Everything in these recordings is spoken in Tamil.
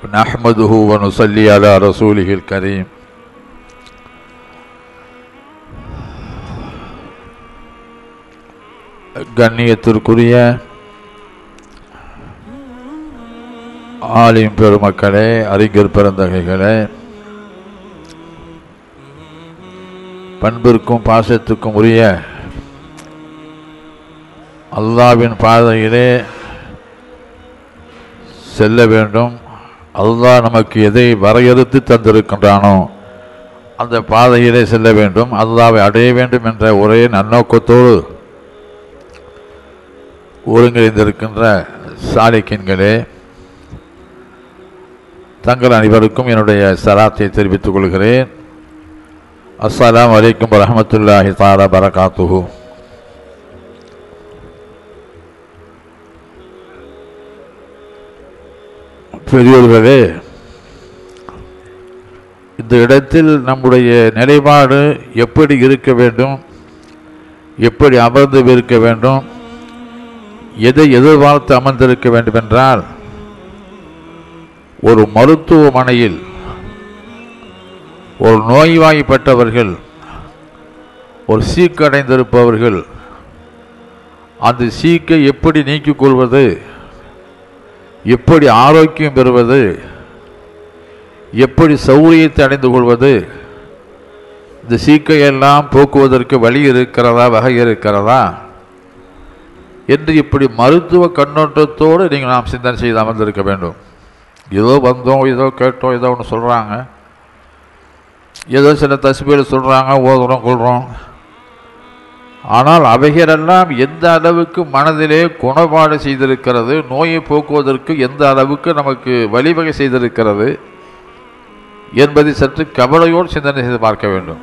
نحمده ونصلي على رسوله الكريم கண்ணியத்திற்குரிய ஆலிம் பெருமக்களே அறிஞர் பெருந்தகைகளே பண்பிற்கும் பாசத்துக்கும் உரிய அல்லாவின் பாதையிலே செல்ல வேண்டும் அல்லாஹ் நமக்கு எதை வரையறுத்து தந்திருக்கின்றானோ அந்த பாதையிலே செல்ல வேண்டும் அல்லாவை அடைய வேண்டும் என்ற ஒரே நன்னோக்கத்தோடு ஒருங்கிணைந்திருக்கின்ற சாலிக்கின்களே தங்கள் அனைவருக்கும் என்னுடைய சலாத்தை தெரிவித்துக் கொள்கிறேன் அஸ்ஸலாம் வலைக்கும் வரஹமத்துல்லாஹி தாலா பரகாத்துஹு பெரியோர்களே இந்த இடத்தில் நம்முடைய நிலைப்பாடு எப்படி இருக்க வேண்டும் எப்படி அமர்ந்து இருக்க வேண்டும் எதை எதிர்பார்த்து அமர்ந்திருக்க வேண்டும் என்றால் ஒரு மருத்துவமனையில் ஒரு நோய்வாய்ப்பட்டவர்கள் ஒரு சீக்கடைந்திருப்பவர்கள் அந்த சீக்கை எப்படி நீக்கிக் கொள்வது எப்படி ஆரோக்கியம் பெறுவது எப்படி சௌரியத்தை அடைந்து கொள்வது இந்த சீக்கையெல்லாம் போக்குவதற்கு வழி இருக்கிறதா வகை இருக்கிறதா என்று இப்படி மருத்துவ கண்ணோட்டத்தோடு நீங்கள் நாம் சிந்தனை செய்து அமர்ந்திருக்க வேண்டும் ஏதோ வந்தோம் ஏதோ கேட்டோம் ஏதோ ஒன்று சொல்கிறாங்க ஏதோ சில தசுபேர் சொல்கிறாங்க ஓதுறோம் கொள்கிறோம் ஆனால் அவைகளெல்லாம் எந்த அளவுக்கு மனதிலே குணபாடு செய்திருக்கிறது நோயை போக்குவதற்கு எந்த அளவுக்கு நமக்கு வழிவகை செய்திருக்கிறது என்பதை சற்று கவலையோடு சிந்தனை செய்து பார்க்க வேண்டும்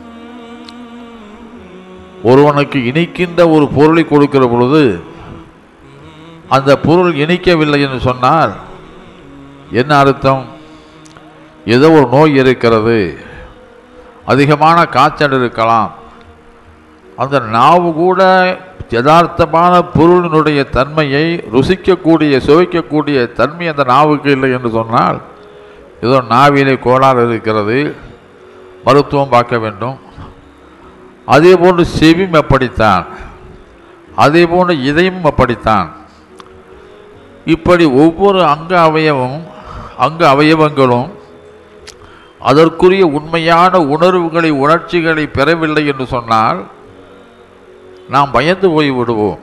ஒருவனுக்கு இனிக்கின்ற ஒரு பொருளை கொடுக்கிற பொழுது அந்த பொருள் இனிக்கவில்லை என்று சொன்னால் என்ன அர்த்தம் ஏதோ ஒரு நோய் இருக்கிறது அதிகமான காய்ச்சல் இருக்கலாம் அந்த நாவு கூட யதார்த்தமான பொருளினுடைய தன்மையை ருசிக்கக்கூடிய சுவைக்கக்கூடிய தன்மை அந்த நாவுக்கு இல்லை என்று சொன்னால் ஏதோ நாவிலே கோளாறு இருக்கிறது மருத்துவம் பார்க்க வேண்டும் அதே போன்று செவியும் அப்படித்தான் அதே போன்று இதயமும் அப்படித்தான் இப்படி ஒவ்வொரு அங்க அவயவமும் அங்க அவயவங்களும் அதற்குரிய உண்மையான உணர்வுகளை உணர்ச்சிகளை பெறவில்லை என்று சொன்னால் நாம் பயந்து போய் விடுவோம்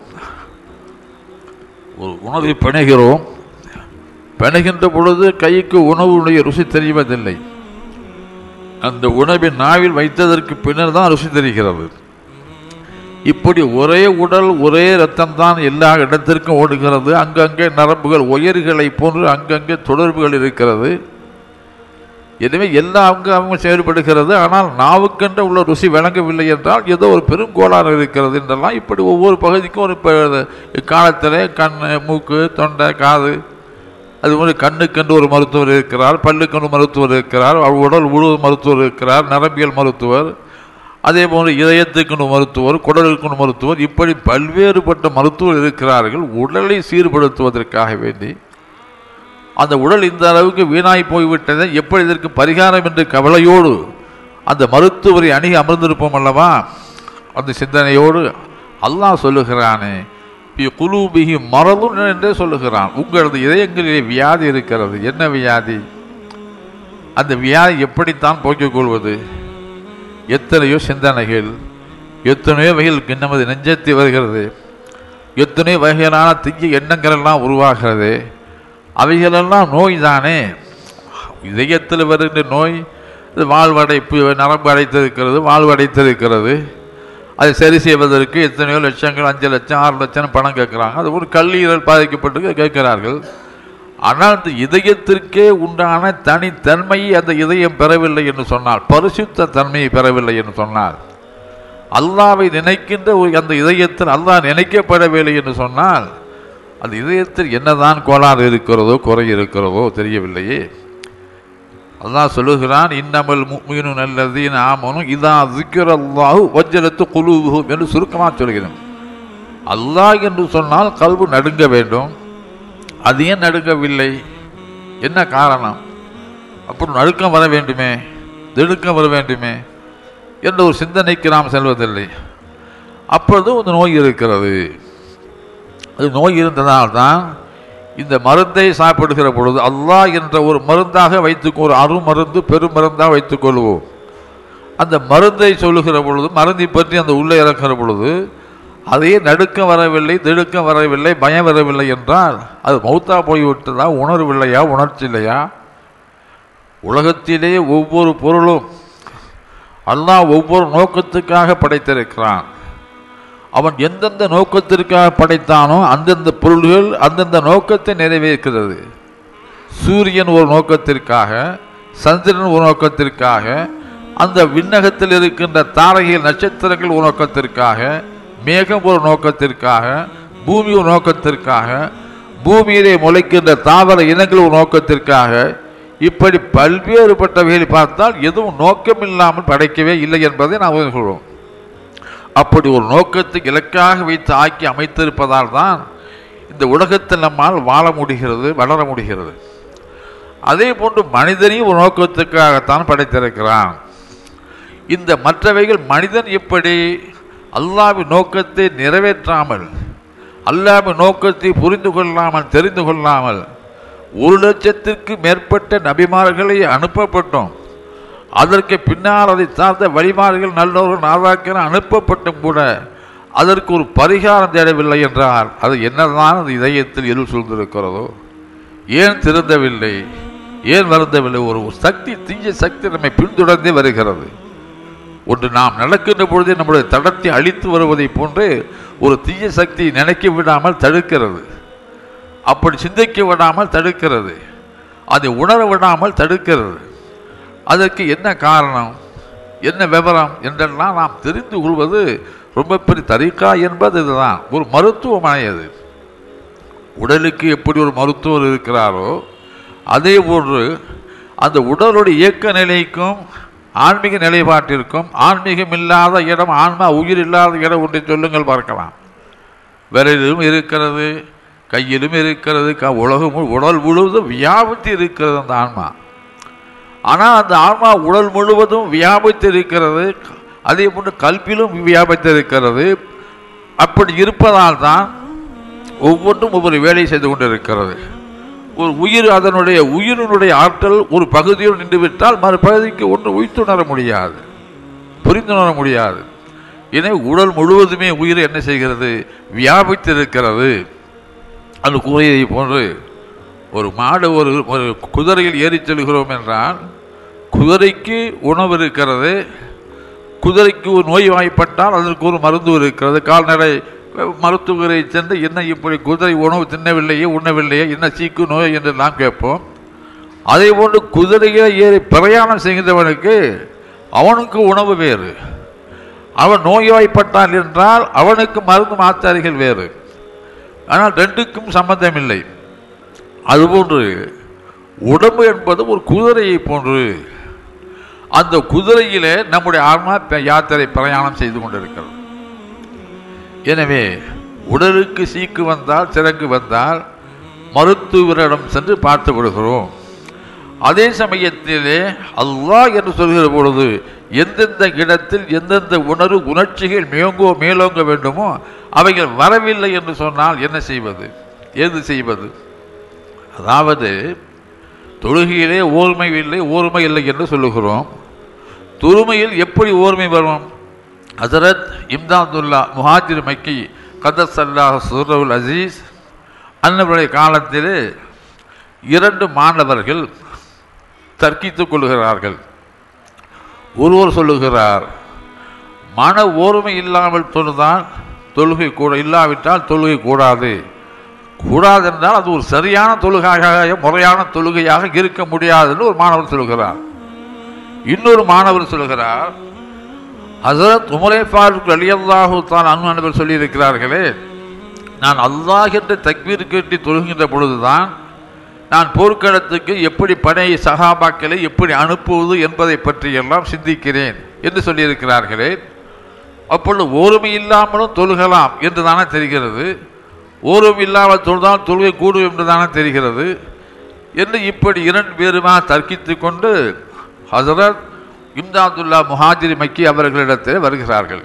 ஒரு உணவை பிணைகிறோம் பிணைகின்ற பொழுது கைக்கு உணவுடைய ருசி தெரிவதில்லை அந்த உணவை நாவில் வைத்ததற்கு பின்னர் தான் ருசி தெரிகிறது இப்படி ஒரே உடல் ஒரே ரத்தம் தான் எல்லா இடத்திற்கும் ஓடுகிறது அங்கங்கே நரம்புகள் உயர்களை போன்று அங்கங்கே தொடர்புகள் இருக்கிறது எனவே எல்லா அங்க அவங்க செயல்படுகிறது ஆனால் நாவுக்கென்ற உள்ள ருசி விளங்கவில்லை என்றால் ஏதோ ஒரு பெரும் கோளாறு இருக்கிறது என்றெல்லாம் இப்படி ஒவ்வொரு பகுதிக்கும் ஒரு காலத்தில் கண் மூக்கு தொண்டை காது அது மாதிரி கண்ணுக்கென்று ஒரு மருத்துவர் இருக்கிறார் பல்லுக்கென்று மருத்துவர் இருக்கிறார் உடல் முழு மருத்துவர் இருக்கிறார் நரம்பியல் மருத்துவர் அதே போன்று இதயத்துக்குன்னு மருத்துவர் குடலுக்குன்னு மருத்துவர் இப்படி பல்வேறுபட்ட மருத்துவர் இருக்கிறார்கள் உடலை சீர்படுத்துவதற்காக வேண்டி அந்த உடல் இந்த அளவுக்கு வீணாய் போய்விட்டதை எப்படி இதற்கு பரிகாரம் என்று கவலையோடு அந்த மருத்துவரை அணுகி அமர்ந்திருப்போம் அல்லவா அந்த சிந்தனையோடு அல்லாஹ் சொல்லுகிறானே குலூபிகி மரலும் என்றே சொல்லுகிறான் உங்களது இதயங்களிலே வியாதி இருக்கிறது என்ன வியாதி அந்த வியாதி எப்படித்தான் போக்கிக் கொள்வது எத்தனையோ சிந்தனைகள் எத்தனையோ வகையில் நமது நெஞ்சத்தை வருகிறது எத்தனையோ வகையிலான தீய எண்ணங்கள் எல்லாம் உருவாகிறது அவைகளெல்லாம் நோய் தானே இதயத்தில் வருகின்ற நோய் இது வாழ்வடைப்பு நரம்பு அடைத்திருக்கிறது வாழ்வடைத்திருக்கிறது அதை சரி செய்வதற்கு எத்தனையோ லட்சங்கள் அஞ்சு லட்சம் ஆறு லட்சம் பணம் கேட்குறாங்க அது ஒரு கல்லீரல் பாதிக்கப்பட்டு கேட்கிறார்கள் ஆனால் அந்த இதயத்திற்கே உண்டான தனித்தன்மையை அந்த இதயம் பெறவில்லை என்று சொன்னால் பரிசுத்த தன்மையை பெறவில்லை என்று சொன்னால் அல்லாவை நினைக்கின்ற அந்த இதயத்தில் அல்லாஹ் நினைக்கப்படவில்லை என்று சொன்னால் அந்த இதயத்தில் என்னதான் கோளாறு இருக்கிறதோ குறை இருக்கிறதோ தெரியவில்லையே அல்லாஹ் சொல்லுகிறான் இன்னமல் முக்மீனு நல்லதீன் ஆமனும் இதா திக்கிறல்லாஹு வஜ்ஜலத்து குழுவும் என்று சுருக்கமாக சொல்கிறேன் அல்லாஹ் என்று சொன்னால் கல்வு நடுங்க வேண்டும் அது ஏன் நடுங்கவில்லை என்ன காரணம் அப்படி நடுக்கம் வர வேண்டுமே திடுக்கம் வர வேண்டுமே என்ற ஒரு சிந்தனைக்கு நாம் செல்வதில்லை அப்பொழுது ஒரு நோய் இருக்கிறது அது நோய் இருந்ததால்தான் இந்த மருந்தை சாப்பிடுகிற பொழுது அல்லாஹ் என்ற ஒரு மருந்தாக வைத்துக்கோ ஒரு அருமருந்து பெருமருந்தாக வைத்துக்கொள்வோம் அந்த மருந்தை சொல்லுகிற பொழுது மருந்தை பற்றி அந்த உள்ளே இறக்குற பொழுது அதே நடுக்கம் வரவில்லை திடுக்கம் வரவில்லை பயம் வரவில்லை என்றால் அது மௌத்தா போய்விட்டதா உணர்வில்லையா உணர்ச்சி இல்லையா உலகத்திலே ஒவ்வொரு பொருளும் அல்லாஹ் ஒவ்வொரு நோக்கத்துக்காக படைத்திருக்கிறான் அவன் எந்தெந்த நோக்கத்திற்காக படைத்தானோ அந்தந்த பொருள்கள் அந்தந்த நோக்கத்தை நிறைவேற்கிறது சூரியன் ஒரு நோக்கத்திற்காக சந்திரன் ஒரு நோக்கத்திற்காக அந்த விண்ணகத்தில் இருக்கின்ற தாரகைகள் நட்சத்திரங்கள் ஒரு நோக்கத்திற்காக மேகம் ஒரு நோக்கத்திற்காக பூமி ஒரு நோக்கத்திற்காக பூமியிலே முளைக்கின்ற தாவர இனங்கள் ஒரு நோக்கத்திற்காக இப்படி பல்வேறுபட்டவைகளை பார்த்தால் எதுவும் நோக்கமில்லாமல் படைக்கவே இல்லை என்பதை நாம் உணர்கிறோம் அப்படி ஒரு நோக்கத்தை இலக்காக வைத்து ஆக்கி அமைத்திருப்பதால் தான் இந்த உலகத்தில் நம்மால் வாழ முடிகிறது வளர முடிகிறது அதே போன்று மனிதனையும் ஒரு நோக்கத்துக்காகத்தான் படைத்திருக்கிறான் இந்த மற்றவைகள் மனிதன் எப்படி அல்லாவின் நோக்கத்தை நிறைவேற்றாமல் அல்லாவின் நோக்கத்தை புரிந்து கொள்ளாமல் தெரிந்து கொள்ளாமல் ஒரு லட்சத்திற்கு மேற்பட்ட நபிமார்களை அனுப்பப்பட்டோம் அதற்கு பின்னால் அதை சார்ந்த வழிமார்கள் நல்லோர்கள் நாதாக்கிற அனுப்பப்பட்டும் கூட அதற்கு ஒரு பரிகாரம் தேடவில்லை என்றால் அது என்னதான் அது இதயத்தில் இருள் சூழ்ந்திருக்கிறதோ ஏன் திருந்தவில்லை ஏன் வருந்தவில்லை ஒரு சக்தி தீய சக்தி நம்மை பின்தொடர்ந்தே வருகிறது ஒன்று நாம் நடக்கின்ற பொழுதே நம்முடைய தடத்தை அழித்து வருவதை போன்று ஒரு தீய சக்தி நினைக்க விடாமல் தடுக்கிறது அப்படி சிந்திக்க விடாமல் தடுக்கிறது அதை உணர விடாமல் தடுக்கிறது அதற்கு என்ன காரணம் என்ன விவரம் என்றெல்லாம் நாம் தெரிந்து கொள்வது ரொம்ப பெரிய தரிக்கா என்பது இதுதான் ஒரு மருத்துவமனை அது உடலுக்கு எப்படி ஒரு மருத்துவர் இருக்கிறாரோ அதே போன்று அந்த உடலுடைய இயக்க நிலைக்கும் ஆன்மீக நிலைப்பாட்டிற்கும் ஆன்மீகம் இல்லாத இடம் ஆன்மா உயிர் இல்லாத இடம் ஒன்றை சொல்லுங்கள் பார்க்கலாம் விரலிலும் இருக்கிறது கையிலும் இருக்கிறது க உலகம் மு- உடல் முழுவதும் வியாபித்து இருக்கிறது அந்த ஆன்மா ஆனால் அந்த ஆன்மா உடல் முழுவதும் வியாபித்து இருக்கிறது அதே போன்று கல்வியிலும் வியாபித்து இருக்கிறது அப்படி இருப்பதால் தான் ஒவ்வொன்றும் ஒவ்வொரு வேலை செய்து கொண்டிருக்கிறது ஒரு உயிர் அதனுடைய உயிரினுடைய ஆற்றல் ஒரு பகுதியில் நின்றுவிட்டால் மறுபகுதிக்கு ஒன்று உய்த்துணர முடியாது புரிந்துணர முடியாது எனவே உடல் முழுவதுமே உயிர் என்ன செய்கிறது வியாபித்திருக்கிறது அந்த கூறியதை போன்று ஒரு மாடு ஒரு ஒரு குதிரையில் ஏறிச் செல்கிறோம் என்றால் குதிரைக்கு உணவு இருக்கிறது குதிரைக்கு ஒரு நோய் வாய்ப்பட்டால் அதற்கு ஒரு மருந்து இருக்கிறது கால்நடை மருத்துவரை சென்று என்ன இப்படி குதிரை உணவு தின்னவில்லையே உண்ணவில்லையே என்ன சீக்கு நோய் என்று நாம் கேட்போம் அதே போன்று குதிரையை ஏறி பிரயாணம் செய்கின்றவனுக்கு அவனுக்கு உணவு வேறு அவன் நோய்வாய்ப்பட்டான் என்றால் அவனுக்கு மருந்து மாத்தாரிகள் வேறு ஆனால் ரெண்டுக்கும் சம்பந்தம் இல்லை அதுபோன்று உடம்பு என்பது ஒரு குதிரையை போன்று அந்த குதிரையிலே நம்முடைய ஆன்மா ப- யாத்திரை பிரயாணம் செய்து கொண்டிருக்கிறது எனவே உடலுக்கு சீக்கு வந்தால் சிறங்கு வந்தால் மருத்துவரிடம் சென்று பார்த்து விடுகிறோம் அதே சமயத்திலே அல்லாஹ் என்று சொல்கிற பொழுது எந்தெந்த இடத்தில் எந்தெந்த உணர்வு உணர்ச்சிகள் மேங்கோ மேலோங்க வேண்டுமோ அவைகள் வரவில்லை என்று சொன்னால் என்ன செய்வது ஏது செய்வது அதாவது தொழுகையிலே ஓர்மை இல்லை ஓர்மை இல்லை என்று சொல்லுகிறோம் தொழுமையில் எப்படி ஓர்மை வரும் ஹசரத் இம்தாதுல்லா முஹாஜிர் மக்கி கதஸ் அல்லாஹ் சுரவுல் அசீஸ் அன்னவருடைய காலத்தில் இரண்டு மாணவர்கள் தர்க்கித்துக் கொள்கிறார்கள் ஒருவர் சொல்லுகிறார் மன ஓர்மை இல்லாமல் தொழுதான் தொழுகை கூட இல்லாவிட்டால் தொழுகை கூடாது கூடாது என்றால் அது ஒரு சரியான தொழுகையாக முறையான தொழுகையாக இருக்க முடியாது என்று ஒரு மாணவர் சொல்கிறார் இன்னொரு மாணவர் சொல்கிறார் ஹசரத் உமரே ஃபாரூக் அலியல்லாஹு தான் அன்பு அன்பர் சொல்லியிருக்கிறார்களே நான் அல்லாஹ் என்ற தக்பீர் கேட்டு தொழுகின்ற பொழுதுதான் நான் போர்க்களத்துக்கு எப்படி படை சகாபாக்களை எப்படி அனுப்புவது என்பதை பற்றியெல்லாம் சிந்திக்கிறேன் என்று சொல்லியிருக்கிறார்களே அப்பொழுது ஓர்மை இல்லாமலும் தொழுகலாம் என்று தானே தெரிகிறது ஓர்மை இல்லாமல் தொழுதால் தொழுகை கூடும் என்று தானே தெரிகிறது என்று இப்படி இரண்டு பேருமா தர்க்கித்து கொண்டு ஹசரத் இம்தாதுல்லா முஹாஜிரி மக்கி அவர்களிடத்தில் வருகிறார்கள்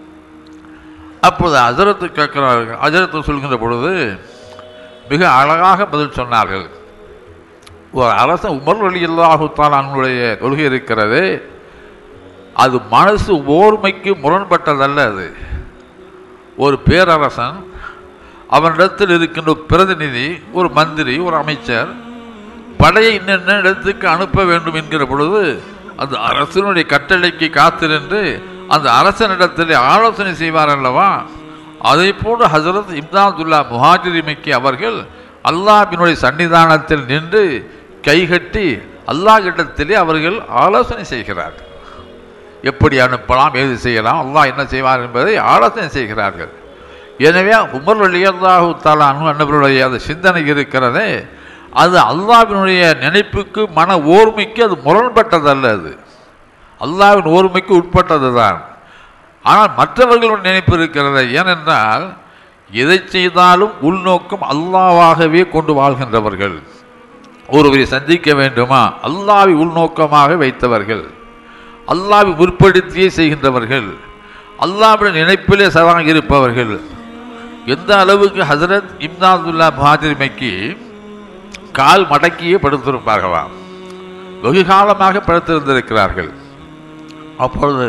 அப்போது ஹசரத்து கேட்கிறார்கள் ஹசரத்து சொல்கின்ற பொழுது மிக அழகாக பதில் சொன்னார்கள் ஒரு அரசன் உமர் அலி அல்லாஹுத்தான் அவனுடைய கொள்கை இருக்கிறது அது மனசு ஓர்மைக்கு முரண்பட்டதல்ல அது ஒரு பேரரசன் அவனிடத்தில் இருக்கின்ற ஒரு பிரதிநிதி ஒரு மந்திரி ஒரு அமைச்சர் படையை இன்னென்ன இடத்துக்கு அனுப்ப வேண்டும் என்கிற பொழுது அந்த அரசனுடைய கட்டளைக்கு காத்திருந்து அந்த அரசனிடத்தில் ஆலோசனை செய்வார் அல்லவா அதை போன்று ஹசரத் இம்தாதுல்லா முஹாஜிரிமைக்கு அவர்கள் அல்லாஹ்வினுடைய சன்னிதானத்தில் நின்று கைகட்டி அல்லாஹ்விடத்திலே அவர்கள் ஆலோசனை செய்கிறார்கள் எப்படி அனுப்பலாம் ஏது செய்யலாம் அல்லாஹ் என்ன செய்வார் என்பதை ஆலோசனை செய்கிறார்கள் எனவே உமர் அலியல்லாஹு தாலா அன்னவருடைய அந்த சிந்தனை இருக்கிறதே அது அல்லாஹ்வினுடைய நினைப்புக்கு மன ஓர்மைக்கு அது முரண்பட்டதல்ல அது அல்லாஹ்வின் ஓர்மைக்கு உட்பட்டது தான் ஆனால் மற்றவர்களுடைய நினைப்பு இருக்கிறது ஏனென்றால் எதை செய்தாலும் உள்நோக்கம் அல்லாவாகவே கொண்டு வாழ்கின்றவர்கள் ஒருவரை சந்திக்க வேண்டுமா அல்லாவை உள்நோக்கமாக வைத்தவர்கள் அல்லாவை முற்படுத்தியே செய்கின்றவர்கள் அல்லாவின் நினைப்பிலே சதா இருப்பவர்கள் எந்த அளவுக்கு ஹசரத் இம்தாதுல்லா மகாதிரிமைக்கு கால் மடக்கியே படுத்திருப்பார்களாம் வெகு காலமாக படுத்திருந்திருக்கிறார்கள் அப்பொழுது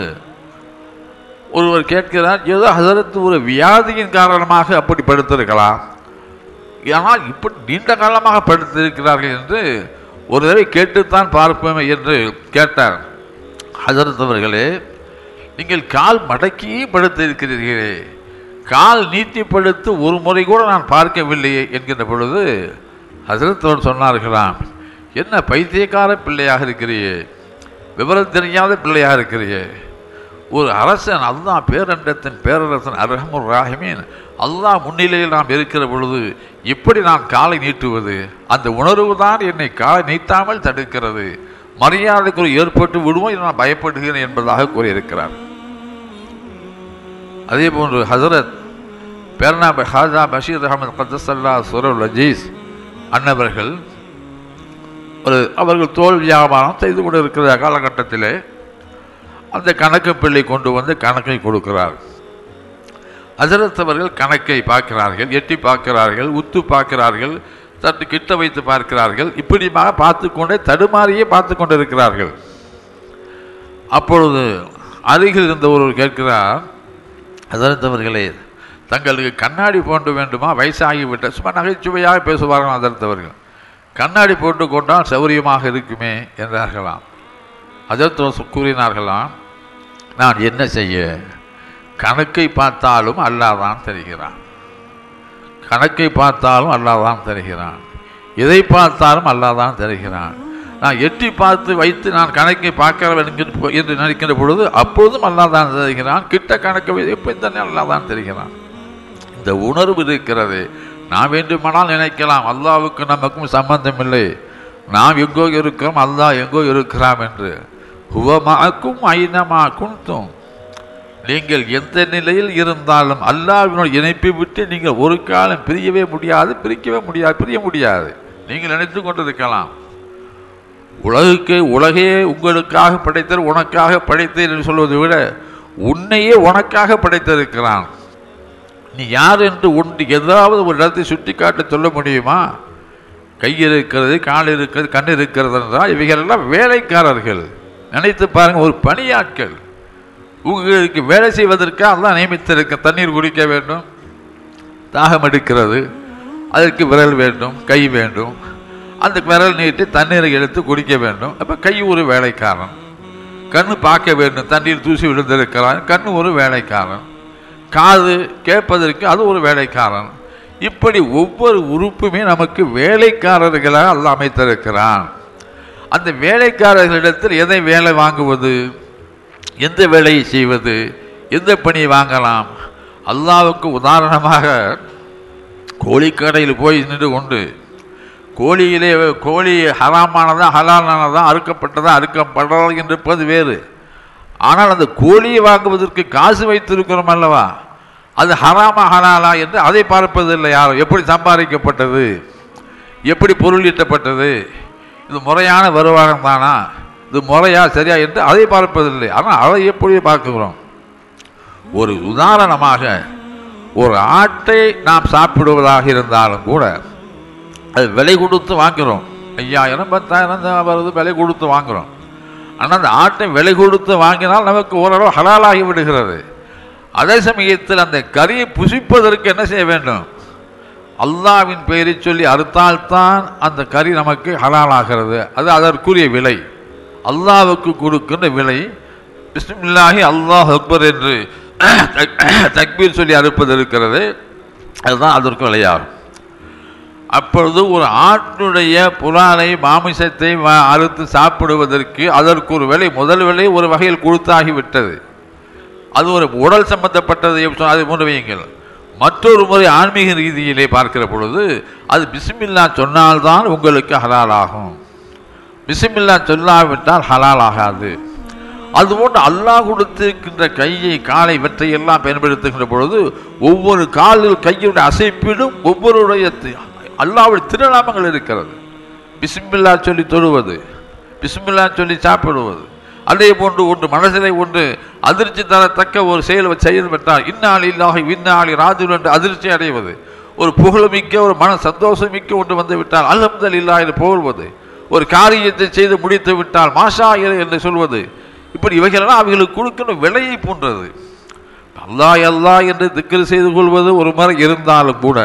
ஒருவர் கேட்கிறார் ஏதோ ஹசரத் ஒரு வியாதியின் காரணமாக அப்படி படுத்திருக்கலாம் ஆனால் இப்படி நீண்ட காலமாக படுத்திருக்கிறார்கள் என்று ஒரு தடவை கேட்டுத்தான் பார்ப்போமே என்று கேட்டார் ஹசரத் அவர்களே நீங்கள் கால் மடக்கி படுத்திருக்கிறீர்களே கால் நீட்டி படுத்து ஒரு முறை கூட நான் பார்க்கவில்லையே என்கின்ற பொழுது ஹசரத்தோடு சொன்னார்களாம் என்ன பைத்தியக்கார பிள்ளையாக இருக்கிறியே விவரம் தெரியாத பிள்ளையாக இருக்கிறியே ஒரு அரசன் அல்லாஹ் பேரண்டத்தின் பேரரசன் அரஹமுர் ராஹிமீன் அல்லாஹ் முன்னிலையில் நாம் இருக்கிற பொழுது எப்படி நான் காலை நீட்டுவது அந்த உணர்வு தான் என்னை காலை நீட்டாமல் தடுக்கிறது மரியாதைக்கு ஏற்பட்டு விடுவோம் நான் பயப்படுகிறேன் என்பதாக கூறியிருக்கிறார் அதே போன்று ஹசரத் பேர்னா ஹாஜா பஷீர் அகமது கத்தசல்லா சுரல் அஜீஸ் அன்னவர்கள் ஒரு அவர்கள் தோல் வியாபாரம் செய்து கொண்டு இருக்கிற காலகட்டத்திலே அந்த கணக்கு பிள்ளை கொண்டு வந்து கணக்கை கொடுக்கிறார் ஹசரத் அவர்கள் கணக்கை பார்க்கிறார்கள் எட்டி பார்க்கிறார்கள் உத்து பார்க்கிறார்கள் சற்று கிட்ட வைத்து பார்க்கிறார்கள் இப்படிமாக பார்த்து கொண்டே தடுமாறியே பார்த்து கொண்டு இருக்கிறார்கள் அப்பொழுது அருகில் இருந்த ஒருவர் கேட்கிறார் அதர்த்தவர்களே தங்களுக்கு கண்ணாடி போட்டு வேண்டுமா வயசாகிவிட்ட சும்மா நகைச்சுவையாக பேசுவார்கள் அதர்த்தவர்கள் கண்ணாடி போட்டு கொண்டால் சௌரியமாக இருக்குமே என்றார்களாம் அதர்த்த கூறினார்களாம் நான் என்ன செய்ய கணக்கை பார்த்தாலும் அல்லாதான் தெரிகிறான் கணக்கை பார்த்தாலும் அல்லாதான் தெரிகிறான் எதை பார்த்தாலும் அல்லாதான் தெரிகிறான் நான் எட்டி பார்த்து வைத்து நான் கணக்கை பார்க்க வேண்டும் என்று நினைக்கின்ற பொழுது அப்பொழுதும் அல்லாதான் தெரிகிறான் கிட்ட கணக்கு எப்போ தானே அல்லாதான் தெரிகிறான் இந்த உணர்வு இருக்கிறது நான் வேண்டுமானால் நினைக்கலாம் அல்லாவுக்கு நமக்கும் சம்பந்தம் இல்லை நாம் எங்கோ இருக்கிறோம் அல்லாஹ் எங்கோ இருக்கிறாம் என்று ஹுவமாக்கும் ஐனமாக்கும் தும் நீங்கள் எந்த நிலையில் இருந்தாலும் அல்லாவினுடைய இணைப்பை விட்டு நீங்கள் ஒரு காலம் பிரியவே முடியாது பிரிக்கவே முடியாது பிரிய முடியாது நீங்கள் நினைத்து கொண்டிருக்கலாம் உலகுக்கு உலகே உங்களுக்காக படைத்தர் உனக்காக படைத்தேன் என்று சொல்வதை விட உன்னையே உனக்காக படைத்திருக்கிறான் நீ யார் என்று ஒன்று ஏதாவது ஒரு இடத்தை சுட்டி காட்ட சொல்ல முடியுமா கை இருக்கிறது கால் இருக்கிறது கண் இருக்கிறது என்றால் இவைகளெல்லாம் வேலைக்காரர்கள் நினைத்து பாருங்க ஒரு பணியாட்கள் உங்களுக்கு வேலை செய்வதற்காக அதான் நியமித்திருக்க தண்ணீர் குடிக்க வேண்டும் தாகம் எடுக்கிறது அதற்கு விரல் வேண்டும் கை வேண்டும் அந்த விரல் நீட்டி தண்ணீரை எடுத்து குடிக்க வேண்டும் அப்போ கை ஒரு வேலைக்காரன் கண்ணு பார்க்க வேண்டும் தண்ணீர் தூசி விழுந்திருக்கிறான் கண்ணு ஒரு வேலைக்காரன் காது கேட்பதற்கு அது ஒரு வேலைக்காரன் இப்படி ஒவ்வொரு உறுப்புமே நமக்கு வேலைக்காரர்களாக அல்ல அமைத்திருக்கிறான் அந்த வேலைக்காரர்களிடத்தில் எதை வேலை வாங்குவது எந்த வேலையை செய்வது எந்த பணியை வாங்கலாம் அல்லாவுக்கு உதாரணமாக கோழிக்கடையில் போய் நின்று கொண்டு கோழியிலே கோழி ஹராமானதா ஹலாலானதா அறுக்கப்பட்டதா அறுக்கப்படுறதா என்றிருப்பது வேறு ஆனால் அந்த கோழியை வாங்குவதற்கு காசு வைத்திருக்கிறோம் அல்லவா அது ஹராமா ஹலாலா என்று அதை பார்ப்பதில்லை யாரும் எப்படி சம்பாதிக்கப்பட்டது எப்படி பொருள் ஈட்டப்பட்டது இது முறையான வருமானம் தானா இது முறையா சரியா என்று அதை பார்ப்பதில்லை ஆனால் அதை எப்படி பார்க்கிறோம் ஒரு உதாரணமாக ஒரு ஆட்டை நாம் சாப்பிடுவதாக இருந்தாலும் கூட அது விலை கொடுத்து வாங்குகிறோம் ஐயாயிரம் பத்தாயிரம் தான் வருது விலை கொடுத்து வாங்குகிறோம் ஆனால் அந்த ஆட்டை விலை கொடுத்து வாங்கினால் நமக்கு ஓரளவு ஹலாலாகி விடுகிறது அதே சமயத்தில் அந்த கறியை புசிப்பதற்கு என்ன செய்ய வேண்டும் அல்லாவின் பெயரை சொல்லி அறுத்தால்தான் அந்த கறி நமக்கு ஹலாலாகிறது அது அதற்குரிய விலை அல்லாவுக்கு கொடுக்கின்ற விலை பிஸ்மில்லாஹி அல்லாஹ் அக்பர் என்று தக்பீர் சொல்லி அறுப்பது இருக்கிறது அதுதான் அதற்கு விலையாகும் அப்பொழுது ஒரு ஆட்டுடைய புலாலை மாமிசத்தை வ- அறுத்து சாப்பிடுவதற்கு அதற்கு ஒரு விலை முதல் விலை ஒரு வகையில் கொடுத்தாகிவிட்டது அது ஒரு உடல் சம்பந்தப்பட்டது எப்படி சொன்னால் அதை போன்று வையுங்கள் மற்றொரு முறை ஆன்மீக ரீதியிலே பார்க்கிற பொழுது அது பிஸ்மில்லா சொன்னால்தான் உங்களுக்கு ஹலாலாகும் பிஸ்மில்லா சொல்லாவிட்டால் ஹலால் ஆகாது அதுபோன்று அல்லாஹ் கொடுத்திருக்கின்ற கையை காலை இவற்றையெல்லாம் பயன்படுத்துகின்ற பொழுது ஒவ்வொரு காலில் கையுடைய அசைப்பிலும் ஒவ்வொருடைய தி- அல்லாஹ்வுடைய திருநாமங்கள் இருக்கிறது பிஸ்மில்லா சொல்லி தொழுவது பிஸ்மில்லா சொல்லி சாப்பிடுவது அதே போன்று ஒன்று மனசிலே ஒன்று அதிர்ச்சி தரத்தக்க ஒரு செயல் செயல்பட்டால் இந்நாள் இல்லாக இந்நாளி ராஜுல் என்று அதிர்ச்சி அடைவது ஒரு புகழுமிக்க ஒரு மன சந்தோஷமிக்க ஒன்று வந்து விட்டால் அல்ஹம்தல் இல்லா என்று புகழ்வது ஒரு காரியத்தை செய்து முடித்து விட்டால் மாஷா இறை என்று சொல்வது இப்படி இவைகளெல்லாம் அவைகளுக்கு கொடுக்கின்ற விலையை போன்றது அல்லாஹ் அல்லாஹ் என்று திக்ரு செய்து கொள்வது ஒரு முறை இருந்தாலும் கூட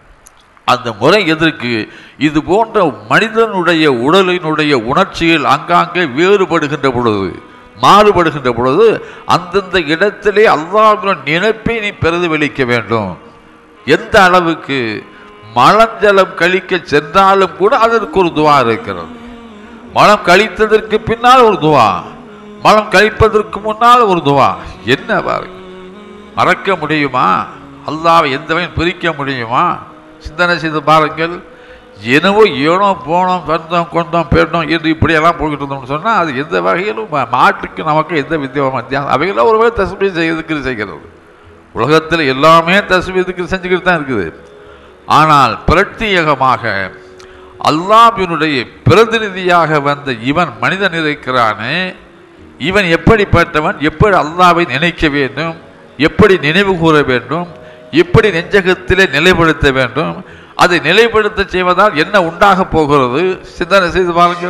அந்த முறை எதற்கு இது போன்ற மனிதனுடைய உடலினுடைய உணர்ச்சிகள் ஆங்காங்கே வேறுபடுகின்ற பொழுது மாறுபடுகின்ற பொழுது அந்தந்த இடத்திலே அல்லாஹ்வின் நினைப்பை நீ பிரதிபலிக்க வேண்டும் எந்த அளவுக்கு மலஞ்சலம் கழிக்க சென்றாலும் கூட அதற்கு ஒரு துவா இருக்கிறது மலம் கழித்ததற்கு பின்னால் ஒரு துவா மலம் கழிப்பதற்கு முன்னால் ஒரு துவா என்ன பாருங்க மறக்க முடியுமா அல்லாவை எந்தவன் பிரிக்க முடியுமா சிந்தனை செய்து பாருங்கள் என்னவோ ஏனோ போனோம் வந்தோம் கொண்டோம் பேட்டோம் என்று இப்படியெல்லாம் போய்கிட்டு இருந்தோம்னு சொன்னால் அது எந்த வகையிலும் மா- மாட்டுக்கு நமக்கு எந்த வித்தியாசம் வித்தியாசம் அவைகளாம் ஒரு வகை தஸ்மீ செய்யறதுக்கு செய்கிறது உலகத்தில் எல்லாமே தஸ்மீதுக்கு செஞ்சுக்கிட்டு தான் இருக்குது ஆனால் பிரத்யேகமாக அல்லாஹ்வினுடைய பிரதிநிதியாக வந்த இவன் மனிதன் இருக்கிறானே இவன் எப்படிப்பட்டவன் எப்படி அல்லாவை நினைக்க வேண்டும் எப்படி நினைவு கூற வேண்டும் எப்படி நெஞ்சகத்திலே நிலைப்படுத்த வேண்டும் அதை நிலைப்படுத்த செய்வதால் என்ன உண்டாக போகிறது சிந்தனை செய்து பாருங்கள்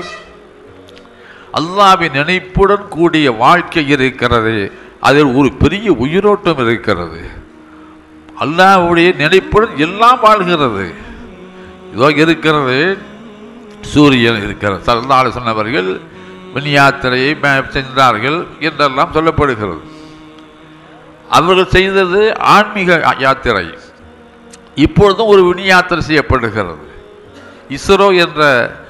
அல்லாவின் நினைப்புடன் கூடிய வாழ்க்கை இருக்கிறது அதில் ஒரு பெரிய உயிரோட்டம் இருக்கிறது அல்லாஹ்வுடைய நினைப்புடன் எல்லாம் வாழ்கிறது இதோ இருக்கிறது சூரியன் இருக்கிறது சல்லாலை சொன்னவர்கள் விண்யாத்திரையை ம- சென்றார்கள் என்றெல்லாம் சொல்லப்படுகிறது அவர்கள் செய்தது ஆன்மீக யாத்திரை இப்பொழுதும் ஒரு விண் யாத்திரை செய்யப்படுகிறது இஸ்ரோ என்ற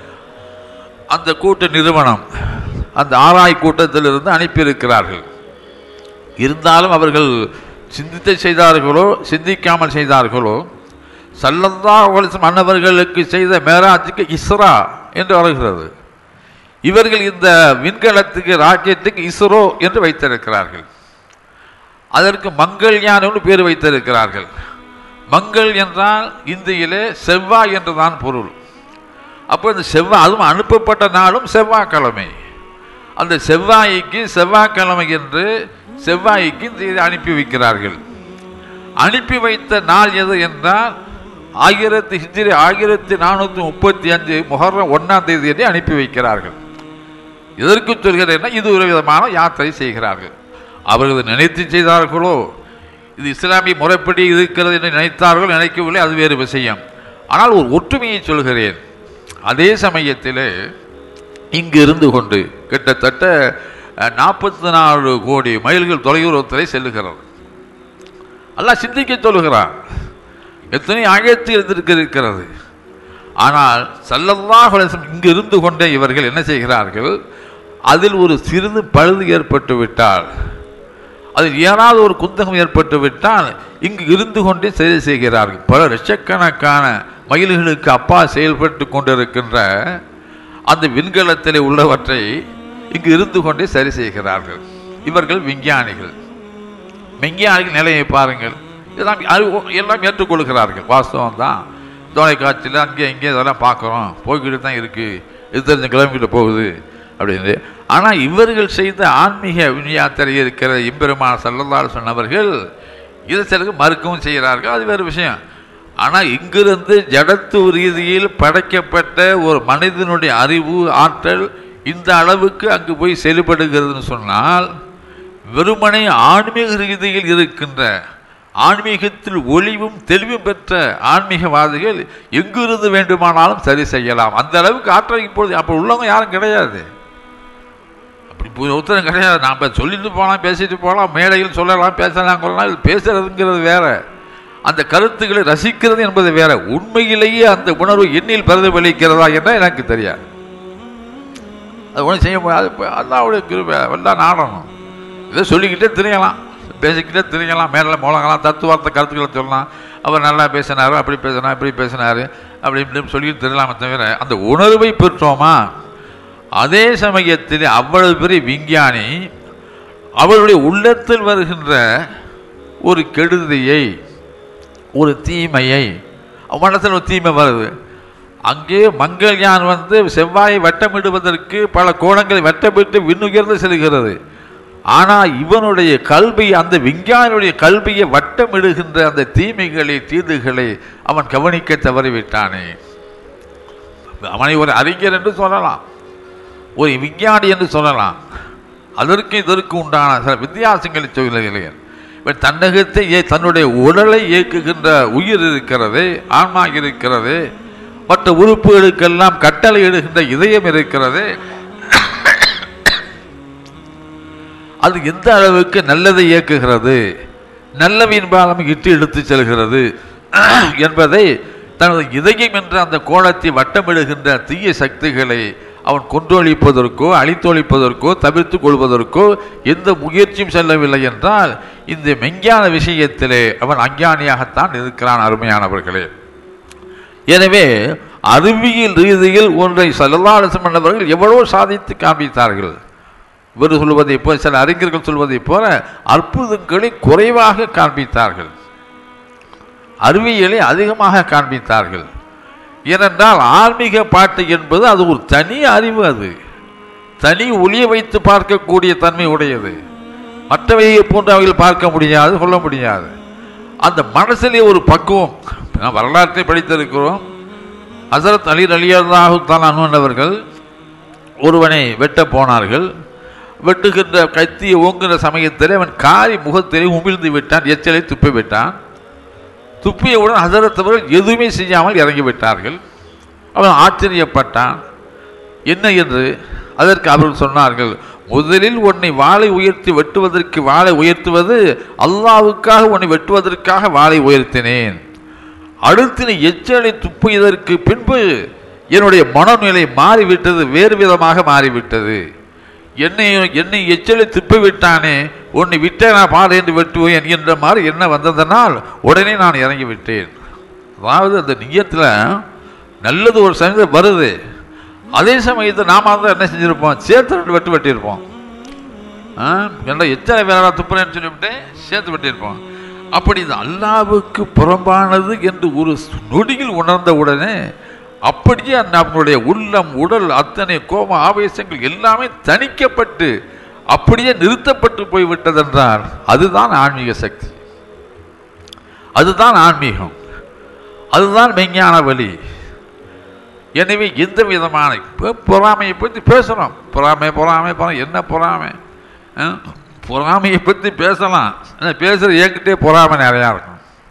அந்த கூட்ட நிறுவனம் அந்த ஆராய் கூட்டத்திலிருந்து அனுப்பியிருக்கிறார்கள் இருந்தாலும் அவர்கள் சிந்தித்து செய்தார்களோ சிந்திக்காமல் செய்தார்களோ சல்லல்லா அலிஸ்லம் அன்னவர்களுக்கு செய்த மேராஜுக்கு இஸ்ரா என்று வருகிறது இவர்கள் இந்த விண்கலத்துக்கு ராக்கெட்டுக்கு இஸ்ரோ என்று வைத்திருக்கிறார்கள் அதற்கு மங்கள்யான் பேர் வைத்திருக்கிறார்கள் மங்கள் என்றால் இந்தியிலே செவ்வாய் என்றுதான் பொருள் அப்போ இந்த செவ்வாய் அதுவும் அனுப்பப்பட்ட நாளும் செவ்வாய்க்கிழமை அந்த செவ்வாய்க்கு செவ்வாய்க்கிழமை என்று செவ்வாய்க்கு இந்த இதை அனுப்பி வைக்கிறார்கள் அனுப்பி வைத்த நாள் எது என்றால் ஆயிரத்தி ஹிஜ்ரி ஆயிரத்தி நானூற்றி முப்பத்தி அஞ்சு முஹர்ரம் ஒன்றாம் தேதி என்று அனுப்பி வைக்கிறார்கள் எதற்கு சொல்கிறேன்னா இது ஒரு விதமான யாத்திரை செய்கிறார்கள் அவர்கள் நினைத்து செய்தார்களோ இது இஸ்லாமிய முறைப்படி இருக்கிறது என்று நினைத்தார்கள் நினைக்கவில்லை அது வேறு விஷயம் ஆனால் ஒரு ஒற்றுமையை சொல்கிறேன் அதே சமயத்தில் இங்கு இருந்து கொண்டு கிட்டத்தட்ட நாற்பத்தி நாலு கோடி மைல்கள் தொலைதூரத்தில் செல்லுகிறது அல்லாஹ் சிந்திக்க சொல்லுகிறான் எத்தனை ஆயிரத்தி எழுதிருக்க இருக்கிறது ஆனால் சல்லல்லாஹு அலைஹி வஸல்லம் இங்கு இருந்து கொண்டே இவர்கள் என்ன செய்கிறார்கள் அதில் ஒரு சிறிது பழுது ஏற்பட்டு விட்டால் அதில் ஏதாவது ஒரு குந்தகம் ஏற்பட்டு விட்டால் இங்கு இருந்து கொண்டே சரி செய்கிறார்கள் பல லட்சக்கணக்கான மயில்களுக்கு அப்பா செயல்பட்டு கொண்டிருக்கின்ற அந்த விண்கலத்திலே உள்ளவற்றை இங்கு இருந்து கொண்டே சரி செய்கிறார்கள் இவர்கள் விஞ்ஞானிகள் விஞ்ஞானிகள் நிலையை பாருங்கள் எல்லாம் அறிவு- எல்லாம் ஏற்றுக்கொள்கிறார்கள் வாஸ்தவம் தான் தொலைக்காட்சியில் அங்கே இங்கே இதெல்லாம் பார்க்குறோம் போய்கிட்டு தான் இருக்குது இது தெரிஞ்ச கிலோமீட்டர் போகுது அப்படின்னு ஆனால் இவர்கள் செய்த ஆன்மீக யாத்திரை இருக்கிற எம்பெருமான் சல்லல்லாஹு சொன்னவர்கள் இதை சிலருக்கு மறுக்கவும் செய்கிறார்கள் அது வேறு விஷயம் ஆனால் இங்கிருந்து ஜடத்து ரீதியில் படைக்கப்பட்ட ஒரு மனிதனுடைய அறிவு ஆற்றல் இந்த அளவுக்கு அங்கு போய் செயல்படுகிறதுன்னு சொன்னால் வெறுமனே ஆன்மீக ரீதியில் இருக்கின்ற ஆன்மீகத்தில் ஒளிவும் தெளிவும் பெற்ற ஆன்மீகவாதிகள் எங்கிருந்து வேண்டுமானாலும் சரி செய்யலாம் அந்த அளவுக்கு ஆற்றல் இப்பொழுது அப்போ உள்ளவங்க யாரும் கிடையாது அப்படி இப்போ ஒருத்தரும் கிடையாது நாம் சொல்லிட்டு போகலாம் பேசிட்டு போகலாம் மேடையில் சொல்லலாம் பேசலாம் கொள்ளலாம் இது பேசுறதுங்கிறது வேற அந்த கருத்துக்களை ரசிக்கிறது என்பது வேற உண்மையிலேயே அந்த உணர்வு எண்ணில் பிரதிபலிக்கிறதா என்ன எனக்கு தெரியாது அது ஒன்றும் செய்ய முடியாது இப்போ அல்லாவுடைய கிருபை எல்லாம் நாடணும் இதை சொல்லிக்கிட்டே திரியலாம் பேசிக்கிட்டே திரியலாம் மேலே முழங்கலாம் தத்துவார்த்த கருத்துக்களை சொல்லலாம் அவர் நல்லா பேசினாரு அப்படி பேசினார் இப்படி பேசினார் அப்படி இப்படின்னு சொல்லிட்டு தெரியலாமே தவிர அந்த உணர்வை பெற்றோமா அதே சமயத்தில் அவ்வளவு பெரிய விஞ்ஞானி அவருடைய உள்ளத்தில் வருகின்ற ஒரு கெடுதியை ஒரு தீமையை மனசில் ஒரு தீமை வருது அங்கே மங்கள்யான் வந்து செவ்வாயை வட்டமிடுவதற்கு பல கோணங்களை வட்டமிட்டு விண்ணுயர்ந்து செல்கிறது ஆனால் இவனுடைய கல்வி அந்த விஞ்ஞானியுடைய கல்வியை வட்டமிடுகின்ற அந்த தீமைகளை தீதுகளை அவன் கவனிக்க தவறிவிட்டானே அவனை ஒரு அறிஞர் என்று சொல்லலாம் ஒரு விஞ்ஞானி என்று சொல்லலாம் அதற்கு இதற்கு உண்டான சில வித்தியாசங்களை சொல்லுகிறேன் இவன் தன்னகத்தை ஏ- தன்னுடைய உடலை இயக்குகின்ற உயிர் இருக்கிறது ஆன்மா இருக்கிறது மற்ற உறுப்புகளுக்கெல்லாம் கட்டளை இடுகின்ற இதயம் இருக்கிறது அது எந்த அளவுக்கு நல்லதை இயக்குகிறது நல்லவின் பாலம் இட்டு எடுத்துச் செல்கிறது என்பதை தனது இதயம் என்ற அந்த கோணத்தை வட்டமிடுகின்ற தீய சக்திகளை அவன் கொன்றொழிப்பதற்கோ அழித்தொழிப்பதற்கோ தவிர்த்து கொள்வதற்கோ எந்த முயற்சியும் செல்லவில்லை என்றால் இந்த மெஞ்ஞான விஷயத்திலே அவன் அஞ்ஞானியாகத்தான் இருக்கிறான் அருமையானவர்களே எனவே அறிவியல் ரீதியில் ஒன்றை சல்லல்லாஹு மன்னவர்கள் எவ்வளோ சாதித்து காண்பித்தார்கள் இவர் சொல்வதைப் போல சில அறிஞர்கள் சொல்வதைப் போல அற்புதங்களை குறைவாக காண்பித்தார்கள் அறிவியலை அதிகமாக காண்பித்தார்கள் ஏனென்றால் ஆன்மீக பாட்டு என்பது அது ஒரு தனி அறிவு அது தனி ஒளிய வைத்து பார்க்கக்கூடிய தன்மை உடையது மற்றவையை போன்று அவைகள் பார்க்க முடியாது சொல்ல முடியாது அந்த மனசிலே ஒரு பக்குவம் நான் வரலாற்றை படித்திருக்கிறோம் ஹசரத் அலி அலியல்லாஹு தான் அனுவனவர்கள் ஒருவனை வெட்ட போனார்கள் வெட்டுகின்ற கத்தியை ஓங்குகிற சமயத்தில் அவன் காரி முகத்திலே உமிழ்ந்து விட்டான் எச்சலை துப்பி விட்டான் துப்பியவுடன் ஹசரத் அவர்கள் எதுவுமே செய்யாமல் இறங்கி விட்டார்கள் அவன் ஆச்சரியப்பட்டான் என்ன என்று அதற்கு அவர்கள் சொன்னார்கள் முதலில் உன்னை வாளை உயர்த்தி வெட்டுவதற்கு வாளை உயர்த்துவது அல்லாவுக்காக உன்னை வெட்டுவதற்காக வாளை உயர்த்தினேன் அடுத்து நீ எச்சலை துப்பியதற்கு பின்பு என்னுடைய மனநிலை மாறிவிட்டது வேறு விதமாக மாறிவிட்டது என்னை என்னை எச்சலை துப்பி விட்டானே உன்னை விட்டே நான் பாடு என்று வெட்டுவேன் என்ற மாதிரி என்ன வந்ததனால் உடனே நான் இறங்கி விட்டேன் அதாவது அந்த நியத்தில் நல்லது ஒரு சமயத்தில் வருது அதே சமயத்தில் நாம தான் என்ன செஞ்சிருப்போம் சேர்த்து ரெண்டு வெட்டு வெட்டியிருப்போம் ஆ, என்ன எத்தனை வேலை துப்புறேன்னு சொல்லிவிட்டு சேர்த்து வெட்டியிருப்போம் அப்படி இது அல்லாவுக்கு புறம்பானது என்று ஒரு நொடியில் உணர்ந்த உடனே அப்படியே அந்த அவனுடைய உள்ளம் உடல் அத்தனை கோப ஆவேசங்கள் எல்லாமே தணிக்கப்பட்டு அப்படியே நிறுத்தப்பட்டு போய்விட்டதென்றால் அதுதான் ஆன்மீக சக்தி அதுதான் ஆன்மீகம் அதுதான் மெஞ்ஞான வழி எனவே எந்த விதமான இப்போ பொறாமையை பற்றி பேசுகிறோம் பொறாமை பொறாமை பொறாமை என்ன பொறாமை ஆ? பொறாமையை பற்றி பேசலாம் ஆனால் பேசுகிற என்கிட்டே பொறாமை நிறையா இருக்கும்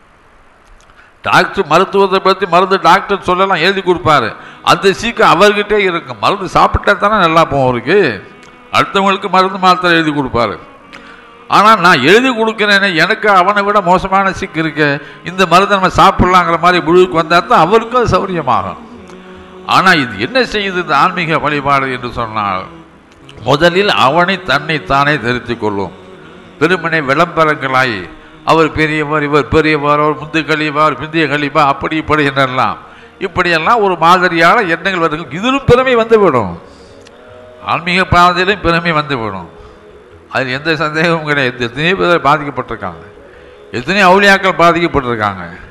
டாக்டர் மருத்துவத்தை பற்றி மருந்து டாக்டர் சொல்லலாம் எழுதி கொடுப்பாரு அந்த சீக்கிரம் அவர்கிட்டே இருக்கும் மருந்து சாப்பிட்டா தானே நல்லா போகும் அவருக்கு அடுத்தவங்களுக்கு மருந்து மாத்திரை எழுதி கொடுப்பாரு ஆனால் நான் எழுதி கொடுக்குறேனே எனக்கு அவனை விட மோசமான சிக்கு இருக்கு இந்த மருந்தை நம்ம சாப்பிட்லாங்கிற மாதிரி முடிவுக்கு வந்தால் தான் அவருக்கும் அது சௌரியமாகும் ஆனால் இது என்ன செய்யுது இந்த ஆன்மீக வழிபாடு என்று சொன்னால் முதலில் அவனை தன்னை தானே தெரித்துக் கொள்ளும் பெருமனை விளம்பரங்களாய் அவர் பெரியவர் இவர் பெரியவர் அவர் முந்து கழிவா அவர் பிந்திய கழிவா அப்படி இப்படி என்றெல்லாம் இப்படியெல்லாம் ஒரு மாதிரியான எண்ணங்கள் வருது இதிலும் பெருமை வந்துவிடும் ஆன்மீக பாதையிலும் பெருமை வந்துவிடும் அதில் எந்த சந்தேகமும் கிடையாது எத்தனையோ பேர் பாதிக்கப்பட்டிருக்காங்க எத்தனையோ அவுளியாக்கள் பாதிக்கப்பட்டிருக்காங்க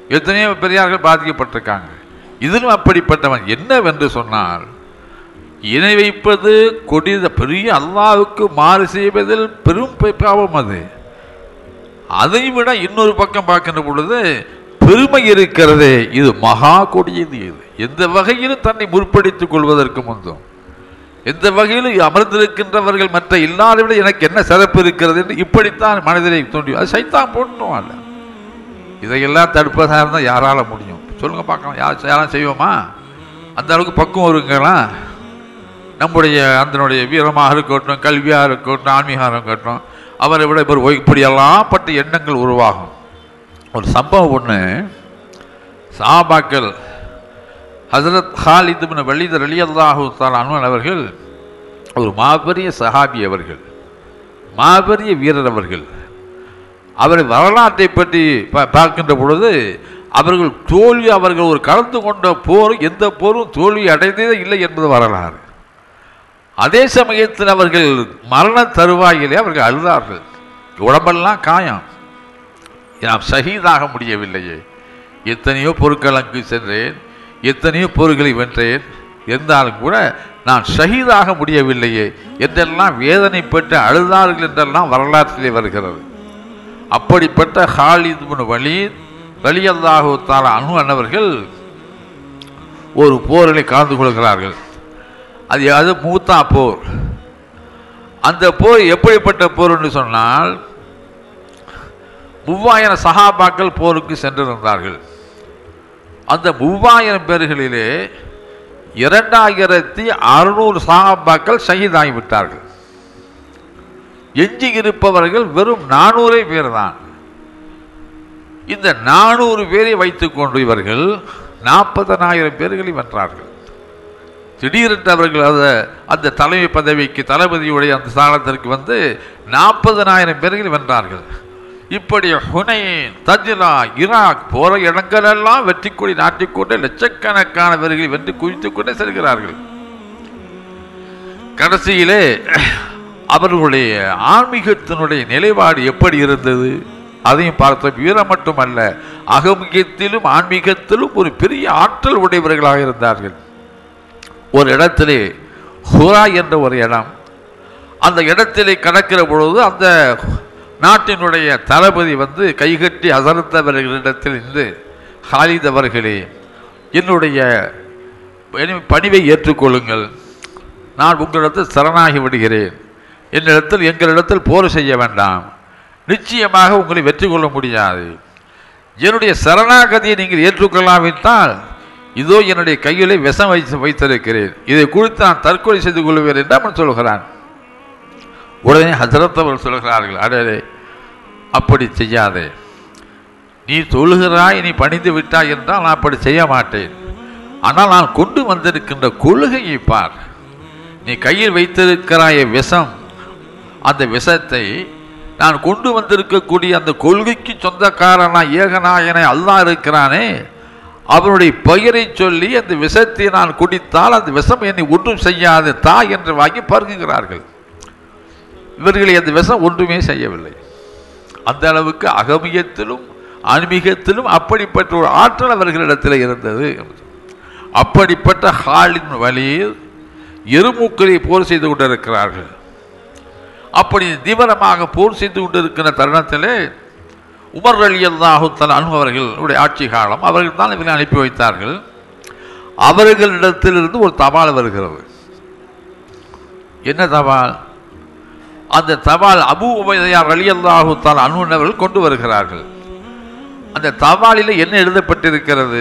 எத்தனையோ பெரியார்கள் பாதிக்கப்பட்டிருக்காங்க இதிலும் அப்படிப்பட்டவன் என்னவென்று சொன்னால் இணை வைப்பது கொடித பெரிய அல்லாவுக்கு மாறு செய்வதில் பெரும் ப- பாவம் அது அதை விட இன்னொரு பக்கம் பார்க்கின்ற பொழுது பெருமை இருக்கிறதே இது மகா கொடியது இது எந்த வகையிலும் தன்னை முற்படுத்திக் கொள்வதற்கு முந்தும் எந்த வகையிலும் அமர்ந்திருக்கின்றவர்கள் மற்ற இல்லாத விட எனக்கு என்ன சிறப்பு இருக்கிறது என்று இப்படித்தான் மனதிலே தோன்றி அது சைத்தான் போடணும் அல்ல இதையெல்லாம் தடுப்பதாக இருந்தால் யாரால முடியும் சொல்லுங்க பார்க்கலாம் யார் யாரும் செய்வோமா அந்த அளவுக்கு பக்குவம் இருக்குங்களா நம்முடைய அதனுடைய வீரமாக இருக்கட்டும் கல்வியாக இருக்கட்டும் ஆன்மீகமாக இருக்கட்டும் அவரை விட இப்போ இப்படியெல்லாம் பட்ட எண்ணங்கள் உருவாகும் ஒரு சம்பவம் ஒன்று சாபாக்கள் ஹசரத் ஹாலித் பின் வலித் ரலியல்லாஹு தால் அன்வன் அவர்கள் ஒரு மாபெரிய சஹாபி அவர்கள் மாபெரிய வீரர் அவர்கள் அவர் வரலாற்றை பற்றி பா- பார்க்கின்ற பொழுது அவர்கள் தோல்வி அவர்கள் ஒரு கலந்து கொண்ட போர் எந்த போரும் தோல்வி அடைந்ததே இல்லை என்பது வரலாறு அதே சமயத்தில் அவர்கள் மரண தருவாயிலே அவர்கள் அழுதார்கள் உடம்பெல்லாம் காயம் நாம் ஷஹீதாக முடியவில்லையே எத்தனையோ பொருட்களுக்கு சென்றேன் எத்தனையோ பொருட்களை வென்றேன் இருந்தாலும் கூட நான் ஷஹீதாக முடியவில்லையே என்றெல்லாம் வேதனைப்பட்டு அழுதார்கள் என்றெல்லாம் வரலாற்றிலே வருகிறது அப்படிப்பட்ட ஹாலித் பின் வலீத் வலியல்லாஹு தாலா அனு அன்னவர்கள் ஒரு போரிலே கலந்து கொள்கிறார்கள் அது அது மூத்தா போர் அந்த போர் எப்படிப்பட்ட போர் என்று சொன்னால் மூவாயிரம் சகாபாக்கள் போருக்கு சென்றிருந்தார்கள் அந்த மூவாயிரம் பேர்களிலே இரண்டாயிரத்தி அறுநூறு சகாபாக்கள் ஷஹீதாகிவிட்டார்கள் எஞ்சி இருப்பவர்கள் வெறும் நானூறே பேர் தான் இந்த நானூறு பேரை வைத்துக்கொண்டு இவர்கள் நாற்பதனாயிரம் பேர்களை வென்றார்கள் திடீரென்று அவர்கள் அந்த அந்த தலைமை பதவிக்கு தளபதியுடைய அந்த ஸ்தானத்திற்கு வந்து நாற்பதனாயிரம் பேர்கள் வென்றார்கள் இப்படி ஹுனைன் தஜ்லா ஈராக் போற இடங்களெல்லாம் வெற்றி கொடி நாட்டிக்கொண்டு லட்சக்கணக்கான பேர்களை வென்று குவித்துக் கொண்டே செல்கிறார்கள் கடைசியிலே அவர்களுடைய ஆன்மீகத்தினுடைய நிலைப்பாடு எப்படி இருந்தது அதையும் பார்த்தோம் வீரம் மட்டுமல்ல அகமுகத்திலும் ஆன்மீகத்திலும் ஒரு பெரிய ஆற்றல் உடையவர்களாக இருந்தார்கள் ஒரு இடத்திலே ஹுரா என்ற ஒரு இடம் அந்த இடத்திலே கடக்கிற பொழுது அந்த நாட்டினுடைய தளபதி வந்து கைகட்டி அசர்த்தவர்களிடத்தில் இருந்து ஹாலித் அவர்களே என்னுடைய பணி- பணிவை ஏற்றுக்கொள்ளுங்கள் நான் உங்களிடத்தில் சரணாகி விடுகிறேன் என்னிடத்தில் எங்களிடத்தில் போர் செய்ய வேண்டாம் நிச்சயமாக உங்களை வெற்றி கொள்ள முடியாது என்னுடைய சரணாகதியை நீங்கள் ஏற்றுக்கொள்ளாவிட்டால் இதோ என்னுடைய கையிலே விஷம் வைத்து வைத்திருக்கிறேன் இதை குறித்து நான் தற்கொலை செய்து கொள்வேன் என்று அவன் சொல்கிறான் உடனே ஹசரத் அவர் சொல்கிறார்கள் அடே அப்படி செய்யாதே நீ தொழுகிறாய் நீ பணிந்து விட்டாய் என்றால் நான் அப்படி செய்ய மாட்டேன் ஆனால் நான் கொண்டு வந்திருக்கின்ற கொள்கையை பார் நீ கையில் வைத்திருக்கிறாய விஷம் அந்த விஷத்தை நான் கொண்டு வந்திருக்கக்கூடிய அந்த கொள்கைக்கு சொந்தக்காரனா ஏகநாயனை அல்லாஹ் இருக்கிறானே அவனுடைய பெயரை சொல்லி அந்த விஷத்தை நான் குடித்தால் அந்த விஷம் என்னை ஒன்றும் செய்யாது தா என்று வாங்கி பருகுகிறார்கள் இவர்களை அந்த விஷம் ஒன்றுமே செய்யவில்லை அந்த அளவுக்கு அகமியத்திலும் ஆன்மீகத்திலும் அப்படிப்பட்ட ஒரு ஆற்றல் அவர்களிடத்தில் இருந்தது அப்படிப்பட்ட ஹாலின் வழியில் எருமூக்களை போர் செய்து கொண்டிருக்கிறார்கள் அப்படி தீவிரமாக போர் செய்து கொண்டிருக்கிற தருணத்திலே உமர் அலி அல்லாஹுத்தல் அனுபவர்களுடைய ஆட்சி காலம் அவர்கள் தான் இவர்களை அனுப்பி வைத்தார்கள் அவர்களிடத்திலிருந்து ஒரு தபால் வருகிறது என்ன தபால் அந்த தபால் அபு உபதையார் அலி அல்லாஹுத்தால் அனுபவர்கள் கொண்டு வருகிறார்கள் அந்த தபாலில் என்ன எழுதப்பட்டிருக்கிறது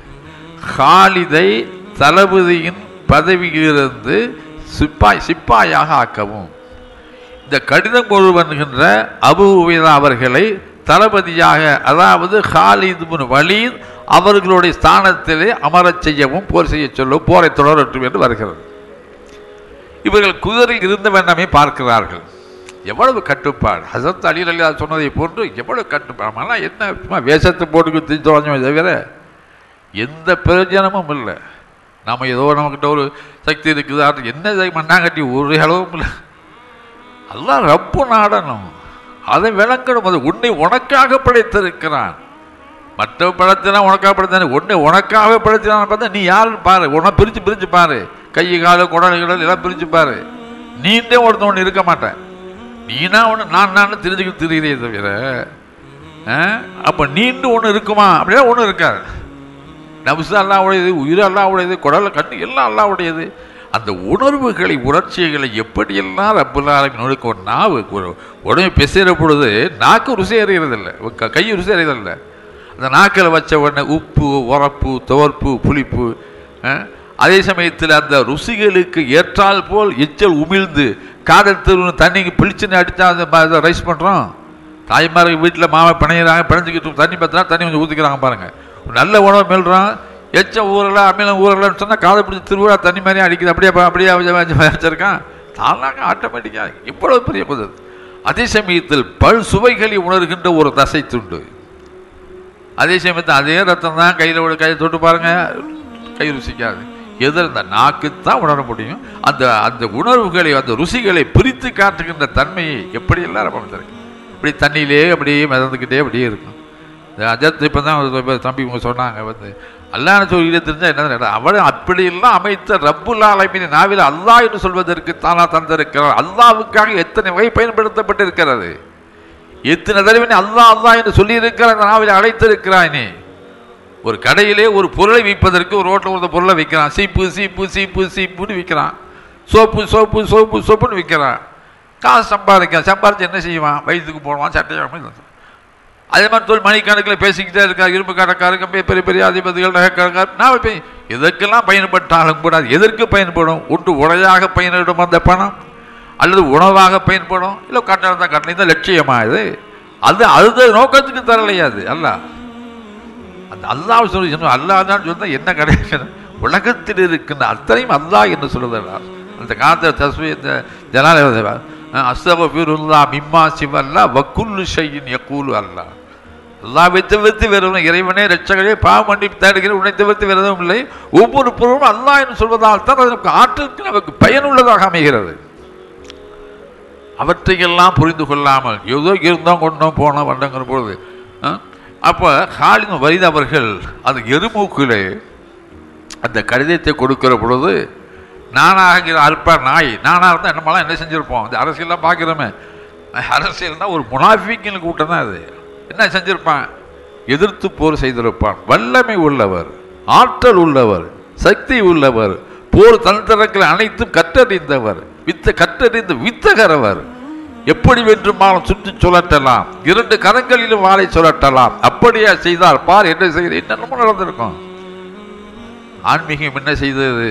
ஹாலிதை தளபதியின் பதவியிலிருந்து சிப்பாய் சிப்பாயாக ஆக்கவும் இந்த கடிதம் கொண்டு வருகின்ற அபு உபைதா அவர்களை தளபதியாக அதாவது ஹாலித் பின் வலீத் அவர்களுடைய ஸ்தானத்திலே அமரச் செய்யவும் போர் செய்ய சொல்லவும் போரை தொடரட்டும் என்று வருகிறது இவர்கள் குதிரையில் இருந்த வேண்டாமே பார்க்கிறார்கள் எவ்வளவு கட்டுப்பாடு ஹசரத் அலி அலி சொன்னதை போன்று எவ்வளவு கட்டுப்பாடு நம்மலாம் என்ன சும்மா வேஷத்தை போட்டு திச்சு தொலைஞ்சோமே தவிர எந்த பிரயோஜனமும் இல்லை நம்ம ஏதோ நம்மக்கிட்ட ஒரு சக்தி இருக்குது அது என்ன இதை மண்ணாங்கட்டி ஒரு அளவும் இல்லை அல்லாஹ் ரப்பு நாடணும் அதை விளங்கணும் அது உன்னை உனக்காக படைத்திருக்கிறான் மற்ற படைத்தனா உனக்காக படைத்தானே ஒன்று உனக்காக படைத்தான பார்த்தா நீ யாருன்னு பாரு உன்னை பிரித்து பிரித்து பாரு கை காலு குடல் கிடல் எல்லாம் பிரித்து பாரு நீண்டே ஒருத்தன் ஒன்று இருக்க மாட்டேன் நீனா ஒன்று நான் நான் தெரிஞ்சுக்கிட்டு தெரியுதே தவிர அப்போ நீண்டு ஒன்று இருக்குமா அப்படின்னா ஒன்றும் இருக்காது நபுசு அல்லாவுடையது உயிர் அல்லாவுடையது குடல் கண்ணு எல்லாம் அல்லாவுடையது அந்த உணர்வுகளை உணர்ச்சிகளை எப்படியெல்லாம் ரப்புல்லாலும் நுழைக்க ஒரு நாவு ஒரு உடனே பேசுகிற பொழுது நாக்கு ருசி அறியறதில்லை கை ருசி அறியறதில்லை அந்த நாக்கில் வச்ச உடனே உப்பு உரப்பு துவர்ப்பு புளிப்பு அஹ், அதே சமயத்தில் அந்த ருசிகளுக்கு ஏற்றால் போல் எச்சல் உமிழ்ந்து காதல் தண்ணிக்கு பிளிச்சுன்னு அடித்தா அந்த ம- அதை ரைஸ் பண்ணுறோம் தாய்மார்கள் வீட்டில் மாவை பிணையிறாங்க பிணைஞ்சிக்கிட்டு தண்ணி பற்றினா தண்ணி கொஞ்சம் ஊற்றிக்கிறாங்க பாருங்க ஒரு நல்ல உணவு மெல்றோம் எச்சம் ஊறல அமிலம் ஊறலன்னு சொன்னால் காதை பிடிச்சி திருவிழா தண்ணி மாதிரி அடிக்குது அப்படியே ப- அப்படியே வச்சு- வச்சு வச்சிருக்கான் தானாக ஆட்டோமேட்டிக்காக இவ்வளவு பெரிய புதல் அதே சமயத்தில் பல் சுவைகளை உணர்கின்ற ஒரு தசை துண்டு அதே சமயத்தில் அதே ரத்தம் தான் கையில் விட கையை தொட்டு பாருங்க கை ருசிக்காது எதில் இந்த நாக்கு தான் உணர முடியும் அந்த அந்த உணர்வுகளை அந்த ருசிகளை பிரித்து காட்டுகின்ற தன்மையை எப்படியெல்லாம் நம்ம அமைச்சிருக்கு இப்படி தண்ணியிலே அப்படியே மிதந்துக்கிட்டே அப்படியே இருக்கும் இந்த அஜத் இப்போ தான் ஒரு தம்பி இவங்க சொன்னாங்க வந்து அல்லாஹ் சொல்லிட்டு தெரிஞ்சா என்ன அவள் அப்படியெல்லாம் அமைத்த ரப்புல் ஆலமீன் நாவில் அல்லாஹ் என்று சொல்வதற்கு தானா தந்திருக்கிறார் அல்லாவுக்காக எத்தனை வகை பயன்படுத்தப்பட்டிருக்கிறது எத்தனை தடவை நீ அல்லாஹ் அல்லாஹ் என்று சொல்லியிருக்கிற அந்த நாவில் அழைத்திருக்கிறாய் நீ ஒரு கடையிலே ஒரு பொருளை விற்பதற்கு ஒரு ரோட்டில் ஒரு பொருளை விற்கிறான் சீப்பு சீப்பு சீப்பு சீப்புன்னு விற்கிறான் சோப்பு சோப்பு சோப்பு சோப்புன்னு விற்கிறான் காசு சம்பாதிக்கிறான் சம்பாதிச்சு என்ன செய்வான் வயிற்றுக்கு போடுவான் சட்டையாக அதே மாதிரி தொழில் மணிக்கணக்கில் பேசிக்கிட்டே இருக்கார் இரும்பு கடைக்காரங்க பெரிய பெரிய பெரிய அதிபதிகள் நகைக்கடைக்காரர் நான் போய் எதற்கெல்லாம் பயன்பட்டாலும் கூட அது எதற்கு பயன்படும் ஒன்று உடையாக பயனிடும் அந்த பணம் அல்லது உணவாக பயன்படும் இல்லை கட்டணம் தான் கட்டணம் தான் லட்சியமா இது அது அது நோக்கத்துக்கு தரலையா அது அல்ல அந்த அல்லாஹ் சொல்லி சொன்ன அல்லாஹ் தான் சொன்னால் என்ன கிடையாது உலகத்தில் இருக்கின்ற அத்தனையும் அல்லாஹ் என்று சொல்லுதா அந்த காலத்தில் தஸ்வி இந்த ஜனால அஸ்தபீருல்லா மிம்மா சிவல்லா வக்குல்லு ஷையின் யக்கூலு அல்லா அல்லாவை தவிர்த்து வேறவன் இறைவனே ரட்சகரே பாவம் பண்ணி தேடுகிற உன்னை தவிர்த்து வேறு எதுவும் இல்லை ஒவ்வொரு பொருளும் அல்லாஹ் என்று சொல்வதால் தான் அது நமக்கு ஆற்றலுக்கு நமக்கு பயனுள்ளதாக அமைகிறது அவற்றையெல்லாம் புரிந்து கொள்ளாமல் ஏதோ இருந்தோம் கொண்டோம் போனோம் வந்தங்கிற பொழுது அப்போ ஹாலின் வரிது அவர்கள் அந்த எருமூக்கிலே அந்த கடிதத்தை கொடுக்கிற பொழுது நானாகிற அல்ப நாய் நானாக இருந்தால் நம்மளாம் என்ன செஞ்சுருப்போம் இந்த அரசியல்லாம் பார்க்குறோமே அரசியல்னா ஒரு முனாஃபிக்கின் கூட்டம் தான் அது என்ன செஞ்சிருப்பான் எதிர்த்து போர் செய்திருப்பான் வல்லமை உள்ளவர் ஆற்றல் உள்ளவர் சக்தி உள்ளவர் போர் தந்திரங்களை அனைத்தும் கற்றறிந்தவர் வித்த கற்றறிந்த வித்தகரவர் எப்படி வேண்டுமானாலும் சுற்றி சுழட்டலாம் இரண்டு கரங்களிலும் வாழை சுழட்டலாம் அப்படியே செய்தால் பார் என்ன செய்கிறது என்னென்னமோ நடந்திருக்கும் ஆன்மீகம் என்ன செய்தது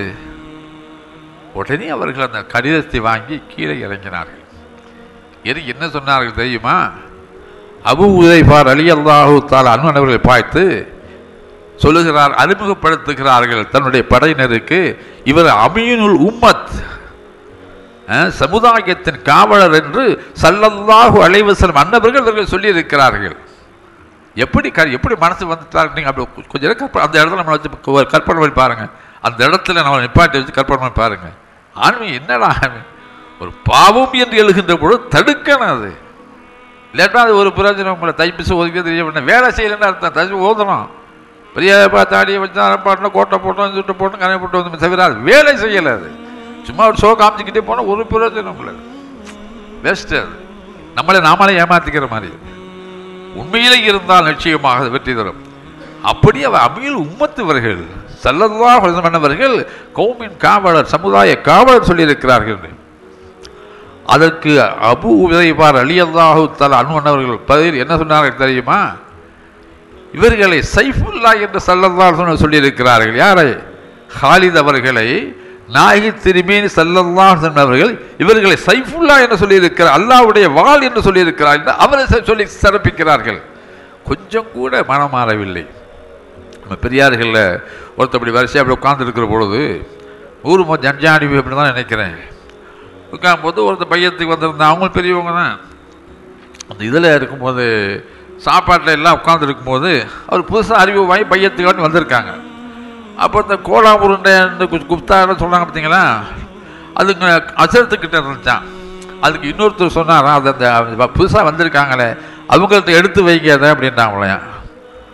உடனே அவர்கள் அந்த கடிதத்தை வாங்கி கீழே இறங்கினார்கள் இறங்கி என்ன சொன்னார்கள் தெரியுமா அபு உதைபார் அலி அல்லாஹூ தால் அன்பன் அவர்களை பார்த்து சொல்லுகிறார் அறிமுகப்படுத்துகிறார்கள் தன்னுடைய படையினருக்கு இவர் அமீனுல் உம்மத் அஹ், சமுதாயத்தின் காவலர் என்று சல்லல்லாஹு அலைவசலம் அன்னவர்கள் இவர்கள் சொல்லியிருக்கிறார்கள் எப்படி க எப்படி மனசு வந்துட்டார் நீங்கள் அப்படி கொ- கொஞ்ச நேரம் கற்ப அந்த இடத்துல நம்ம வச்சு க- கற்பனை பண்ணி பாருங்க அந்த இடத்துல நம்ம நிப்பாட்டி வச்சு கற்பனை பண்ணி பாருங்க ஆன்மீகம் என்னடா ஆன்மீகம்? ஒரு பாவம் என்று எழுகின்ற பொழுது தடுக்கணும் அது இல்லாட்டா அது ஒரு பிரயோஜனம் இல்லை தைப்பிசு ஒதுக்க தெரிய பண்ண வேலை செய்யலைன்னு அர்த்தம் தைச்சு ஓதணும் பெரிய பா- தாடியை வச்சு பாட்டில் கோட்டை போட்டோம் சுட்டு போட்டோம் கனை போட்டு வந்து தவிர அது வேலை செய்யலை அது சும்மா ஒரு ஷோ காமிச்சிக்கிட்டே போனால் ஒரு பிரயோஜனம் இல்லை பெஸ்ட் அது நம்மளை நாமளே ஏமாத்திக்கிற மாதிரி உண்மையிலே இருந்தால் நிச்சயமாக அது வெற்றி தரும் அப்படி அவர் அமீல் உம்மத்துவர்கள் சல்லல்லா பண்ணவர்கள் கௌமின் காவலர் சமுதாய காவலர் சொல்லியிருக்கிறார்கள் அதற்கு அபு உதைபார் அலி அல்லாஹு தலா அனுவனவர்கள் பதில் என்ன சொன்னார்கள் தெரியுமா இவர்களை சைஃபுல்லா என்று சல்லல்லா சொன்ன சொல்லியிருக்கிறார்கள் யாரை ஹாலித் அவர்களை நாயகி திருமீன் சல்லல்லா சொன்னவர்கள் இவர்களை சைஃபுல்லா என்று சொல்லியிருக்கிறார் அல்லாஹ்வுடைய வாள் என்று சொல்லியிருக்கிறார் என்று அவரை ச- சொல்லி சிறப்பிக்கிறார்கள் கொஞ்சம் கூட மனம் மாறவில்லை நம்ம பெரியார்களில் ஒருத்தர் அப்படி வரிசையாக அப்படி உட்கார்ந்துருக்கிற பொழுது ஊர் மொ ஜன்ஜாடி அப்படி தான் நினைக்கிறேன் உட்காரும்போது ஒருத்தர் பையத்துக்கு வந்திருந்தாங்க அவங்களும் பெரியவங்க தான் அந்த இதில் இருக்கும்போது சாப்பாட்டில் எல்லாம் உட்காந்துருக்கும் போது அவர் புதுசாக அறிவு வாங்கி பையத்துக்காண்டி வந்திருக்காங்க அப்போ இந்த கோலா உருண்டை இந்த கு- குப்தான்னு சொல்கிறாங்க பார்த்தீங்களா அதுங்க அசரத்துக்கிட்ட இருந்துச்சான் அதுக்கு இன்னொருத்தர் சொன்னாராம் அது அந்த புதுசாக வந்திருக்காங்களே அவங்கள்ட்ட எடுத்து வைங்க அதை அப்படின்றாங்களையாம்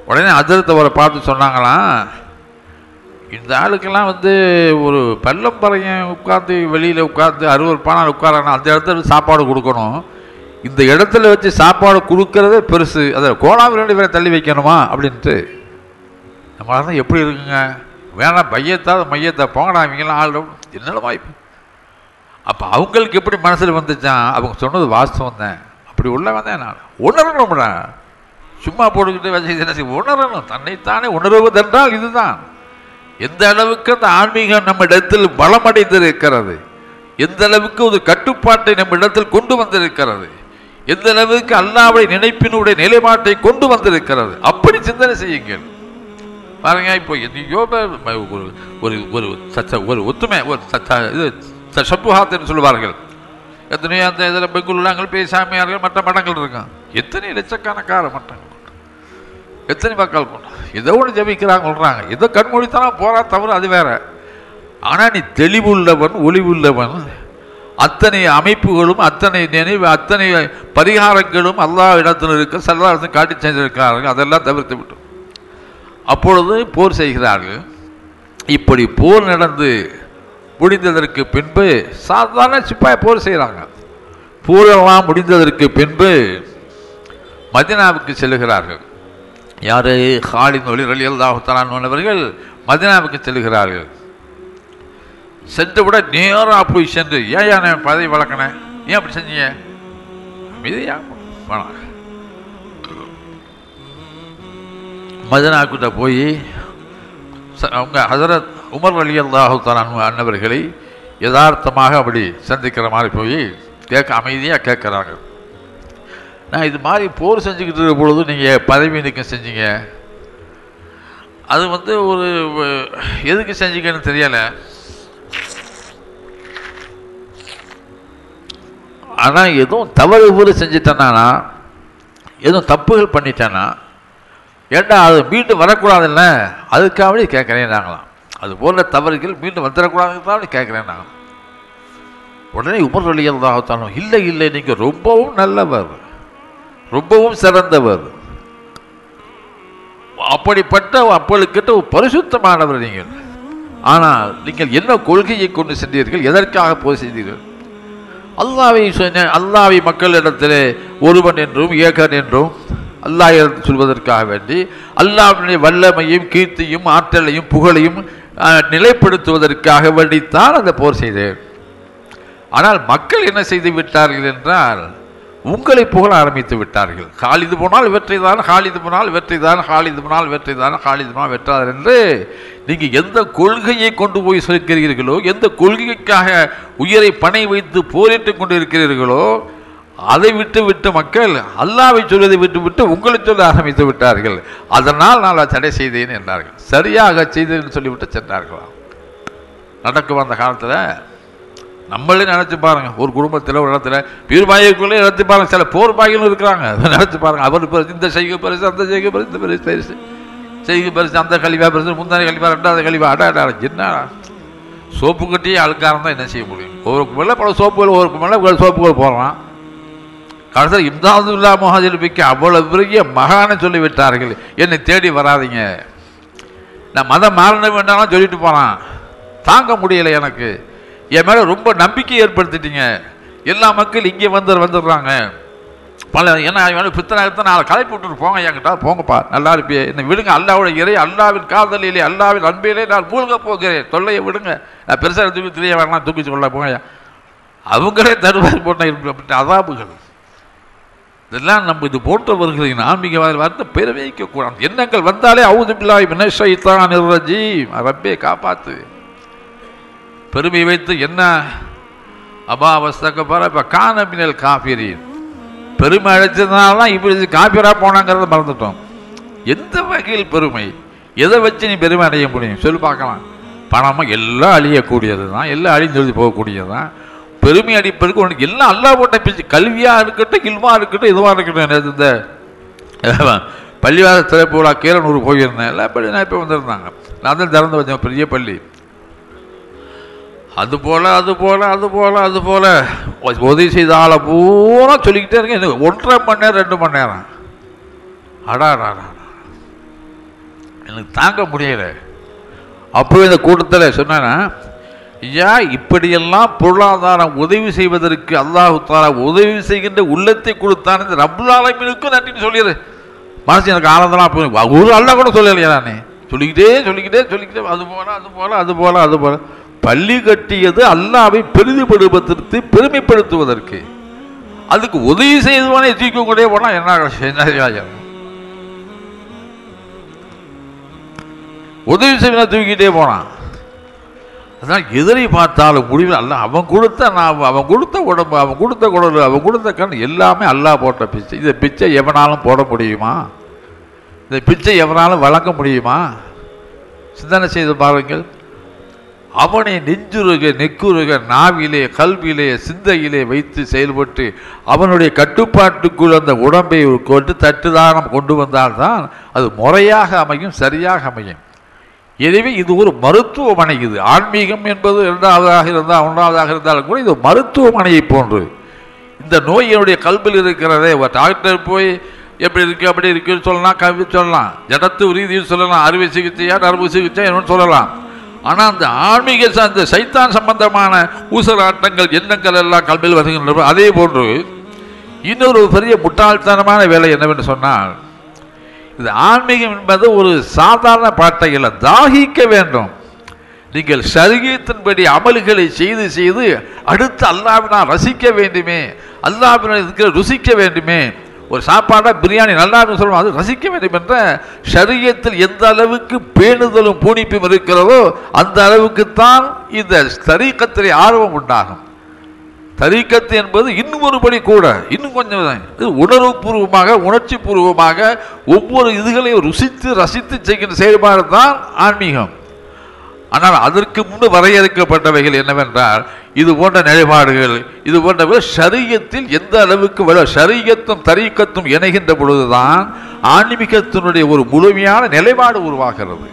உடனே அதிரத்தை அவரை பார்த்து சொன்னாங்களாம் இந்த ஆளுக்கெல்லாம் வந்து ஒரு பள்ளம்பறையன் உட்காந்து வெளியில் உட்காந்து அறுவருப்பான உட்காரானா அந்த இடத்துல சாப்பாடு கொடுக்கணும் இந்த இடத்துல வச்சு சாப்பாடு கொடுக்கறதே பெருசு அதை கோலாவில் ரெண்டு பேரை தள்ளி வைக்கணுமா அப்படின்ட்டு நம்மளால தான் எப்படி இருக்குங்க வேணாம் பையத்தா மையத்தை போங்கடா இவங்கெல்லாம் ஆள் என்னென்ன வாய்ப்பு அப்போ அவங்களுக்கு எப்படி மனசில் வந்துச்சான் அவங்க சொன்னது வாஸ்தவம் தான் அப்படி உள்ள வந்தேன் நான் உணரணும்டா சும்மா போட்டுக்கிட்டு வச்சு என்ன செய்ய உணரணும் தன்னைத்தானே உணர்வதென்றால் இதுதான் எந்த அளவுக்கு அந்த ஆன்மீகம் நம்ம இடத்தில் பலமடைந்திருக்கிறது எந்த அளவுக்கு ஒரு கட்டுப்பாட்டை நம்ம இடத்தில் கொண்டு வந்திருக்கிறது எந்த அளவுக்கு அல்லாவுடைய நினைப்பினுடைய நிலைப்பாட்டை கொண்டு வந்திருக்கிறது அப்படி சிந்தனை செய்யுங்கள் பாருங்க இப்போ எங்கேயோ ப- ஒரு ஒரு ஒரு சச்ச ஒரு ஒத்துமை ஒரு சச்ச இது சப்புஹாத்துன்னு சொல்லுவார்கள் எத்தனையோ அந்த இதில் பெங்களூர்ல அங்கே போய் சாமியார்கள் மற்ற மடங்கள் இருக்கான் எத்தனை லட்சக்கணக்கான மட்டங்கள் எத்தனை மக்கள் கொண்டு ஏதோ ஒன்று ஜபிக்கிறாங்க சொல்கிறாங்க ஏதோ கண்மொழித்தனம் போறா தவிர அது வேற ஆனால் நீ தெளிவுள்ளவன் ஒளிவுள்ளவன் அத்தனை அமைப்புகளும் அத்தனை நினைவு அத்தனை பரிகாரங்களும் அல்லாஹ் இடத்தில் இருக்க சல்லாரத்தை காட்டி செஞ்சிருக்கிறார்கள் அதெல்லாம் தவிர்த்து விட்டோம் அப்பொழுது போர் செய்கிறார்கள் இப்படி போர் நடந்து முடிந்ததற்கு பின்பு சாதாரண சிப்பாய் போர் செய்கிறாங்க போரெல்லாம் முடிந்ததற்கு பின்பு மதினாவுக்கு செல்லுகிறார்கள் யாரு ஹாலின் ஒளி அலி அல்லாஹாலானவர்கள் மதினாவுக்கு செல்லுகிறார்கள் சென்று விட நேராக போய் சென்று ஏன் நான் பதவி வளர்க்கினேன் ஏன் அப்படி செஞ்சீங்க அமைதியா வேணாம் மதனாக்கிட்ட போய் ச- அவங்க ஹசரத் உமர் அலி அல்லாஹு அன்னவர்களை யதார்த்தமாக அப்படி சந்திக்கிற மாதிரி போய் கேட்க அமைதியாக கேட்குறாங்க நான் இது மாதிரி போர் செஞ்சுக்கிட்டு இருக்க பொழுது நீங்கள் பதவி நீக்கம் செஞ்சீங்க அது வந்து ஒரு வ- எதுக்கு செஞ்சீங்கன்னு தெரியலை ஆனால் எதுவும் தவறு ஊறு செஞ்சிட்டேனா எதுவும் தப்புகள் பண்ணிட்டேனா ஏண்டா அது மீண்டும் வரக்கூடாதுல்ல அதுக்காகவே கேட்குறேன் நாங்களாம் அது போல தவறுகள் மீண்டும் வந்துடக்கூடாதுன்னு கேட்குறேன் நான் உடனே உமர் வழியில் தான் இல்லை இல்லை நீங்கள் ரொம்பவும் நல்லவர் ரொம்பவும் சிறந்தவர் அப்படிப்பட்ட அப்பளுக்கிட்ட ஒரு பரிசுத்தமானவர் நீங்கள் ஆனால் நீங்கள் என்ன கொள்கையை கொண்டு சென்றீர்கள் எதற்காக போய் செய்தீர்கள் அல்லாவை சொன்ன அல்லாவை மக்களிடத்திலே ஒருவன் என்றும் ஏகன் என்றும் அல்லாஹ் சொல்வதற்காக வேண்டி அல்லாஹ்வுடைய வல்லமையும் கீர்த்தியும் ஆற்றலையும் புகழையும் அஹ், நிலைப்படுத்துவதற்காக வேண்டித்தான் அந்த போர் செய்தேன் ஆனால் மக்கள் என்ன செய்து விட்டார்கள் என்றால் உங்களை புகழ ஆரம்பித்து விட்டார்கள் காலிது போனால் வெற்றி தான் காலிது போனால் வெற்றி தான் காலிது போனால் வெற்றி தான் காலிது போனால் வெற்றார் என்று நீங்கள் எந்த கொள்கையை கொண்டு போய் சேர்க்கிறீர்களோ எந்த கொள்கைக்காக உயிரை பணை வைத்து போரிட்டு கொண்டு இருக்கிறீர்களோ அதை விட்டு விட்டு மக்கள் அல்லாவை சொல்வதை விட்டு விட்டு உங்களை சொல்ல ஆரம்பித்து விட்டார்கள் அதனால் நான் அதை தடை செய்தேன் என்றார்கள் சரியாக செய்தேன் சொல்லிவிட்டு சென்றார்களாம் நடக்கும் அந்த காலத்தில் நம்மளே நினச்சி பாருங்க ஒரு குடும்பத்தில் ஒரு இடத்துல பீர்பாய்க்குள்ளே நினச்சி பாருங்க சில போர் பாய்களும் இருக்கிறாங்க நினச்சி பாருங்க அவர் பெருசு இந்த செய்கை பெருசு அந்த செய்கை பெருசு இந்த பெருசு பெருசு செய்கை பெருசு அந்த கழிவா பெருசு முந்தானி கழிவா ரெண்டாவது கழிவா அடா அடா என்ன சோப்பு கட்டியே அழுக்காரம் தான் என்ன செய்ய முடியும் ஒரு மேலே பல சோப்புகள் ஒரு மேலே ஒரு சோப்புகள் போடுறான் கடைசியில் இம்தாதுல்லா முஹாஜிலுபிக்கு அவ்வளவு பெரிய மகானை சொல்லி விட்டார்கள் என்னை தேடி வராதீங்க நான் மதம் மாறின வேண்டாம்னு சொல்லிட்டு போனான் தாங்க முடியலை எனக்கு என் மேலே ரொம்ப நம்பிக்கை ஏற்படுத்திட்டீங்க எல்லா மக்கள் இங்கே வந்து வந்துடுறாங்க பல என்ன வேணும் பித்தனாகத்தை நாளை கலைப்பு விட்டுட்டு போங்க என்கிட்ட போங்கப்பா நல்லா இருப்பியே என்னை விடுங்க அல்லாவோட இறை அல்லாவின் காதலிலே அல்லாவின் அன்பிலே நான் மூழ்க போகிறேன் தொல்லையை விடுங்க நான் பெருசாக தூக்கி தெரிய வேணாம் தூக்கி சொல்ல போங்க அவங்களே தருவார் போட்ட அப்படின்ற அதாபுகள் இதெல்லாம் நம்ம இது போன்றவர்களின் ஆன்மீக வார்த்தை பெற வைக்கக்கூடாது எண்ணங்கள் வந்தாலே அவுது பில்லாய் வினஷைத்தான் ரஜீம் ரப்பே காப்பாத்து பெருமை வைத்து என்ன அபாவஸ்தக்க பார இப்போ காணபினல் காபிரின் பெருமை அழைச்சதுனால தான் இப்படி காபிரா போனாங்கிறத மறந்துட்டோம் எந்த வகையில் பெருமை எதை வச்சு நீ பெருமை அடைய முடியும் சொல்லி பார்க்கலாம் பணமாக எல்லாம் அழியக்கூடியது தான் எல்லாம் அழிஞ்சொழுதி போகக்கூடியது தான் பெருமை அடிப்பதற்கு உனக்கு எல்லாம் அல்லா போட்ட பிச்சு கல்வியாக இருக்கட்டும் இல்மா இருக்கட்டும் இதுவாக இருக்கட்டும் நேத்து இந்த பள்ளிவாத திறப்பு விழா கீரனூர் போயிருந்தேன் எல்லா பள்ளி நான் இப்போ வந்திருந்தாங்க நான் தான் திறந்து வச்சேன் பெரிய பள்ளி அது போல அது போல அது போல அது போல உதவி செய்த ஆளை பூரா சொல்லிக்கிட்டே இருக்கேன் எனக்கு ஒன்றரை மணி நேரம் ரெண்டு மணி நேரம் அடா அடா, அடா, அடா. எனக்கு தாங்க முடியல அப்போ இந்த கூட்டத்தில் சொன்னேன்னா ஐயா இப்படியெல்லாம் பொருளாதாரம் உதவி செய்வதற்கு அல்லாஹு தாலா உதவி செய்கின்ற உள்ளத்தை கொடுத்தான் இந்த ரப்புல் ஆலமீனுக்கும் நன்றின்னு சொல்லிடு மனசு எனக்கு ஆனந்தமாக போய் ஒரு அல்லா கூட சொல்லலையா நானே சொல்லிக்கிட்டே சொல்லிக்கிட்டே சொல்லிக்கிட்டே அது போல அது போல அது போல அது போல பள்ளி கட்டியது அல்லாவை பெரிதுபடுத்துவதற்கு பெருமைப்படுத்துவதற்கு அதுக்கு உதவி செய்தவனே தூக்கி கொண்டே போனா என்ன என்ன ஆகும்? உதவி செய்வனை தூக்கிட்டே போனான் அதான் எதிரி பார்த்தாலும் முடிவில் அல்ல அவன் கொடுத்த நான் அவன் கொடுத்த உடம்பு அவன் கொடுத்த குடல் அவன் கொடுத்த கண் எல்லாமே அல்லாஹ் போட்ட பிச்சை இந்த பிச்சை எவனாலும் போட முடியுமா இந்த பிச்சை எவனாலும் வழங்க முடியுமா சிந்தனை செய்து பாருங்கள் அவனை நெஞ்சுருக நெக்குருக நாவிலே கல்வியிலே சிந்தையிலே வைத்து செயல்பட்டு அவனுடைய கட்டுப்பாட்டுக்குள் அந்த உடம்பை கொண்டு தட்டுதானம் கொண்டு வந்தால்தான் அது முறையாக அமையும் சரியாக அமையும் எனவே இது ஒரு மருத்துவமனை இது ஆன்மீகம் என்பது இரண்டாவதாக இருந்தால் ஒன்றாவதாக இருந்தாலும் கூட இது மருத்துவமனையை போன்று இந்த நோய் என்னுடைய கல்வியில் இருக்கிறதே ஒரு டாக்டர் போய் எப்படி இருக்கு அப்படி இருக்குன்னு சொல்லலாம் கல்வி சொல்லலாம் ஜடத்து ரீதியில் சொல்லலாம் அறுவை சிகிச்சையா நரம்பு சிகிச்சை என்னன்னு சொல்லலாம் ஆனால் அந்த ஆன்மீக ச- அந்த சைத்தான் சம்பந்தமான ஊசலாட்டங்கள் எண்ணங்கள் எல்லாம் கல்வியில் வருகின்றன அதே போன்று இன்னொரு பெரிய முட்டாள்தனமான வேலை என்னவென்று சொன்னால் இது ஆன்மீகம் என்பது ஒரு சாதாரண பாட்டை இல்லை தாகிக்க வேண்டும் நீங்கள் சருகியத்தின்படி அமல்களை செய்து செய்து அடுத்து அல்லாவினா ரசிக்க வேண்டுமே அல்லாவினா இருக்கிற ருசிக்க வேண்டுமே ஒரு சாப்பாடா பிரியாணி நல்லா இருக்குன்னு சொல்லுவோம் அது ரசிக்க வேண்டும் என்ற சரியத்தில் எந்த அளவுக்கு பேணுதலும் பூணிப்பும் இருக்கிறதோ அந்த அளவுக்குத்தான் இந்த தரீக்கத்திலே ஆர்வம் உண்டாகும் தரீக்கத்து என்பது இன்னும் ஒருபடி கூட இன்னும் கொஞ்சம் தான். இது உணர்வுபூர்வமாக உணர்ச்சி பூர்வமாக ஒவ்வொரு இதுகளையும் ருசித்து ரசித்து செய்கின்ற செயல்பாடு தான் ஆன்மீகம் ஆனால் அதற்கு முன்பு வரையறுக்கப்பட்டவைகள் என்னவென்றால் இது போன்ற நிலைப்பாடுகள் இது போன்றவை ஷரியத்தில் எந்த அளவுக்கு வர ஷரியத்தும் தரீக்கத்தும் இணைகின்ற பொழுதுதான் ஆன்மீகத்தினுடைய ஒரு முழுமையான நிலைப்பாடு உருவாகிறது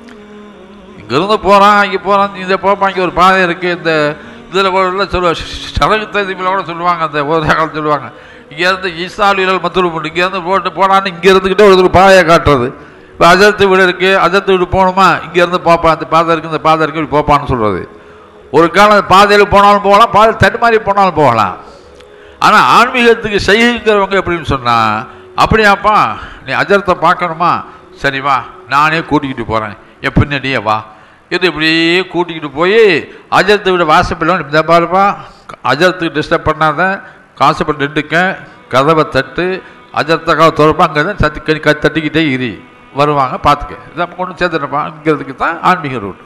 இங்கிருந்து போகிறான் இங்கே போகிறான் இந்த போப்பான் இங்கே ஒரு பாதை இருக்குது இந்த இதில் கூட சொல்லுவாங்க சடகு ததிப்பில் கூட சொல்லுவாங்க அந்த ஓதாக்கள் சொல்லுவாங்க இங்கேருந்து ஈசாலியல் மத்தூர் போட்டு இங்கேருந்து போட்டு போனான்னு இங்கே இருந்துக்கிட்டே ஒரு பாதையை காட்டுறது இப்போ அஜர்த்து வீடு இருக்குது அஜர்த்து வீடு போகணுமா இங்கேருந்து போப்பா அந்த பாதை இருக்குது இந்த பாதை இருக்குது இப்படி போப்பான்னு சொல்கிறது ஒரு காலம் பாதையில் போனாலும் போகலாம் பாதை தட்டு மாதிரி போனாலும் போகலாம் ஆனால் ஆன்மீகத்துக்கு செய்கிறவங்க எப்படின்னு சொன்னால் அப்படியாப்பா நீ அஜரத்தை பார்க்கணுமா சரி வா நானே கூட்டிக்கிட்டு போகிறேன் என் பின்னாடியே வா இது இப்படியே கூட்டிக்கிட்டு போய் அஜரத்தை விட வாசப்பில்லை இந்த பாருப்பா அஜரத்துக்கு டிஸ்டர்ப் பண்ணாத காசுப்பட்டு நின்றுக்க கதவை தட்டு அஜரத்தக்காக திறப்பா அங்கே தான் சத்தி கை கை தட்டிக்கிட்டே இரு வருவாங்க பார்த்துக்க இதை கொண்டு சேர்த்துட்டப்பாங்கிறதுக்கு தான் ஆன்மீக ரூட்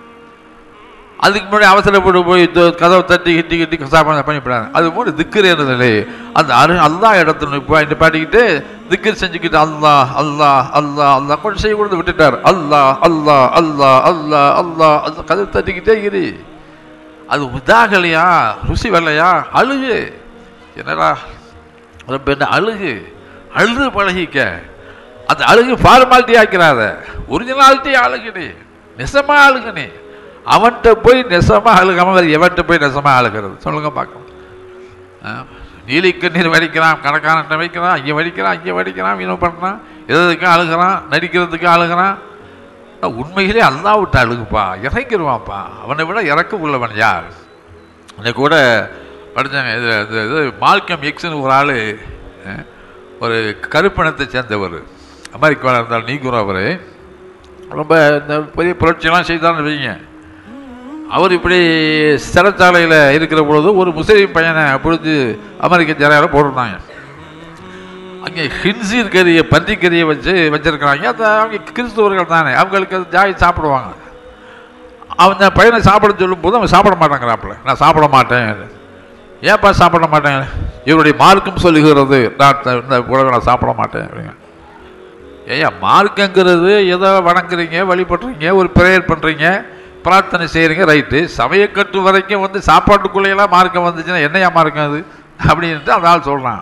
அதுக்கு முன்னாடி அவசரப்பட்டு போய் த- கதவை தட்டி கிட்டி கிட்டி கசாபான பண்ணிவிடாங்க அது போல திக்கர் என்னதில்லை அந்த அரு அல்லா இடத்துல இப்போ இந்த பாட்டிக்கிட்டு திக்கர் செஞ்சுக்கிட்டு அல்லாஹ் அல்லாஹ் அல்லாஹ் அல்லாஹ் கொஞ்சம் செய்ய கொடுத்து விட்டுட்டார் அல்லாஹ் அல்லாஹ் அல்லாஹ் அல்லாஹ் அல்லாஹ் அந்த கதவை தட்டிக்கிட்டே இரு அது இதாகலையா ருசி வரலையா அழுகு என்னடா ரொம்ப என்ன அழுகு அழுது பழகிக்க அந்த அழுகு ஃபார்மாலிட்டி ஆக்கிறாத ஒரிஜினாலிட்டி அழுகுனே நெசமா அழுகுனே அவன்கிட்ட போய் நெசமா அழுகாம வேறு எவன்கிட்ட போய் நெசமா அழுகிறது சொல்லுங்க பார்க்கலாம் ஆ, நீலி கண்ணீர் வடிக்கிறான் கணக்கான வைக்கிறான் அங்கே வடிக்கிறான் இங்கே வடிக்கிறான் இன்னும் பண்ணுறான் எதுக்கும் அழுகிறான் நடிக்கிறதுக்கு அழுகிறான் ஆனா, உண்மையிலே அல்லா விட்டு அழுகுப்பா இறங்கிடுவான்ப்பா அவனை விட இறக்க உள்ளவன் யார் இன்னைக்கு கூட படித்தாங்க இது இது இது மால்கம் எக்ஸ்னு ஒரு ஆள் ஒரு கருப்பினத்தை சேர்ந்தவர் அமெரிக்காவில் இருந்தால் நீக்குறோம் அவர் ரொம்ப இந்த பெரிய புரட்சியெல்லாம் செய்தான்னு வைங்க அவர் இப்படி சிறைச்சாலையில் இருக்கிற பொழுது ஒரு முஸ்லீம் பையனை பிடிச்சி அமெரிக்க ஜனையால் போட்டிருந்தாங்க அங்கே ஹின்சீர் கறியை பன்றிக்கறியை வச்சு வச்சிருக்கிறாங்க அது அவங்க கிறிஸ்துவர்கள் தானே அவங்களுக்கு அது ஜாய் சாப்பிடுவாங்க அவன் அந்த பையனை சாப்பிட சொல்லும்போது அவன் சாப்பிட மாட்டாங்கிறாப்புல நான் சாப்பிட மாட்டேன் ஏன்ப்பா சாப்பிட மாட்டேன் இவருடைய மார்க்கம் சொல்லுகிறது நான் த- இந்த உலகம் நான் சாப்பிட மாட்டேன் அப்படிங்க ஏய்யா மார்க்கங்கிறது ஏதோ வணங்குறீங்க வழிபடுறீங்க ஒரு ப்ரேயர் பண்ணுறீங்க பிரார்த்தனை செய்கிறீங்க ரைட்டு சமயக்கட்டு வரைக்கும் வந்து சாப்பாட்டுக்குள்ளேயெல்லாம் மார்க்கம் வந்துச்சுன்னா என்னையா மார்க்கம் அது அப்படின்ட்டு அந்த ஆள் சொல்கிறான்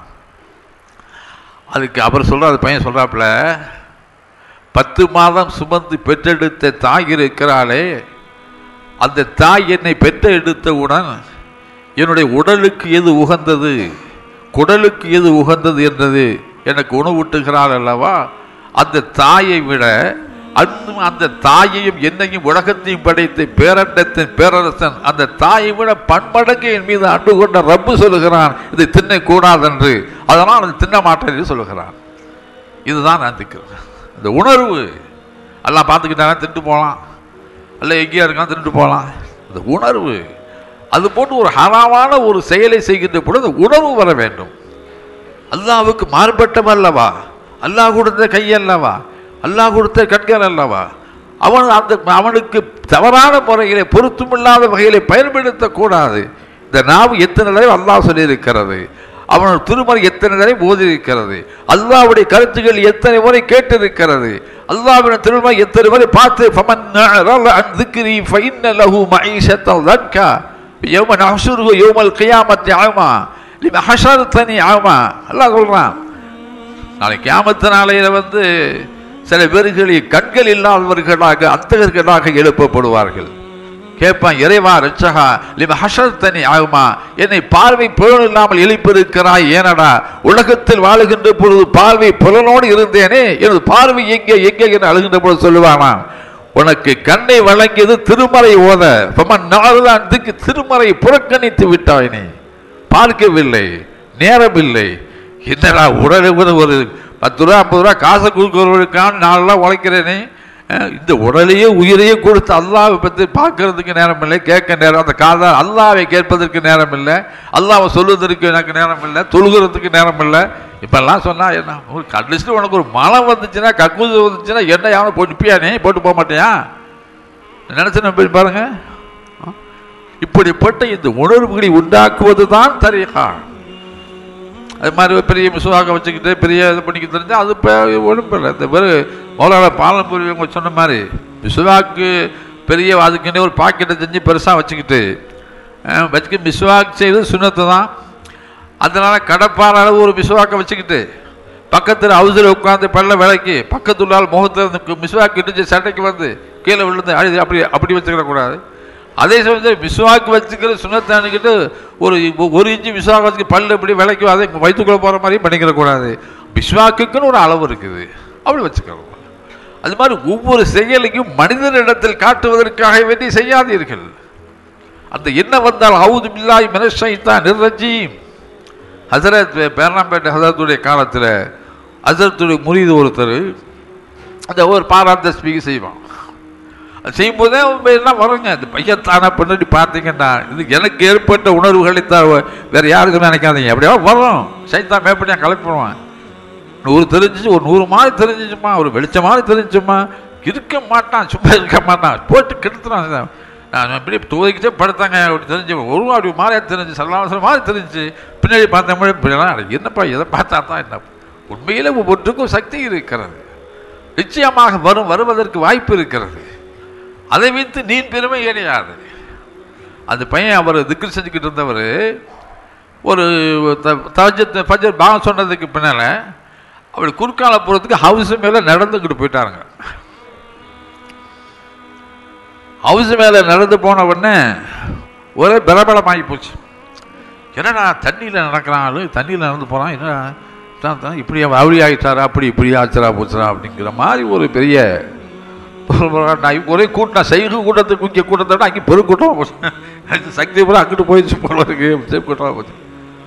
அதுக்கு அவர் சொல்கிற அந்த பையன் சொல்கிறாப்புல பத்து மாதம் சுமந்து பெற்றெடுத்த தாய் இருக்கிறாளே அந்த தாய் என்னை பெற்றெடுத்தவுடன் என்னுடைய உடலுக்கு எது உகந்தது குடலுக்கு எது உகந்தது என்றது எனக்கு உணவூட்டுகிறாள் அல்லவா அந்த தாயை விட அன்னும் அந்த தாயையும் என்னையும் உலகத்தையும் படைத்து பேரண்டத்தின் பேரரசன் அந்த தாயை விட பன்மடங்கு என் மீது அன்பு கொண்ட ரப்பு சொல்லுகிறான் இது தின்னக்கூடாதென்று அதனால் அது தின்ன மாட்டேன் என்று சொல்லுகிறான் இதுதான் நான் திக்கிறேன் இந்த உணர்வு எல்லாம் பார்த்துக்கிட்டாங்க தின்ட்டு போகலாம் அல்ல எங்கேயா இருக்கான் தின்ட்டு போகலாம் இந்த உணர்வு அது போட்டு ஒரு ஹராமான ஒரு செயலை செய்கின்ற பொழுது உணர்வு வர வேண்டும் அல்லாவுக்கு மாறுபட்டவன் அல்லவா அல்லாஹ் கொடுத்த கை அல்லவா அல்லாஹ் கொடுத்த கண்கள் அல்லவா அவன் அந்த அவனுக்கு தவறான முறையிலே பொருத்தமில்லாத வகையிலே பயன்படுத்தக்கூடாது இந்த நாவு எத்தனை தடவை அல்லாஹ் சொல்லியிருக்கிறது அவன் திருமறை எத்தனை தடவை போதிருக்கிறது அல்லாவுடைய கருத்துக்கள் எத்தனை முறை கேட்டிருக்கிறது அல்லாவின் திருமறை எத்தனை முறை பார்த்து ஃபமன் நஅரல அன் ذِكْرِي فَإِنَّ لَهُ مَعِيشَةً ضَنْكًا يَوْمَ نَحْشُرُهُ يَوْمَ الْقِيَامَةِ عَمًى لِمَ حَشَرْتَنِي عَمًى அல்லாஹ் சொல்றான் நாளை கியாமத்து நாளையில வந்து சில பேர்களை கண்கள் இல்லாதவர்களாக அத்தகர்களாக எழுப்பப்படுவார்கள் கேட்பான் இறைவா ரட்சகா லிம ஹஷர் தனி ஆகுமா என்னை பார்வை புலன் இல்லாமல் எழுப்பியிருக்கிறாய் ஏனடா உலகத்தில் வாழுகின்ற பொழுது பார்வை புலனோடு இருந்தேனே எனது பார்வை எங்கே எங்கே என்று அழுகின்ற பொழுது சொல்லுவானாம் உனக்கு கண்ணை வழங்கியது திருமறை ஓத பமன் நாளுதான் திருமறை புறக்கணித்து விட்டாய் நீ பார்க்கவில்லை நேரம் இல்லை என்னடா உடனே கூட ஒரு பத்து ரூபா ஐம்பது ரூபா காசை கொடுக்குறவர்களுக்கான நாளெல்லாம் உழைக்கிறேனே அஹ் இந்த உடலையே உயிரையே கொடுத்து அல்லாவை பற்றி பார்க்கறதுக்கு நேரம் இல்லை கேட்க நேரம் அந்த காதா அல்லாவை கேட்பதற்கு நேரம் இல்லை அல்லாவை சொல்லுவதற்கு எனக்கு நேரம் இல்லை தொழுகிறதுக்கு நேரம் இல்லை இப்பெல்லாம் சொன்னா என்ன ஒரு கண்டிச்சு உனக்கு ஒரு மழை வந்துச்சுன்னா கக்கூது வந்துச்சுன்னா என்ன யாரும் போட்டுப்பியா நீ போட்டு போக மாட்டியா நினைச்சு நம்ம போய் பாருங்க அஹ் இப்படிப்பட்ட இந்த உணர்வுகளை உண்டாக்குவது தான் தரீகா அது மாதிரி ஒரு பெரிய மிசுவாக வச்சுக்கிட்டு பெரிய இது பண்ணிக்க தெரிஞ்சால் அது இப்போ ஒன்றும் இல்லை இந்த பேர் மௌலான பாலம்பூரி அவங்க சொன்ன மாதிரி மிசுவாக்கு பெரிய அதுக்குன்னே ஒரு பாக்கெட்டை செஞ்சு பெருசாக வச்சுக்கிட்டு அஹ், வச்சுக்க மிசுவாக் செய்து சுண்ணத்து தான் அதனால் கடப்பாற அளவு ஒரு மிசுவாக்கை வச்சுக்கிட்டு பக்கத்தில் ஹவுஸில் உட்காந்து பல்ல விலைக்கு பக்கத்துல ஆள் முகத்தில் இருந்து மிசுவாக்கு இடிச்சு சட்டைக்கு வந்து கீழே விழுந்து அழுது அப்படி அப்படி வச்சுக்கிடக்கூடாது அதே சமயத்தில் மிசுவாக்கு வச்சுக்கிற சுண்ணத்தானுக்கிட்டு ஒரு ஒரு இன்ச்சு மிசுவாக்கு வச்சுக்க பல்லு இப்படி விலைக்கு அதை வயிற்றுக்குள்ளே போகிற மாதிரி பண்ணிக்கிறக்கூடாது மிஸ்வாக்குக்குன்னு ஒரு அளவு இருக்குது அப்படி வச்சுக்கலாம் அது மாதிரி ஒவ்வொரு செயலையும் மனிதனிடத்தில் காட்டுவதற்காக வேண்டி செய்யாதீர்கள் அந்த என்ன வந்தால் ஹவுது பில்லாய் மனசைத்தான் நிர்ரஜீம் ஹசரத் பேரணாம்பேட்டை ஹசரத்துடைய காலத்தில் ஹசரத்துடைய முறிது ஒருத்தர் அந்த ஒரு பாராந்த ஸ்பீக் செய்வான் அது செய்யும்போதே அவங்க எல்லாம் வருங்க இந்த பையன் தானே பின்னாடி பார்த்தீங்கன்னா இது எனக்கு ஏற்பட்ட உணர்வுகளை தான் வேற யாருக்கும் நினைக்காதீங்க அப்படியே வரும் சைத்தான் மேப்படியாக கிளப்பிடுவான் நூறு தெரிஞ்சிச்சு ஒரு நூறு மாதிரி தெரிஞ்சிச்சுமா ஒரு வெளிச்சம் மாதிரி தெரிஞ்சுமா இருக்க மாட்டான் சும்மா இருக்க மாட்டான் போட்டு கெடுத்துறான் நான் அப்படியே துவைக்கிட்டே படுத்தாங்க அப்படி தெரிஞ்சு ஒரு அப்படி மாதிரியா தெரிஞ்சு சல்லாவசரம் மாதிரி தெரிஞ்சு பின்னாடி பார்த்த மாதிரி இப்படிலாம் அட என்னப்பா எதை பார்த்தா தான் என்ன உண்மையிலே ஒவ்வொன்றுக்கும் சக்தி இருக்கிறது நிச்சயமாக வரும் வருவதற்கு வாய்ப்பு இருக்கிறது அதை வைத்து நீ பெருமை கிடையாது அந்த பையன் அவர் திக்கு செஞ்சுக்கிட்டு இருந்தவர் ஒரு தஜத் ஃபஜர் பாகம் சொன்னதுக்கு பின்னால் அவர் குறுக்கால போகிறதுக்கு ஹவுஸ் மேலே நடந்துக்கிட்டு போயிட்டாருங்க ஹவுஸ் மேலே நடந்து போன உடனே ஒரே பலபலமாகி போச்சு என்னடா தண்ணியில் நடக்கிறான் ஆளு தண்ணியில் நடந்து போகிறான் என்னடா தான் தான் இப்படி அப்படி ஆகிட்டாரா அப்படி இப்படி ஆச்சரா போச்சுரா அப்படிங்கிற மாதிரி ஒரு பெரிய நான் ஒரே கூட்டம் சைகு கூட்டத்துக்கு இங்கே கூட்டத்தை விட அங்கே பெருக்கூட்டம் போச்சு சக்தி பூரா அங்கிட்டு போயிடுச்சு போல இருக்கு கூட்டமாக போச்சு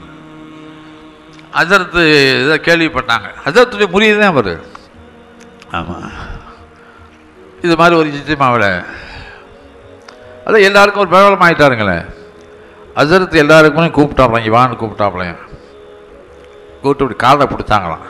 ஹசரத்து இதை கேள்விப்பட்டாங்க ஹசரத்துடைய முறியது தான் அவர் ஆமாம் இது மாதிரி ஒரு நிச்சயமாவில் அதான் எல்லாருக்கும் ஒரு பிரபலம் ஆகிட்டாருங்களே ஹசரத் எல்லாருக்குமே கூப்பிட்டாப்லாம் இங்கே வான்னு கூப்பிட்டாப்லையும் கூப்பிட்டு இப்படி காதை பிடிச்சாங்களாம்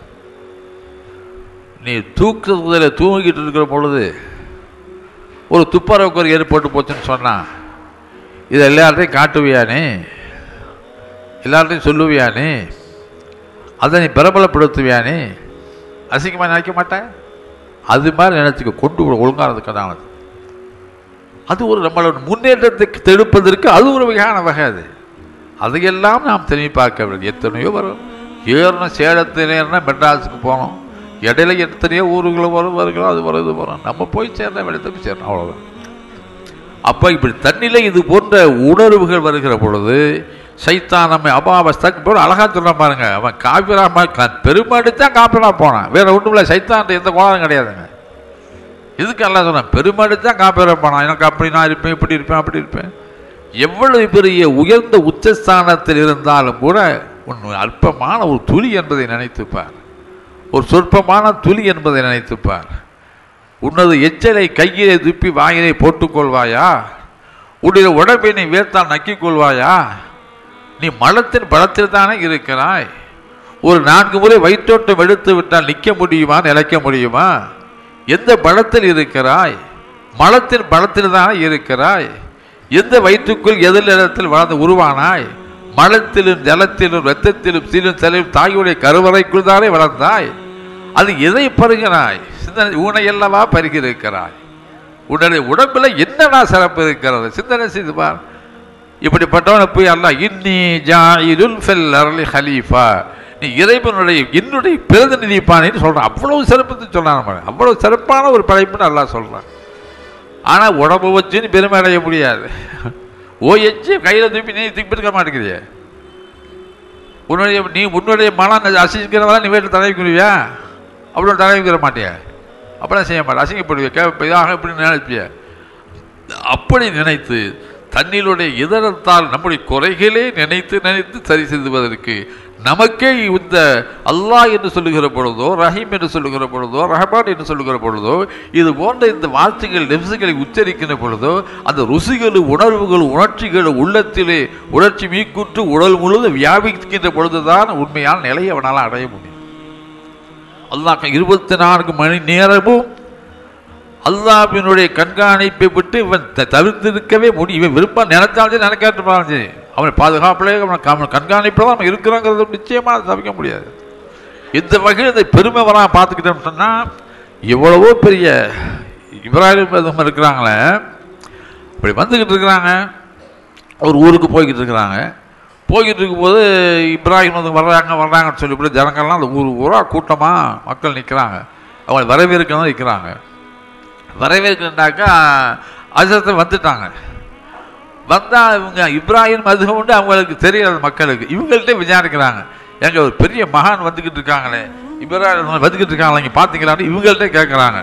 நீ தூக்கத்தில் தூங்கிட்டு இருக்கிற பொழுது ஒரு துப்புரவுக்கு ஒரு ஏற்பட்டு போச்சுன்னு சொன்னான் இதை எல்லார்ட்டையும் காட்டுவியானே எல்லார்ட்டையும் சொல்லுவியானே அதை நீ பிரபலப்படுத்துவியானே அசிங்கமாக நினைக்க மாட்டேன் அது மாதிரி நினச்சிக்க கொண்டு விட ஒழுங்கானதுக்கு தான் அது ஒரு நம்மளோட முன்னேற்றத்துக்கு தெடுப்பதற்கு அது ஒரு வகையான வகை அது அதையெல்லாம் நாம் திரும்பி பார்க்க வேண்டும் எத்தனையோ வரும் ஏறணும் சேலத்தில் ஏறினா மெட்ராஸுக்கு போனோம் இடையில எத்தனையோ ஊருகளும் வரும் வருகிறோம் அது வரும் இது வரும் நம்ம போய் சேர்ந்த வேலை போய் சேரணும் அவ்வளோதான் அப்போ இப்படி தண்ணியில் இது போன்ற உணர்வுகள் வருகிற பொழுது சைத்தான் நம்ம அபாவஸ்தாக்கு போல அழகா சொல்ல பாருங்க அவன் காப்பிராம பெருமாடி தான் காப்பிரா போனான் வேற ஒன்றும் இல்லை சைத்தான் எந்த கோளாறும் கிடையாதுங்க இதுக்கு எல்லாம் சொன்னேன் பெருமடிச்சா காப்பேறப்பானா எனக்கு அப்படி நான் இருப்பேன் இப்படி இருப்பேன் அப்படி இருப்பேன் எவ்வளவு பெரிய உயர்ந்த உச்சஸ்தானத்தில் இருந்தாலும் கூட உன் அல்பமான ஒரு துளி என்பதை நினைத்துப்பார் ஒரு சொற்பமான துளி என்பதை நினைத்துப்பார் உன்னது எச்சலை கையிலே துப்பி வாயிலே போட்டுக்கொள்வாயா உன்னுடைய உடம்பை நீ வேர்த்தால் நக்கிக் கொள்வாயா நீ மலத்தின் பலத்தில் தானே இருக்கிறாய் ஒரு நான்கு முறை வயிற்றோட்டம் எடுத்து விட்டால் நிற்க முடியுமா நிலைக்க முடியுமா எந்த பலத்தில் இருக்கிறாய் மலத்தின் பலத்தில் தானே இருக்கிறாய் எந்த வயிற்றுக்குள் எதிர் இடத்தில் வளர்ந்து உருவானாய் மலத்திலும் ஜலத்திலும் இரத்தத்திலும் சீலும் தலையும் தாயுடைய கருவறைக்குள் தானே வளர்ந்தாய் அது எதை பருகினாய் சிந்தனை ஊனை அல்லவா பருகி இருக்கிறாய் உன்னுடைய உடம்புல என்னடா சிறப்பு இருக்கிறது சிந்தனை செய்து பார் இப்படிப்பட்டவனை போய் அல்லாஹ் இன்னி ஜாயிலுல் ஃபில் அர்லி ஹலீஃபா நீ இறைவனுடைய என்னுடைய பிரதிநிதிப்பானேன்னு சொல்றான் அவ்வளவு சிறப்பு சொல்றான் நம்ம அவ்வளவு சிறப்பான ஒரு படைப்புன்னு அல்லாஹ் சொல்றான் ஆனா உடம்பு வச்சு நீ பெருமை அடைய முடியாது ஓ எச்சு கையில தூப்பி நீ தூக்கி இருக்க மாட்டேங்கிறிய உன்னுடைய நீ உன்னுடைய மனம் அசிங்கிறதா நீ வீட்டில் தலைவிக்குருவியா அவ்வளோ தலைவிக்கிற மாட்டியா அப்படிலாம் செய்ய மாட்டேன் அசிங்கப்படுவிய கே இதாக இப்படி நினைப்பிய அப்படி நினைத்து தன்னிலுடைய இதரத்தால் நம்முடைய குறைகளே நினைத்து நினைத்து சரி செய்துவதற்கு நமக்கே இந்த அல்லாஹ் என்று சொல்லுகிற பொழுதோ ரஹீம் என்று சொல்லுகிற பொழுதோ ரஹபான் என்று சொல்லுகிற பொழுதோ இது போன்ற இந்த வார்த்தைகள் நெப்சுகளை உச்சரிக்கிற பொழுதோ அந்த ருசிகளும் உணர்வுகளும் உணர்ச்சிகளும் உள்ளத்திலே உணர்ச்சி மீக்குற்று உடல் முழுவதும் வியாபிக்கின்ற பொழுதுதான் உண்மையான நிலையை அவனால் அடைய முடியும் அல்லாஹ் இருபத்தி நான்கு மணி நேரமும் அல்லாஹ்வினுடைய கண்காணிப்பை விட்டு இவன் த- தவிர்த்திருக்கவே முடியும் இவன் விருப்பம் நினைச்சாலும் நினைக்காட்டுப்பாலும் சரி அவனை பாதுகாப்பிலே அவனை அவன் கண்காணிப்பில் தான் நம்ம இருக்கிறோங்கிறது நிச்சயமாக அதை தவிர்க்க முடியாது இந்த வகையில் இந்த பெருமை வரா பார்த்துக்கிட்டோம்னு சொன்னால் எவ்வளவோ பெரிய இப்ராஹிம் பிரதமர் இருக்கிறாங்களே இப்படி வந்துக்கிட்டு இருக்கிறாங்க ஒரு ஊருக்கு போய்கிட்டு இருக்கிறாங்க போய்கிட்டு இருக்கும்போது இப்ராஹிம் வந்து வர்றாங்க வர்றாங்கன்னு சொல்லிவிட்டு ஜனங்கள்லாம் அந்த ஊர் ஊராக கூட்டமாக மக்கள் நிற்கிறாங்க அவங்க வரவேற்க தான் நிற்கிறாங்க வரவேற்கண்டாக்கா அஜத்தை வந்துட்டாங்க வந்தால் இவங்க இப்ராஹிம் அது உண்டு அவங்களுக்கு தெரியாது மக்களுக்கு இவங்கள்ட்ட விசாரிக்கிறாங்க எங்க ஒரு பெரிய மகான் வந்துக்கிட்டு இருக்காங்களே இப்ராஹிம் வந்துக்கிட்டு இருக்காங்களே இங்கே பார்த்தீங்களான்னு இவங்கள்ட்ட கேட்குறாங்க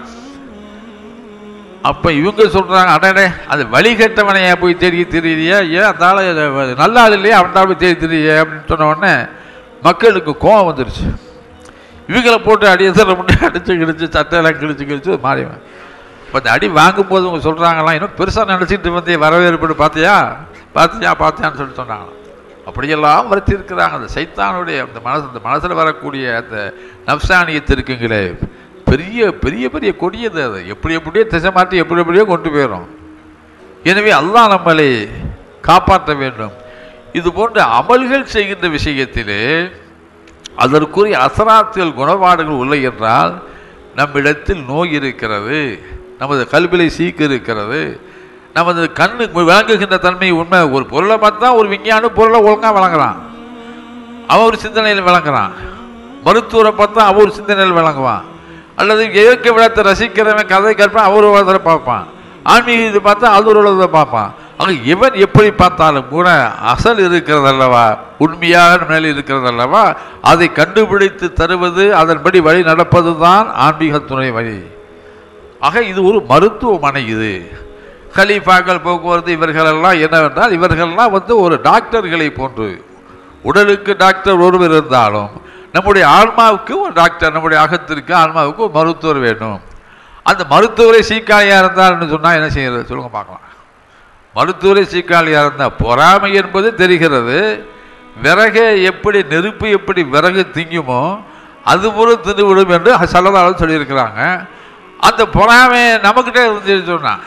அப்போ இவங்க சொல்கிறாங்க அடடே அது வழிகட்டவனையா போய் தேடி தெரியலையா ஏன் அதால நல்லா இல்லையா அவன் போய் தேடி தெரியலையே அப்படின்னு சொன்ன உடனே மக்களுக்கு கோவம் வந்துருச்சு இவங்களை போட்டு அடி எதிர முன்னே அடிச்சு கிடிச்சு சட்டையெல்லாம் கிழிச்சு கிழிச்சு மாறிவேன் இப்போ இந்த அடி வாங்கும்போது அவங்க சொல்கிறாங்களாம் இன்னும் பெருசாக நினச்சிட்டு வந்து வரவேற்பு பார்த்தியா பார்த்தியா பார்த்தியான்னு சொல்லி சொன்னாங்களாம் அப்படியெல்லாம் வரைச்சி இருக்கிறாங்க அந்த சைத்தானுடைய அந்த மனசு அந்த மனசில் வரக்கூடிய அந்த நப்சானியத்து இருக்குங்களே பெரிய பெரிய பெரிய கொடியது அது எப்படி எப்படியோ திசை மாற்றி எப்படி எப்படியோ கொண்டு போயிடும் எனவே அல்லாஹ் நம்மளை காப்பாற்ற வேண்டும் இது போன்ற அமல்கள் செய்கின்ற விஷயத்திலே அதற்குரிய அசராத்தியல் குணபாடுகள் உள்ள என்றால் நம்மிடத்தில் நோய் இருக்கிறது நமது கல்விலை சீக்கு இருக்கிறது நமது கண்ணு விளங்குகின்ற தன்மை உண்மை ஒரு பொருளை பார்த்தா ஒரு விஞ்ஞானி பொருளை ஒழுங்காக வழங்குறான் அவன் ஒரு சிந்தனையில் விளங்குறான் மருத்துவரை பார்த்தா அவன் ஒரு சிந்தனையில் விளங்குவான் அல்லது இயற்கை விளத்தை ரசிக்கிறவன் கதை கேட்பான் அவர் ஒரு விதத்தில் பார்ப்பான் ஆன்மீக இது பார்த்தா அது ஒரு விதத்தை பார்ப்பான் ஆக இவன் எப்படி பார்த்தாலும் கூட அசல் இருக்கிறது அல்லவா உண்மையாக மேலே இருக்கிறது அல்லவா அதை கண்டுபிடித்து தருவது அதன்படி வழி நடப்பது தான் ஆன்மீக துணை வழி ஆக இது ஒரு மருத்துவமனை இது கலீஃபாக்கள் போக்குவரத்து இவர்களெல்லாம் என்னவென்றால் இவர்கள்லாம் வந்து ஒரு டாக்டர்களை போன்று உடலுக்கு டாக்டர் ஒருவர் இருந்தாலும் நம்முடைய ஆன்மாவுக்கு ஒரு டாக்டர் நம்முடைய அகத்திற்கு ஆன்மாவுக்கு ஒரு மருத்துவர் வேணும் அந்த மருத்துவரை சீக்காளியாக இருந்தார்னு சொன்னால் என்ன செய்யறது சொல்லுங்க பார்க்கலாம் மருத்துவரை சீக்காளியாக இருந்தால் பொறாமை என்பது தெரிகிறது விறகை எப்படி நெருப்பு எப்படி விறகு திங்குமோ அது போல தின்னுவிடும் என்று சல்லதாலும் சொல்லியிருக்கிறாங்க அந்த பொறாமை நம்மக்கிட்ட இருந்து சொன்னா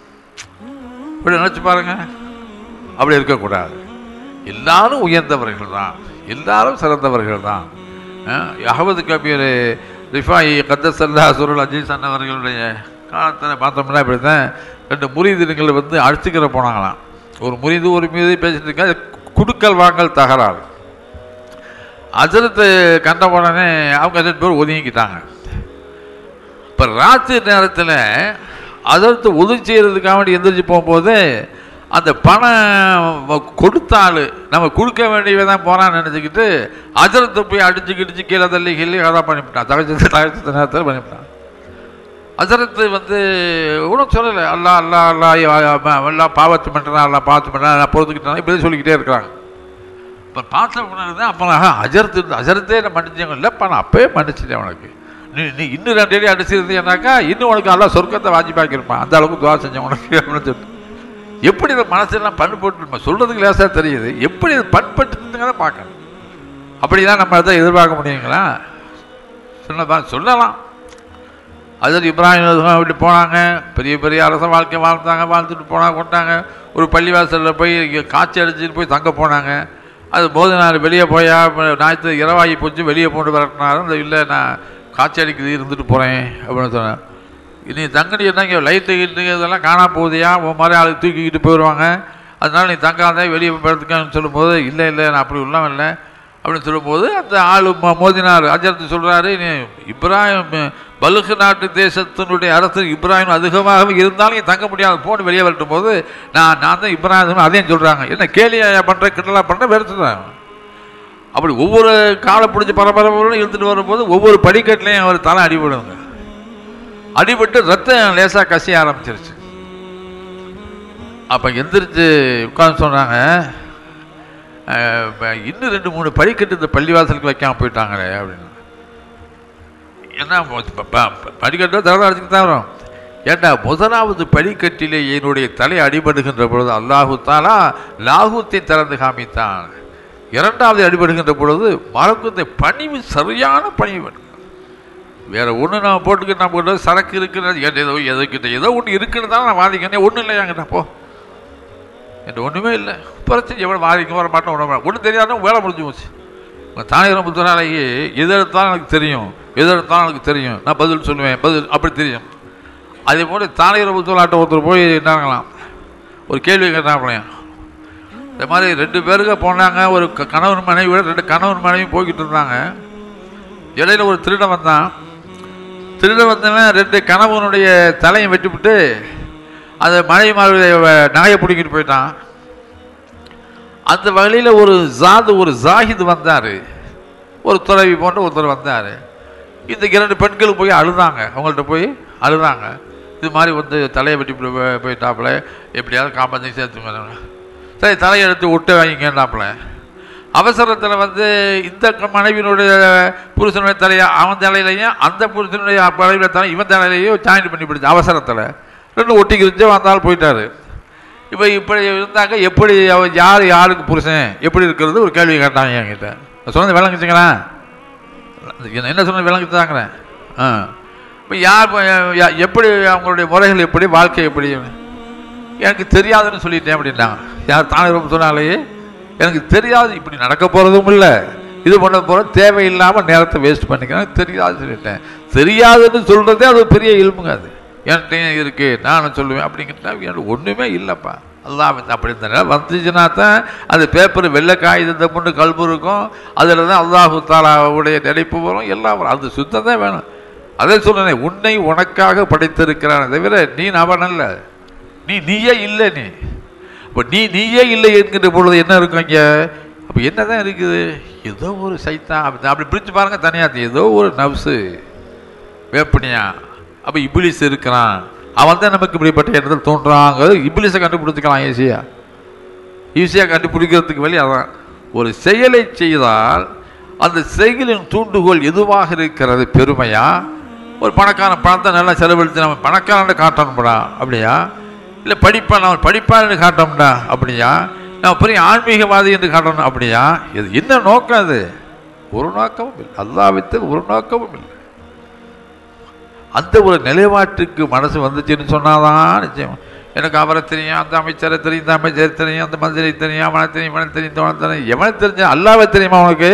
இப்படி நினச்சி பாருங்க அப்படி இருக்கக்கூடாது எல்லாரும் உயர்ந்தவர்கள் தான் எல்லாரும் சிறந்தவர்கள் தான் அகமது கபீர் ரிஃபாயி கத்தசல்லா சுருள் அஜீஸ் அண்ணவர்களுடைய காலத்தில் பார்த்தோம்னா இப்படி தான் ரெண்டு முறிதீடுகள் வந்து அடிச்சுக்கிற போனாங்களாம் ஒரு முறிது ஒரு மீது பேசிட்டு இருக்கா குடுக்கல் வாங்கல் தகராறு அஜரத்து கண்ட உடனே அவங்க ரெண்டு பேரும் ஒதுங்கிக்கிட்டாங்க இப்போ ராத்திரி நேரத்தில் அதற்கு உதவி செய்கிறதுக்காக வேண்டி எந்திரிச்சு போகும்போது அந்த பணம் கொடுத்தாள் நம்ம கொடுக்க வேண்டியவன் தான் போகிறான்னு நினச்சிக்கிட்டு அஜரத்தை போய் அடிச்சு கிடிச்சு கீழே தள்ளி கிள்ளி கதா பண்ணிவிட்டான் தகச்ச தகச்ச நேரத்தில் பண்ணிவிட்டான் அசரத்து வந்து ஒன்றும் சொல்லலை அல்லா அல்லா அல்லா எல்லாம் பாவத்து பண்ணுறா அல்லா பார்த்து பண்ணுறா நான் பொறுத்துக்கிட்டேன் இப்படி சொல்லிக்கிட்டே இருக்கிறாங்க இப்போ பார்த்த உடனே தான் அப்போ நான் அஜரத்து இருந்து அஜரத்தே நான் மன்னிச்சேங்க இல்லைப்பா நான் அப்பவே மன்னிச்சிட்டேன் உனக்கு நீ நீ இன்னும் ரெண்டு அடி அடிச்சிருந்தீங்கன்னாக்கா இன்னும் உனக்கு நல்லா சொர்க்கத்தை வாஜிப்பாக்கியிருப்பான் அந்த அளவுக்கு துவா செஞ்சேன் உனக்கு அப்படின்னு சொல்லிட்டு எப்படி இந்த மனசெல்லாம் பண் போட்டு நம்ம சொல்கிறதுக்கு லேசாக தெரியுது எப்படி இது பண்பட்டுங்கிறத பார்க்கணும் அப்படிதான் நம்ம அதை எதிர்பார்க்க முடியுங்களா சொல்லலாம் சொல்லலாம் அதர் இப்ராஹிம் அப்படி போனாங்க பெரிய பெரிய அரச வாழ்க்கை வாழ்ந்தாங்க வாழ்ந்துட்டு போனாங்க கொண்டாங்க ஒரு பள்ளிவாசலில் போய் இங்க காய்ச்சி அடிச்சுட்டு போய் தங்க போனாங்க அது போது நான் வெளியே போயா ஞாயிற்று இரவாகி போச்சு வெளியே போட்டு வரட்டினாரு அந்த இல்லை நான் காய்ச்சி அடிக்கிறது இருந்துட்டு போகிறேன் அப்படின்னு சொன்னேன் நீ தங்கடி என்ன இங்கே லைட்டு கிட்டு இதெல்லாம் காணா போகுதியா உன் மாதிரி ஆளுக்கு தூக்கிக்கிட்டு போயிடுவாங்க அதனால நீ தங்காத வெளியே படுத்துக்கான்னு சொல்லும்போது இல்லை இல்லை நான் அப்படி உள்ளவன் இல்லை அப்படின்னு சொல்லும்போது அந்த ஆள் மோ- மோதினார் அஜரத்து சொல்கிறாரு நீ இப்ராஹிம் பலுகு நாட்டு தேசத்தினுடைய அரசு இப்ராஹிம் அதிகமாக இருந்தாலும் நீ தங்க முடியாது போன்னு வெளியே வரட்டும் போது நான் நான் தான் இப்ராஹிம் அதையும் சொல்கிறாங்க என்ன கேலியா பண்ணுறேன் கிட்டலா பண்ணுறேன் வெறுத்துதான் அப்படி ஒவ்வொரு காலை பிடிச்சி பரபரப்பு இழுத்துட்டு வரும்போது ஒவ்வொரு படிக்கட்டுலையும் அவர் தலை அடிபடுங்க அடிபட்டு ரத்தம் லேசாக கசிய ஆரம்பிச்சிருச்சு அப்போ எந்திரிச்சு உட்காந்து சொன்னாங்க அஹ், இப்ப இன்னும் ரெண்டு மூணு படிக்கட்டு இந்த பள்ளிவாசலுக்கு வைக்காம போயிட்டாங்களே அப்படின்னு என்ன ப- ப- ப- படிக்கட்டு தவிர அடிச்சுட்டு தான் வரும் ஏண்டா முதலாவது படிக்கட்டிலே என்னுடைய தலை அடிபடுகின்ற பொழுது அல்லாஹு தாலா லாகூத்தை திறந்து காமித்தான் இரண்டாவது அடிபடுகின்ற பொழுது மரக்குத்தை பணிவு சரியான பணிவு வேணும் வேற ஒன்று நான் போட்டுக்கிட்டு நான் போட்டு சரக்கு இருக்குன்னு ஏன் ஏதோ எதுக்கிட்ட ஏதோ ஒன்று இருக்குன்னு தான் நான் வாதிக்கிறேன் ஒன்றும் இல்லையாங்கிட்ட போ என்கிட்ட ஒன்றுமே இல்லை பிரச்சனை எவ்வளோ வாதிக்க வர மாட்டேன் விட ஒன்றும் தெரியாதும் வேலை முடிஞ்சு போச்சு உங்கள் தானிரம் புத்தனாலேயே எது எடுத்தாலும் எனக்கு தெரியும் எது எடுத்தாலும் எனக்கு தெரியும் நான் பதில் சொல்லுவேன் பதில் அப்படி தெரியும் அதே போல் தானிரம் புத்தலாட்ட ஒருத்தர் போய் என்னாங்களாம் ஒரு கேள்வி கேட்டாங்களையும் இந்த மாதிரி ரெண்டு பேருக்கு போனாங்க ஒரு க- கணவன் மனைவி விட ரெண்டு கணவன் மனைவி போய்கிட்டு இருந்தாங்க இடையில ஒரு திருடன் வந்தான் திருடன் வந்தவன் ரெண்டு கணவனுடைய தலையை வெட்டிவிட்டு அந்த மனைவி மாருடைய நகையை பிடிக்கிட்டு போயிட்டான் அந்த வழியில் ஒரு ஜாது ஒரு ஜாஹித் வந்தார் ஒரு துறவி போன்ற ஒருத்தர் வந்தார் இந்த இரண்டு பெண்கள் போய் அழுதாங்க அவங்கள்ட்ட போய் அழுதாங்க இது மாதிரி வந்து தலையை வெட்டி போய் போயிட்டாப்புல எப்படியாவது காப்பாற்றி சேர்த்து சரி தலையை எடுத்து விட்டு வாங்கிங்கன்னாப்புல அவசரத்தில் வந்து இந்த க- மனைவியினுடைய புருஷனுடைய தலையை அவன் தலையிலையும் அந்த புருஷனுடைய மனைவியுடைய தலை இவன் தலையிலையும் ஜாயின் பண்ணி பிடிச்சு அவசரத்தில் ரெண்டு ஒட்டிக்கிருச்சு வந்தாலும் போயிட்டாரு இப்போ இப்படி இருந்தாங்க எப்படி அவ யார் யாருக்கு புருஷன் எப்படி இருக்கிறது ஒரு கேள்வி கேட்டாங்க என்கிட்ட நான் சொன்னது விளங்குச்சுங்களா என்ன- என்ன சொன்னது விளங்குச்சாங்கிறேன் ஆ இப்போ யார் இப்ப யா- எப்படி அவங்களுடைய முறைகள் எப்படி வாழ்க்கை எப்படி எனக்கு தெரியாதுன்னு சொல்லிட்டேன் அப்படின்னாங்க யார் தானே ரொம்ப சொன்னாலேயே எனக்கு தெரியாது இப்படி நடக்க போகிறதும் இல்லை இது பண்ண போகிற தேவையில்லாமல் நேரத்தை வேஸ்ட் பண்ணிக்கிறேன் தெரியாதுன்னு சொல்லிட்டேன் தெரியாதுன்னு சொல்கிறதே அது ஒரு பெரிய இல்முங்க அது என்கிட்டயும் இருக்கு நானும் சொல்லுவேன் அப்படிங்கிறதா எனக்கு ஒன்றுமே இல்லைப்பா அல்லாஹ் வந்து அப்படி இந்த நிலை வந்துச்சுன்னா தான் அது பேப்பர் வெள்ளை காகிதத்தை கொண்டு கல்பு இருக்கும் அதில் தான் அல்லாஹு தாலாவுடைய நினைப்பு வரும் எல்லாம் வரும் அது சுத்தம் தான் வேணும் அதே சொல்றேன் உன்னை உனக்காக படைத்திருக்கிறானே தவிர நீ அவன் அல்ல நீ நீயே இல்லை நீ இப்போ நீ நீயே இல்லை என்கின்ற பொழுது என்ன இருக்கும் இங்கே அப்போ என்ன தான் இருக்குது ஏதோ ஒரு சைத்தான் அப்படி அப்படி பிரித்து பாருங்க தனியாக ஏதோ ஒரு நவ்ஸு வேப்பனியா அப்போ இபிலிஸ் இருக்கிறான் அவன் தான் நமக்கு இப்படிப்பட்ட எண்ணத்தில் தோன்றாங்க இபிலிஸை கண்டுபிடிச்சிக்கலாம் ஈஸியாக ஈஸியாக கண்டுபிடிக்கிறதுக்கு வழி அதான் ஒரு செயலை செய்தால் அந்த செயலின் தூண்டுகோல் எதுவாக இருக்கிறது பெருமையா ஒரு பணக்காரன் பணத்தை நல்லா செலவழித்து நம்ம பணக்காரன் காட்டணும்டா அப்படியா இல்லை படிப்பான் நம்ம படிப்பான்னு காட்டணும்டா அப்படியா நம்ம பெரிய ஆன்மீகவாதி என்று காட்டணும் அப்படியா இது என்ன நோக்கம் அது ஒரு நோக்கமும் இல்லை அல்லாவித்து ஒரு நோக்கமும் இல்லை அந்த ஒரு நிலைப்பாட்டுக்கு மனசு வந்துச்சுன்னு சொன்னாதான் நிச்சயம் எனக்கு அவரை தெரியும் அந்த அமைச்சரை தெரியும் இந்த அமைச்சரை தெரியும் அந்த மந்திரி தெரியும் அவனை தெரியும் இவனை தெரியும் இவனை தெரியும் எவனை தெரிஞ்ச அல்லாவை தெரியுமா உனக்கு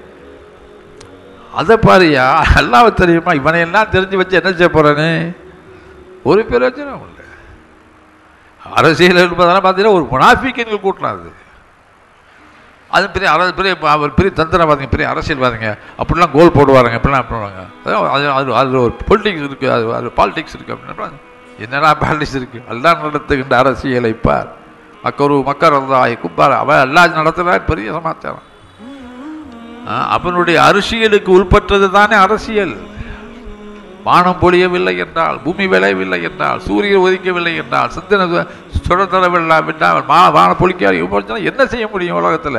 அதை பாரியா அல்லாவை தெரியுமா இவனை எல்லாம் தெரிஞ்சு வச்சு என்ன செய்ய போறேன்னு ஒரு பிரயோஜனம் இல்லை அரசியல் என்பதெல்லாம் பார்த்தீங்கன்னா ஒரு முனாஃபிக்கன்கள் கூட்டம் அது அது பெரிய அர பெரிய அவர் பெரிய தந்திரவாதிங்க பெரிய அரசியல்வாதிங்க அப்படிலாம் கோல் போடுவாருங்க இப்படிலாம் பண்ணுவாங்க அதான் அது அது அது ஒரு பொலிட்டிக்ஸ் இருக்குது அது அது பாலிடிக்ஸ் இருக்குது அப்படின்னா என்னடா பாலிடிக்ஸ் இருக்குது எல்லாம் நடத்துகின்ற அரசியலை பார் மக்கரு மக்கர் வந்தாய் குப்பார் அவன் எல்லாம் நடத்துகிறா பெரிய சமாச்சாரம் ஆ, அவனுடைய அரசியலுக்கு உள்பட்டது தானே அரசியல் வானம் பொழியவில்லை என்றால் பூமி விளையவில்லை என்றால் சூரியன் ஒதுக்கவில்லை என்றால் சிந்தனை சுடத்தரவில்லை என்றால் மா வானம் பொழிக்க என்ன செய்ய முடியும் உலகத்தில்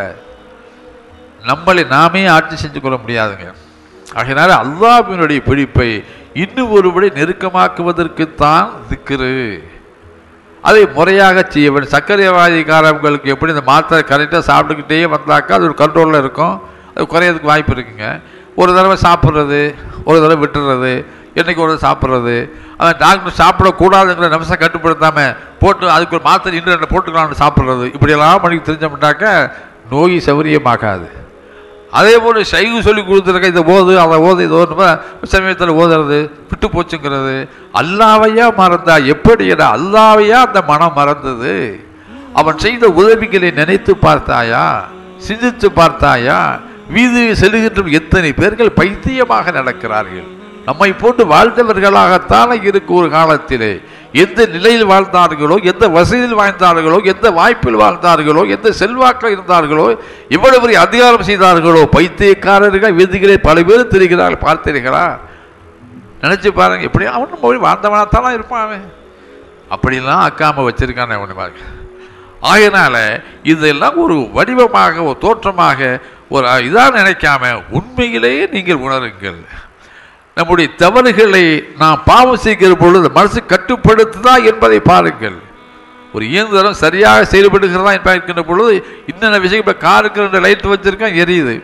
நம்மளை நாமே ஆட்சி செஞ்சு கொள்ள முடியாதுங்க ஆகையினால அல்லாஹ்வினுடைய பிடிப்பை இன்னும் ஒருபடி நெருக்கமாக்குவதற்குத்தான் திக்ரு அதை முறையாக செய்ய வேண்டும் சர்க்கரைவாதிக்காரங்களுக்கு எப்படி இந்த மாத்திரை கரெக்டாக சாப்பிட்டுக்கிட்டே வந்தாக்கா அது ஒரு கண்ட்ரோலில் இருக்கும் அது குறையறதுக்கு வாய்ப்பு இருக்குங்க ஒரு தடவை சாப்பிட்றது ஒரு தடவை விட்டுறது என்னைக்கு ஒரு தடவை சாப்பிட்றது அவன் டாக்டர் சாப்பிடக்கூடாதுங்கிற நிமிஷம் கட்டுப்படுத்தாமல் போட்டு அதுக்கு ஒரு மாத்திரை இன்னும் ரெண்டு போட்டுக்கலாம்னு சாப்பிட்றது இப்படியெல்லாம் பண்ணி தெரிஞ்சோம்னாக்க நோய் சௌரியமாகாது அதே போல் சைகு சொல்லி கொடுத்துருக்க இதை ஓது அதை ஓது இதை ஓது சமயத்தில் ஓதுறது விட்டு போச்சுங்கிறது அல்லாவையா மறந்தா எப்படி என அல்லாவையா அந்த மனம் மறந்தது அவன் செய்த உதவிகளை நினைத்து பார்த்தாயா சிந்தித்து பார்த்தாயா வீதியில் செல்கின்ற எத்தனை பேர்கள் பைத்தியமாக நடக்கிறார்கள் நம்மை போட்டு வாழ்ந்தவர்களாகத்தானே இருக்கு ஒரு காலத்திலே எந்த நிலையில் வாழ்ந்தார்களோ எந்த வசதியில் வாழ்ந்தார்களோ எந்த வாய்ப்பில் வாழ்ந்தார்களோ எந்த செல்வாக்கில் இருந்தார்களோ எவ்வளவு பெரிய அதிகாரம் செய்தார்களோ பைத்தியக்காரர்கள் வீதிகளே பல பேர் தெரிகிறார்கள் பார்த்தீர்களா நினைச்சு பாருங்க எப்படி அவன் மொழி வாழ்ந்தவனாத்தானே இருப்பான் அவன் அப்படிலாம் அக்காம வச்சிருக்கானே ஒன்று பாருங்க ஆகையினால இதெல்லாம் ஒரு வடிவமாக ஒரு தோற்றமாக ஒரு இதாக நினைக்காம உண்மையிலேயே நீங்கள் உணருங்கள் நம்முடைய தவறுகளை நாம் பாவம் செய்கிற பொழுது மனசு கட்டுப்படுத்துதா என்பதை பாருங்கள் ஒரு இயந்திரம் சரியாக செயல்படுகிறதா என்பதை இருக்கின்ற பொழுது இன்னென்ன விஷயம் இப்போ காருக்கு ரெண்டு லைட் வச்சிருக்கோம் எரியுது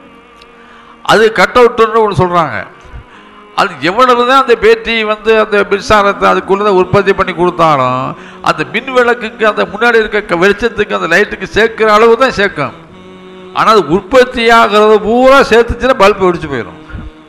அது கட் அவுட்டுன்னு ஒன்று சொல்கிறாங்க அது எவ்வளவு தான் அந்த பேட்டி வந்து அந்த மின்சாரத்தை அதுக்குள்ளே உற்பத்தி பண்ணி கொடுத்தாலும் அந்த மின் விளக்குக்கு அந்த முன்னாடி இருக்க வெளிச்சத்துக்கு அந்த லைட்டுக்கு சேர்க்கிற அளவு தான் சேர்க்கும் ஆனால் அது உற்பத்தி ஆகிறது பூரா சேர்த்துச்சுன்னா பல்பு வெடிச்சு போயிடும்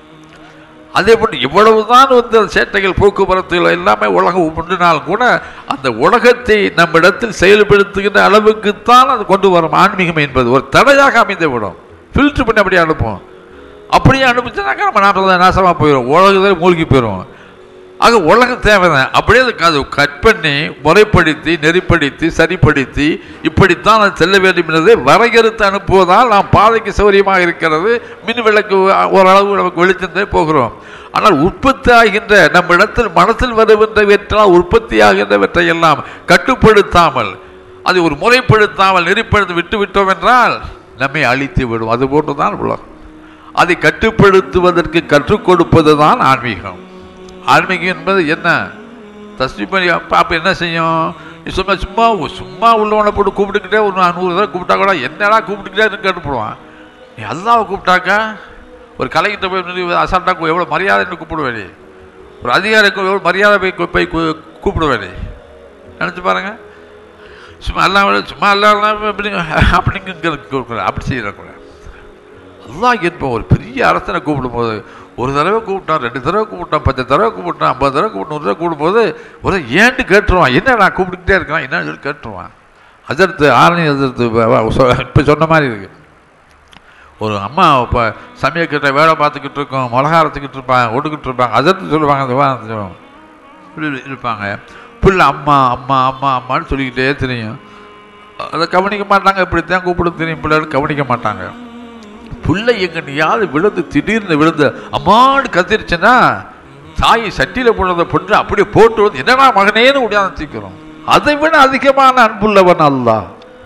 அதே போன்று இவ்வளவுதான் வந்து அந்த சேட்டைகள் போக்குவரத்துகள் எல்லாமே உலகம் முன்னினாலும் கூட அந்த உலகத்தை நம்மிடத்தில் செயல்படுத்துகின்ற அளவுக்குத்தான் அது கொண்டு வரும் ஆன்மீகம் என்பது ஒரு தடையாக அமைந்து விடும் ஃபில்டர் பண்ணி அப்படியே அனுப்பும் அப்படியே அனுப்பிச்சுனாக்கா நம்ம நாட்டில் நாசமாக போயிடும் உலகத்தில் மூழ்கி போயிடும் ஆக உலகம் தேவைதான் அப்படியே அதுக்கு அது கட் பண்ணி முறைப்படுத்தி நெறிப்படுத்தி சரிப்படுத்தி இப்படித்தான் அது செல்ல வேண்டும் என்பதை வரையறுத்து அனுப்புவதால் நாம் பாதைக்கு சௌரியமாக இருக்கிறது மின் விளக்கு ஓரளவு நமக்கு வெளிச்சத்தை போகிறோம் ஆனால் உற்பத்தி ஆகின்ற நம்ம இடத்தில் மனசில் வருகின்றவற்றால் உற்பத்தி ஆகின்றவற்றை எல்லாம் கட்டுப்படுத்தாமல் அதை ஒரு முறைப்படுத்தாமல் நெறிப்படுத்தி விட்டு விட்டோம் என்றால் நம்மை அழித்து விடும் அது போன்றுதான் உலகம் அதை கட்டுப்படுத்துவதற்கு கற்றுக் கொடுப்பது தான் ஆன்மீகம் ஆன்மீகம் என்பது என்ன தஸ்மி பண்ணி அப்போ அப்போ என்ன செய்யும் நீ சும்மா சும்மா சும்மா உள்ளவனை போட்டு கூப்பிட்டுக்கிட்டே ஒரு நூறு தடவை கூப்பிட்டா கூட என்னடா கூப்பிட்டுக்கிட்டே கேட்டுப்படுவான் நீ அல்லாவை கூப்பிட்டாக்கா ஒரு கலைகிட்ட போய் நின்று அசால்ட்டாக எவ்வளோ மரியாதைன்னு கூப்பிடுவேன் நீ ஒரு அதிகாரிக்கு எவ்வளோ மரியாதை போய் கூ- போய் கூ- கூப்பிடுவேன் நீ நினச்சி பாருங்க சும்மா எல்லாம் சும்மா எல்லாம் அப்படிங்க அப்படிங்க அப்படி செய்யக்கூடாது அல்லாஹ் என்பவன் ஒரு பெரிய அரசனை கூப்பிடும்போது ஒரு தடவை கூப்பிட்டான் ரெண்டு தடவை கூப்பிட்டான் பத்து தடவை கூப்பிட்டான் ஐம்பது தடவை கூப்பிட்டு நூறு தடவை கூப்பிடும்போது ஒரு ஏன்ட்டு கேட்டுருவான் என்ன நான் கூப்பிட்டுக்கிட்டே இருக்கிறான் என்னன்னு சொல்லி கேட்டுருவான் அதிர்த்து ஆரணி அதிர்த்து இப்போ சொன்ன மாதிரி இருக்கு ஒரு அம்மா இப்போ சமயக்கிட்ட வேலை பார்த்துக்கிட்டு இருக்கோம் மிளகா அரைச்சிக்கிட்டு இருப்பாங்க ஒடுக்கிட்டு இருப்பாங்க அதிர்த்து சொல்லுவாங்க அந்த விவாதத்தை சொல்லுவாங்க. இப்படி இருப்பாங்க புள்ள அம்மா அம்மா அம்மா அம்மான்னு சொல்லிக்கிட்டே தெரியும் அதை கவனிக்க மாட்டாங்க இப்படித்தான் கூப்பிட தெரியும் பிள்ளைன்னு கவனிக்க மாட்டாங்க புள்ளை எங்கனையாவது விழுந்து திடீர்னு விழுந்து அம்மான்னு கத்திருச்சுன்னா தாய் சட்டியில் போடுறதை போட்டு அப்படியே போட்டு வந்து என்னடா மகனேன்னு உடையாந்து தூக்கிறோம் அதை விட அதிகமான அன்புள்ளவன் அல்லாஹ்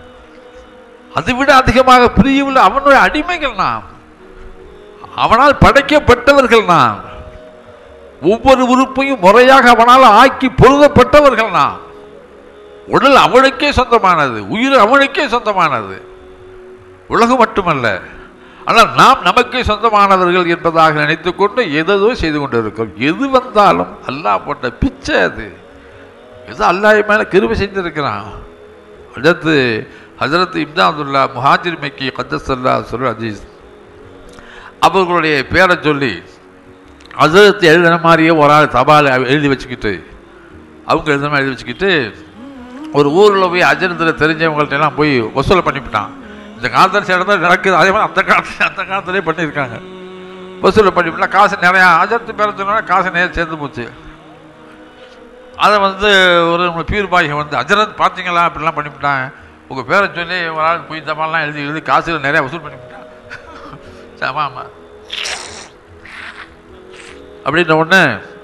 அதை விட அதிகமாக பிரியுள்ள அவனுடைய அடிமைகள் நாம் அவனால் படைக்கப்பட்டவர்கள் நாம் ஒவ்வொரு உறுப்பையும் முறையாக அவனால் ஆக்கி பொருதப்பட்டவர்கள் நாம் உடல் அவனுக்கே சொந்தமானது உயிர் அவனுக்கே சொந்தமானது உலகம் மட்டுமல்ல ஆனால் நாம் நமக்கே சொந்தமானவர்கள் என்பதாக நினைத்துக்கொண்டு எதோ செய்து கொண்டு இருக்கிறோம் எது வந்தாலும் அல்லாஹ் போட்ட பிச்சை அது ஏதோ அல்லாஹ் மேலே கிருபை செஞ்சிருக்கிறான் அடுத்து ஹஜரத் இம்தாதுல்லா முஹாஜிர் மக்கி கத்தசல்லா சொல்லு அஜீஸ் அவர்களுடைய பேரை சொல்லி ஹஜரத் எழுதின மாதிரியே ஒரு ஆள் தபால் எழுதி வச்சுக்கிட்டு அவங்க எழுதின மாதிரி எழுதி வச்சுக்கிட்டு ஒரு ஊரில் போய் அஜரத்தில் தெரிஞ்சவங்கள்ட்ட எல்லாம் போய் வசூலை பண்ணிவிட்டான் இந்த காலத்தில் சில இடத்துல நடக்குது அதே மாதிரி அந்த காலத்துல அந்த காலத்திலே பண்ணியிருக்காங்க வசூலை பண்ணிவிட்டா காசு நிறையா அஜரத்து பேர சொன்னா காசு நிறைய சேர்ந்து போச்சு அதை வந்து ஒரு நம்ம பீர் பாய் வந்து அஜரத் பார்த்தீங்களா அப்படிலாம் பண்ணிவிட்டாங்க உங்கள் பேரை சொல்லி ஒரு ஆள் போய் தபால்லாம் எழுதி எழுதி காசு நிறையா வசூல் பண்ணிவிட்டான் சரி, ஆமாம் ஆமாம் அப்படின்ற உடனே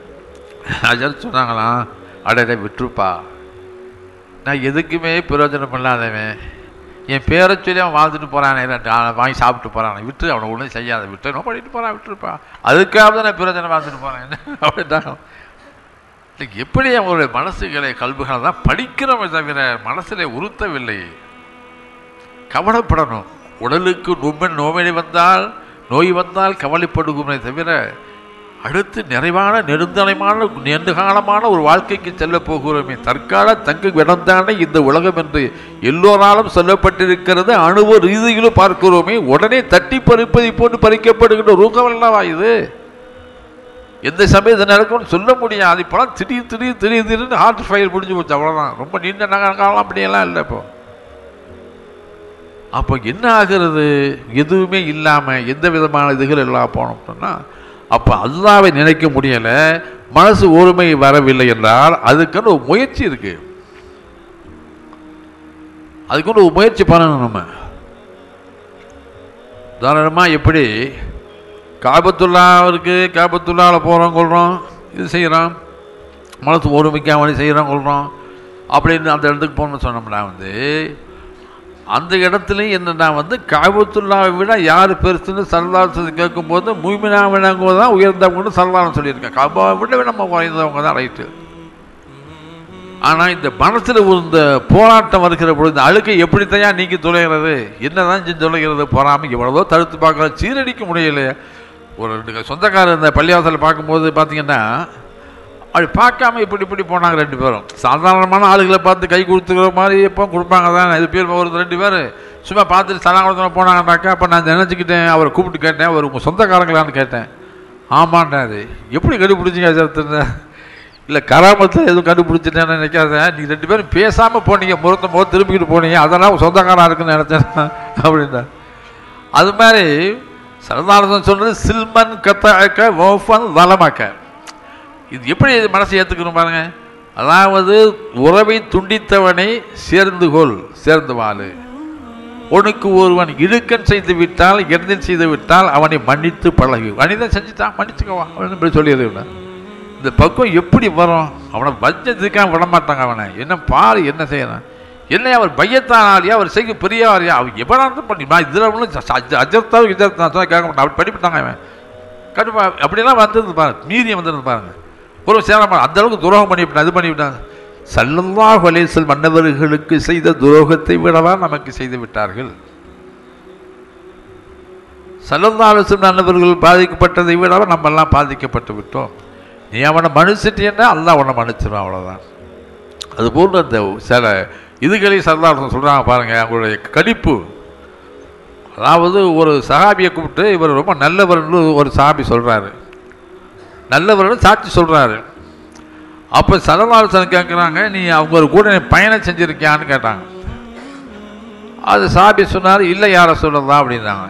அஜர் சொன்னாங்களாம் அடடே விட்டுருப்பா நான் எதுக்குமே பிரயோஜனம் இல்லாதவன் என் பேரை சொல்லி அவன் வாழ்ந்துட்டு போகிறானே வாங்கி சாப்பிட்டு போகிறான் விட்டு அவனை ஒன்றும் செய்யாத விட்டு என்ன பண்ணிட்டு போகிறான் விட்டுருப்பா அதுக்காக தான் நான் பிரயோஜனம் வாழ்ந்துட்டு போகிறேன் அப்படின்ட்டாங்க இன்னைக்கு எப்படி அவங்களுடைய மனசுகளை கல்விகளை தான் படிக்கிறோமே தவிர மனசில் உறுத்தவில்லை கவலைப்படணும் உடலுக்கு நோம்பன் நோவினை வந்தால் நோய் வந்தால் கவலைப்படுகிறோமே தவிர அடுத்து நிறைவான நெடுந்தலைமான நீண்ட காலமான ஒரு வாழ்க்கைக்கு செல்ல போகிறோமே தற்கால தங்கு இடம்தானே இந்த உலகம் என்று எல்லோராலும் சொல்லப்பட்டிருக்கிறது அணுவ ரீதியிலும் பார்க்கிறோமே உடனே தட்டி பறிப்பதை போன்று பறிக்கப்படுகின்ற ரூகமல்லவா இது எந்த சமயத்தில் நடக்கும்னு சொல்ல முடியாது இப்போலாம் திடீர் திடீர் திடீர் திடீர்னு ஹார்ட் ஃபயர் முடிஞ்சு போச்சு அவ்வளோதான் ரொம்ப நீண்ட நக காலம் அப்படியெல்லாம் இல்லை இப்போ அப்போ என்ன ஆகிறது எதுவுமே இல்லாமல் எந்த விதமான இதுகள் எல்லாம் போனோம் சொன்னால் அப்போ அல்லாவை நினைக்க முடியலை மனசு ஒருமை வரவில்லை என்றால் அதுக்குன்னு ஒரு முயற்சி இருக்கு அதுக்குன்னு ஒரு முயற்சி பண்ணணும் நம்ம உதாரணமாக எப்படி காபத்துல்லாவிற்கு காபத்துல்லாவில் போகிறோம் கொள்கிறோம் இது செய்கிறோம் மனசு ஒருமிக்காம செய்கிறோம் கொள்கிறோம் அப்படின்னு அந்த இடத்துக்கு போகணும்னு சொன்னோம்னா வந்து அந்த இடத்துலையும் என்னன்னா வந்து காபத்துல்லாவை விட யார் பெருசுன்னு சரதாசத்தை கேட்கும்போது மூமினா வினங்க தான் உயர்ந்தவங்கன்னு சரதானம் சொல்லியிருக்கேன் காபாவை விட நம்ம உயர்ந்தவங்க தான் ரைட்டு ஆனால் இந்த மனசில் இந்த போராட்டம் வருகிற பொழுது இந்த அழுக்கை எப்படித்தையா நீக்கி தொலைகிறது என்னதான் செஞ்சு தொலைகிறது போறாமல் எவ்வளவோ தடுத்து பார்க்கலாம் சீரடிக்க முடியல ஒரு ரெண்டு சொந்தக்காரர் இந்த பள்ளிவாசலில் பார்க்கும்போது பார்த்தீங்கன்னா அப்படி பார்க்காம இப்படி இப்படி போனாங்க ரெண்டு பேரும் சாதாரணமான ஆளுகளை பார்த்து கை கொடுத்துக்கிற மாதிரி எப்போ கொடுப்பாங்க தான் இது பேர் ஒரு ரெண்டு பேர் சும்மா பார்த்துட்டு சலா கொடுத்து போனாங்கன்னாக்கா அப்போ நான் நினச்சிக்கிட்டேன் அவரை கூப்பிட்டு கேட்டேன் அவர் உங்கள் சொந்தக்காரங்களான்னு கேட்டேன் ஆமாண்டாரு எப்படி கண்டுபிடிச்சிங்க சேர்த்துருந்த இல்லை கராமத்தில் எதுவும் கண்டுபிடிச்சிட்டேன்னு நினைக்காத நீ ரெண்டு பேரும் பேசாமல் போனீங்க முகத்த முகம் திரும்பிக்கிட்டு போனீங்க அதெல்லாம் உன் சொந்தக்காரா இருக்குன்னு நினச்சேன் அப்படின்னா அது மாதிரி சரதாரதன் சொன்னது சில்மன் கத்தாக்க ஓஃபன் வளமாக்க இது எப்படி இது மனசை ஏற்றுக்கணும் பாருங்க அதாவது உறவை துண்டித்தவனை சேர்ந்து கொள் சேர்ந்து வாழு உனக்கு ஒருவன் இடுக்கன் செய்து விட்டால் எந்தன் செய்து விட்டால் அவனை மன்னித்து பழகு மனிதன் செஞ்சுட்டான் மன்னிச்சுக்கவா அப்படின்னு இப்படி சொல்லியது இவனை. இந்த பக்குவம் எப்படி வரும் அவனை வஞ்சத்துக்காக விட மாட்டாங்க அவனை என்ன பாரு என்ன செய்யறான் என்ன அவர் பையத்தானாலியா அவர் செய்ய பெரியவாரியா அவன் எவ்வளோ பண்ணி நான் இதில் ஒன்றும் அஜர்த்தாவும் இஜர்த்தான் சொன்னா கேட்க மாட்டான் அப்படி படிப்பிட்டாங்க அவன் கண்டிப்பா அப்படிலாம் வந்தது பாருங்க மீறியம் வந்தது பாருங்க ஒரு சேரமா அந்த அளவுக்கு துரோகம் பண்ணிவிட்டான் இது பண்ணிவிட்டாங்க சல்லல்லாஹு அலைஹிஸ்ஸல் மன்னவர்களுக்கு செய்த துரோகத்தை விடவா நமக்கு செய்து விட்டார்கள் சல்லல்லாஹு அலைஹிஸ்ஸல் மன்னவர்கள் பாதிக்கப்பட்டதை விடவா நம்ம எல்லாம் பாதிக்கப்பட்டு விட்டோம் நீ அவனை மன்னிச்சிட்டேன்னா அல்லாஹ் அவனை மன்னிச்சிடும் அவ்வளோதான் அதுபோன்று அந்த சில இதுகளையும் சல்லாஹ் சொல்கிறாங்க பாருங்க அவங்களுடைய கணிப்பு அதாவது ஒரு சஹாபியை கூப்பிட்டு இவர் ரொம்ப நல்லவர்னு ஒரு சஹாபி சொல்கிறாரு நல்லவர்னு சாட்சி சொல்கிறாரு அப்போ சரதாலசன் கேட்குறாங்க நீ அவங்க ஒரு கூட நீ பயணம் செஞ்சுருக்கியான்னு கேட்டாங்க அது சாபி சொன்னார் இல்லை யாரை சொல்லலாம் அப்படின்னாங்க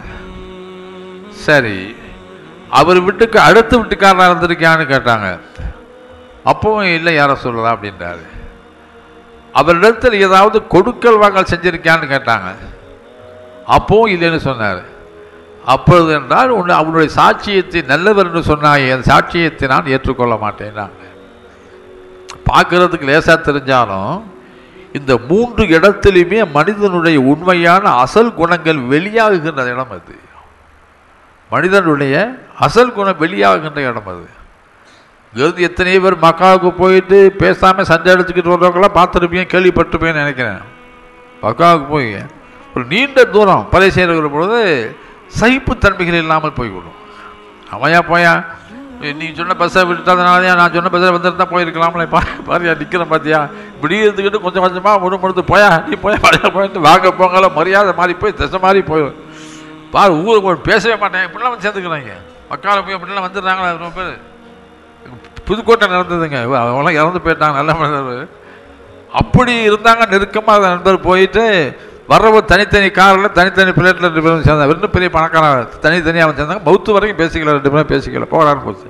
சரி அவர் வீட்டுக்கு அடுத்த வீட்டுக்காரனாக இருந்திருக்கியான்னு கேட்டாங்க அப்பவும் இல்லை யாரை சொல்லலாம் அப்படின்றாரு அவரிடத்தில் ஏதாவது கொடுக்கல் வாங்கல் செஞ்சிருக்கியான்னு கேட்டாங்க அப்பவும் இல்லைன்னு சொன்னார் அப்பொழுது என்றால் உன்னை அவனுடைய சாட்சியத்தை நல்லவர் என்று சொன்னாய் அந்த சாட்சியத்தை நான் ஏற்றுக்கொள்ள மாட்டேன் பார்க்கறதுக்கு லேசாக தெரிஞ்சாலும் இந்த மூன்று இடத்திலுமே மனிதனுடைய உண்மையான அசல் குணங்கள் வெளியாகுகின்ற இடம் அது மனிதனுடைய அசல் குணம் வெளியாகுகின்ற இடம் அது இங்கிருந்து எத்தனை பேர் மக்காவுக்கு போயிட்டு பேசாமல் சண்டை அடிச்சுக்கிட்டு வர்றவங்களாம் பார்த்துருப்பீங்க கேள்விப்பட்டிருப்பேன்னு நினைக்கிறேன் மக்காவுக்கு போய் ஒரு நீண்ட தூரம் பலை செய்கிற பொழுது சகிப்புத்தன்மைகள் இல்லாமல் போய்விடும் அவன் போயா நீ சொன்ன பஸ்ஸை விட்டதுனாலயா நான் சொன்ன பஸ்ஸில் வந்திருந்தா போயிருக்கலாம்ல பா பாரியா நிற்கிறேன் பார்த்தியா இப்படி இருந்துக்கிட்டு கொஞ்சம் கொஞ்சமாக ஒரு முடித்து போயா நீ போயா பழைய போயிட்டு வாங்க போங்கல மரியாதை மாறி போய் திசை மாறி போய் பாரு ஊருக்கு ஒரு பேசவே மாட்டேன் இப்படிலாம் வந்து சேர்ந்துக்கிறாங்க மக்கால போய் அப்படிலாம் வந்துடுறாங்களா ரொம்ப பேர் புதுக்கோட்டை நடந்ததுங்க அவங்களாம் இறந்து போயிட்டாங்க நல்ல மனிதர் அப்படி இருந்தாங்க நெருக்கமாக நண்பர் போயிட்டு வர்றவங்க தனித்தனி காரில் தனித்தனி பிளேட்டில் ரெண்டு பேரும் சேர்ந்தாங்க ரெண்டு பெரிய பணக்காரன் தனித்தனியாக அவன் சேர்ந்தாங்க மவுத்து வரைக்கும் பேசிக்கல ரெண்டு பேரும் பேசிக்கல போகலான்னு போச்சு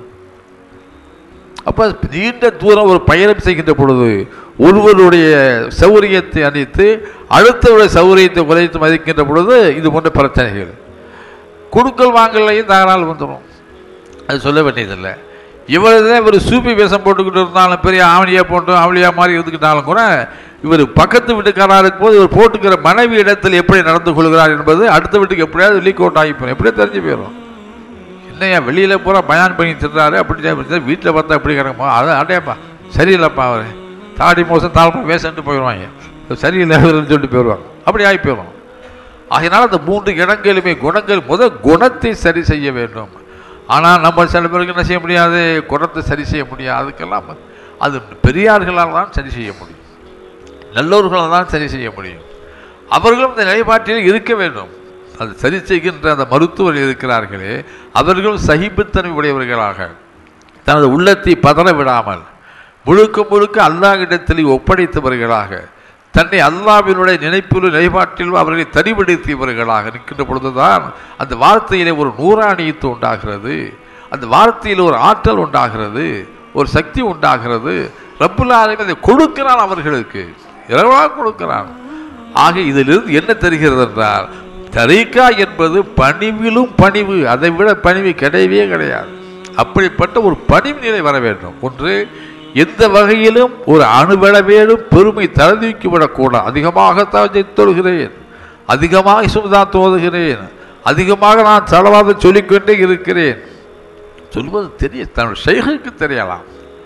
அப்போ நீண்ட தூரம் ஒரு பயணம் செய்கின்ற பொழுது ஒருவருடைய சௌரியத்தை அணித்து அடுத்தவருடைய சௌரியத்தை குறைத்து மதிக்கின்ற பொழுது இது போன்ற பிரச்சனைகள் கொடுக்கல் வாங்கலையும் தகராறு வந்துடும் அது சொல்ல வேண்டியதில்லை இவர் இவர் சூப்பி வேஷம் போட்டுக்கிட்டு இருந்தாலும் பெரிய ஆவணியா போட்டு அவளியா மாதிரி இருந்துக்கிட்டாலும் கூட இவர் பக்கத்து வீட்டுக்காரா இருக்கும்போது இவர் போட்டுக்கிற மனைவி இடத்தில் எப்படி நடந்து கொள்கிறார் என்பது அடுத்த வீட்டுக்கு எப்படியாவது லீக் அவுட் ஆகி போயிடும் எப்படியே தெரிஞ்சு போயிடும் என்னையா வெளியில பூரா பயான் பண்ணி திட்டுறாரு அப்படி வீட்டில் பார்த்தா எப்படி கிடக்குமோ அதை அடையப்பா சரியில்லைப்பா அவர் தாடி மோசம் தாழ்ப்பா வேசன்ட்டு போயிடுவாங்க சரியில்லை அவருன்னு சொல்லிட்டு போயிடுவாங்க அப்படி ஆகி போயிடும் ஆகையினால அந்த மூன்று இடங்களுமே குணங்கள் முதல் குணத்தை சரி செய்ய வேண்டும் ஆனால் நம்ம சில பேருக்கு என்ன செய்ய முடியாது குணத்தை சரி செய்ய முடியாது அதுக்கெல்லாம் அது பெரியார்களால் தான் சரி செய்ய முடியும் நல்லோர்களால் தான் சரி செய்ய முடியும் அவர்களும் இந்த நிலைப்பாட்டில் இருக்க வேண்டும் அது சரி செய்கின்ற அந்த மருத்துவர் இருக்கிறார்களே அவர்களும் சகிப்புத்தன்மை உடையவர்களாக தனது உள்ளத்தை பதற விடாமல் முழுக்க முழுக்க அல்லாஹ்விடத்தில் ஒப்படைத்தவர்களாக தன்னை அல்லாவினுடைய நினைப்பிலும் நிலைப்பாட்டிலும் அவர்களை தனிப்படுத்தியவர்களாக நிற்கின்ற பொழுதுதான் அந்த வார்த்தையிலே ஒரு நூறாணியத்து உண்டாகிறது அந்த வார்த்தையில் ஒரு ஆற்றல் உண்டாகிறது ஒரு சக்தி உண்டாகிறது ரப்புல் ஆலமீன் அதை கொடுக்கிறான் அவர்களுக்கு இரவா கொடுக்கிறான் ஆக இதிலிருந்து என்ன தெரிகிறது என்றால் தரீக்கா என்பது பணிவிலும் பணிவு அதை விட பணிவு கிடையவே கிடையாது அப்படிப்பட்ட ஒரு பணிவு நிலை வர வேண்டும் ஒன்று எந்த வகையிலும் ஒரு அணுவளவேலும் பெருமை தழுவிக்கு விடக்கூடாது அதிகமாக தாஜை தொழுகிறேன் அதிகமாக சுமதான் தோதுகிறேன் அதிகமாக நான் தளவாத சொல்லிக்கொண்டே இருக்கிறேன் சொல்வது தெரிய தன் செய்கைக்கு தெரியலாம்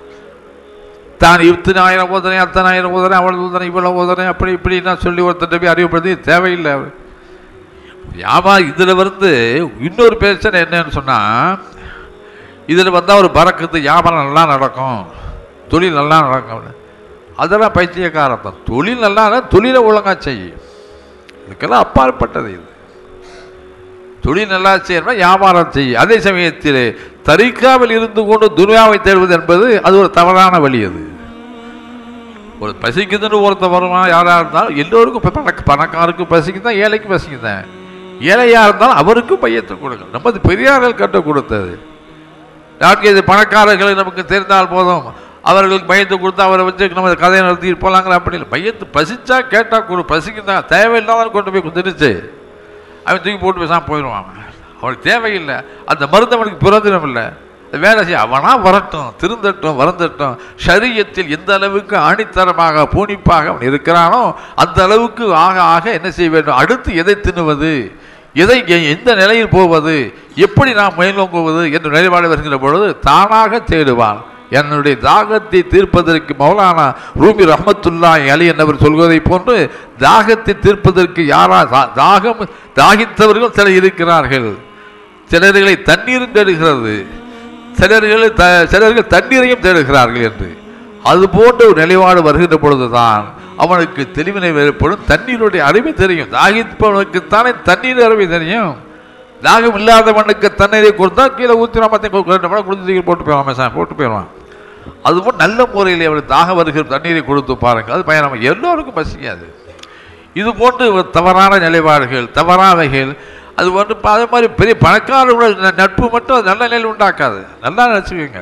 தான் இத்தனாயிரம் ஓதனை அத்தனாயிரம் ஓதனை அவள் ஓதனை இவ்வளவு ஓதனை அப்படி இப்படி நான் சொல்லி ஒருத்தர் போய் அறிவுப்படுத்தி தேவையில்லை அவர் வியாபார இதில் வந்து இன்னொரு பிரச்சனை என்னன்னு சொன்னால் இதில் வந்தால் ஒரு பறக்கத்து வியாபாரம் நல்லா நடக்கும் தொழில் நல்லா நடக்கும் அதெல்லாம் பைத்தியக்காரன் தான் தொழில் நல்லா இருந்தா தொழிலை ஒழுங்காக செய்யும் இதுக்கெல்லாம் அப்பாற்பட்டது இது தொழில் நல்லா செய்யணும் வியாபாரம் செய்யும் அதே சமயத்தில் தரிக்காவில் இருந்து கொண்டு துனியாவை தேடுவது என்பது அது ஒரு தவறான வழி அது ஒரு பசிக்குதுன்னு ஒருத்தர் வருவான் யாராக இருந்தாலும் எல்லோருக்கும் இப்போ பண பணக்காருக்கு பசிக்குதான் ஏழைக்கு பசிக்குதான் ஏழையாக இருந்தாலும் அவருக்கும் பையத்தை கொடுங்க நம்ம அது பெரியார்கள் கற்றுக் கொடுத்தது நாட்கள் இது பணக்காரர்களை நமக்கு தெரிந்தால் போதும் அவர்களுக்கு பயத்தை கொடுத்து அவரை வச்சு நம்ம கதையை நடத்திட்டு போகலாங்கிற அப்படி இல்லை பையத்து பசிச்சா கேட்டால் கொடு பசிக்குதான் தேவையில்லாத கொண்டு போய் திணிச்சு அவன் தூக்கி போட்டு பேசாமல் போயிடுவான் அவன். அவனுக்கு தேவையில்லை அந்த மருந்து அவனுக்கு பிரயோஜனம் இல்லை வேலை செய்ய அவனா வரட்டும் திருந்தட்டும் வரந்தட்டும் ஷரியத்தில் எந்த அளவுக்கு ஆணித்தரமாக பூனிப்பாக அவன் இருக்கிறானோ அந்த அளவுக்கு ஆக ஆக என்ன செய்ய வேண்டும் அடுத்து எதை தின்னுவது எதை எ- எந்த நிலையில் போவது எப்படி நாம் மேலோங்குவது என்ற நிலைப்பாடு வருகின்ற பொழுது தானாக தேடுவான் என்னுடைய தாகத்தை தீர்ப்பதற்கு மௌலானா ரூபி ரஹமத்துல்லாஹி அலி என்பவர் சொல்வதை போன்று தாகத்தை தீர்ப்பதற்கு யாரா தா- தாகம் தாகித்தவர்கள் சிலர் இருக்கிறார்கள் சிலர்களை தண்ணீரும் தேடுகிறது சிலர்கள் த சிலர்கள் தண்ணீரையும் தேடுகிறார்கள் என்று அது போன்ற ஒரு நிலைப்பாடு வருகின்ற பொழுதுதான் அவனுக்கு தெளிவினை ஏற்படும் தண்ணீருடைய அறிவு தெரியும் தாகிப்பவனுக்குத்தானே தண்ணீர் அறிவு தெரியும் தாகம் இல்லாதவனுக்கு தண்ணீரை கொடுத்தா கீழே ஊற்றி நம்ம ரெண்டு மணி கொடுத்து தூக்கி போட்டு போயிடுவான் சார் போட்டு போயிடுவான் அதுபோல் நல்ல முறையில் அவர் தாக வருகிற தண்ணீரை கொடுத்து பாருங்கள் அது பயணம் எல்லோருக்கும் பசிக்காது இது போன்று ஒரு தவறான நிலைப்பாடுகள் தவறானவைகள் அது வந்து இப்ப அதே மாதிரி பெரிய பணக்காரர்களோட ந- நட்பு மட்டும் அது நல்ல நிலையில் உண்டாக்காது நல்லா நினச்சிக்கோங்க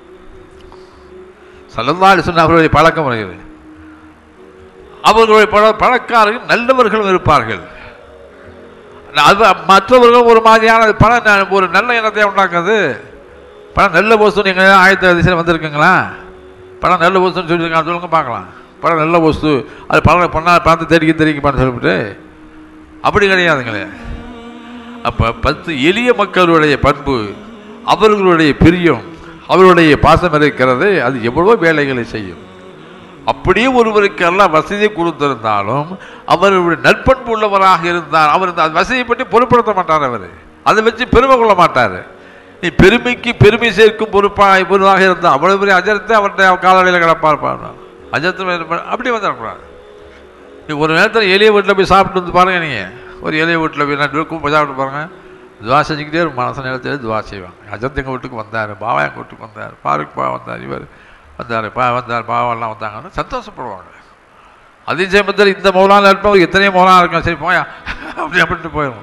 சல்லல்லாஹு சொன்ன அவர்களுடைய பழக்க முறைகள் அவர்களுடைய பழ பணக்காரர்கள் நல்லவர்களும் இருப்பார்கள் அது மற்றவர்கள் ஒரு மாதிரியான பணம் ந- ஒரு நல்ல எண்ணத்தை உண்டாக்காது பணம் நல்ல வஸ்து நீங்கள் ஆயிரத்தி அதிசயம் வந்திருக்குங்களா பணம் நல்ல வஸ்துன்னு சொல்லியிருக்காங்க சொல்லுங்க பார்க்கலாம் பணம் நல்ல வஸ்து அது பணம் பண்ணால் பார்த்து தெரிக்க தெரிவிக்கப்பான்னு சொல்லிவிட்டு அப்படி கிடையாதுங்களே அப்போ பத்து எளிய மக்களுடைய பண்பு அவர்களுடைய பிரியம் அவர்களுடைய பாசம் இருக்கிறது அது எவ்வளவோ வேலைகளை செய்யும் அப்படியே ஒருவருக்கு எல்லாம் வசதி கொடுத்திருந்தாலும் அவருடைய நற்பண்பு உள்ளவராக இருந்தால் அவர் அந்த வசதியை பற்றி பொருட்படுத்த மாட்டார் அவர் அதை வச்சு பெருமை கொள்ள மாட்டார் நீ பெருமைக்கு பெருமை சேர்க்கும் பொறுப்பாக பொருளாக இருந்தால் அவ்வளவு பெரிய அஜரத்தை அவருடைய காலடியில் கிடப்பார் அஜரத்தில் அப்படி வந்துடக்கூடாது நீ ஒரு நேரத்தில் எளிய வீட்டில் போய் சாப்பிட்டு வந்து பாருங்க நீங்கள் ஒரு எளிய வீட்டில் போய் ரெண்டு பேருக்கும் போய் சாப்பிட்டு பாருங்க துவா செஞ்சுக்கிட்டே இருக்கும் மனசு நேரத்தில் துவா செய்வாங்க அஜந்த் எங்கள் வீட்டுக்கு வந்தார் பாவா எங்கள் வீட்டுக்கு வந்தார் பாருக் பா வந்தார் இவர் வந்தார் பா வந்தார் பாவெல்லாம் வந்தாங்கன்னு சந்தோஷப்படுவாங்க அதே சமயத்தில் இந்த மௌலான இருப்பவங்க எத்தனையோ மௌலான இருக்கும் சரி போயா அப்படி அப்படின்ட்டு போயிடும்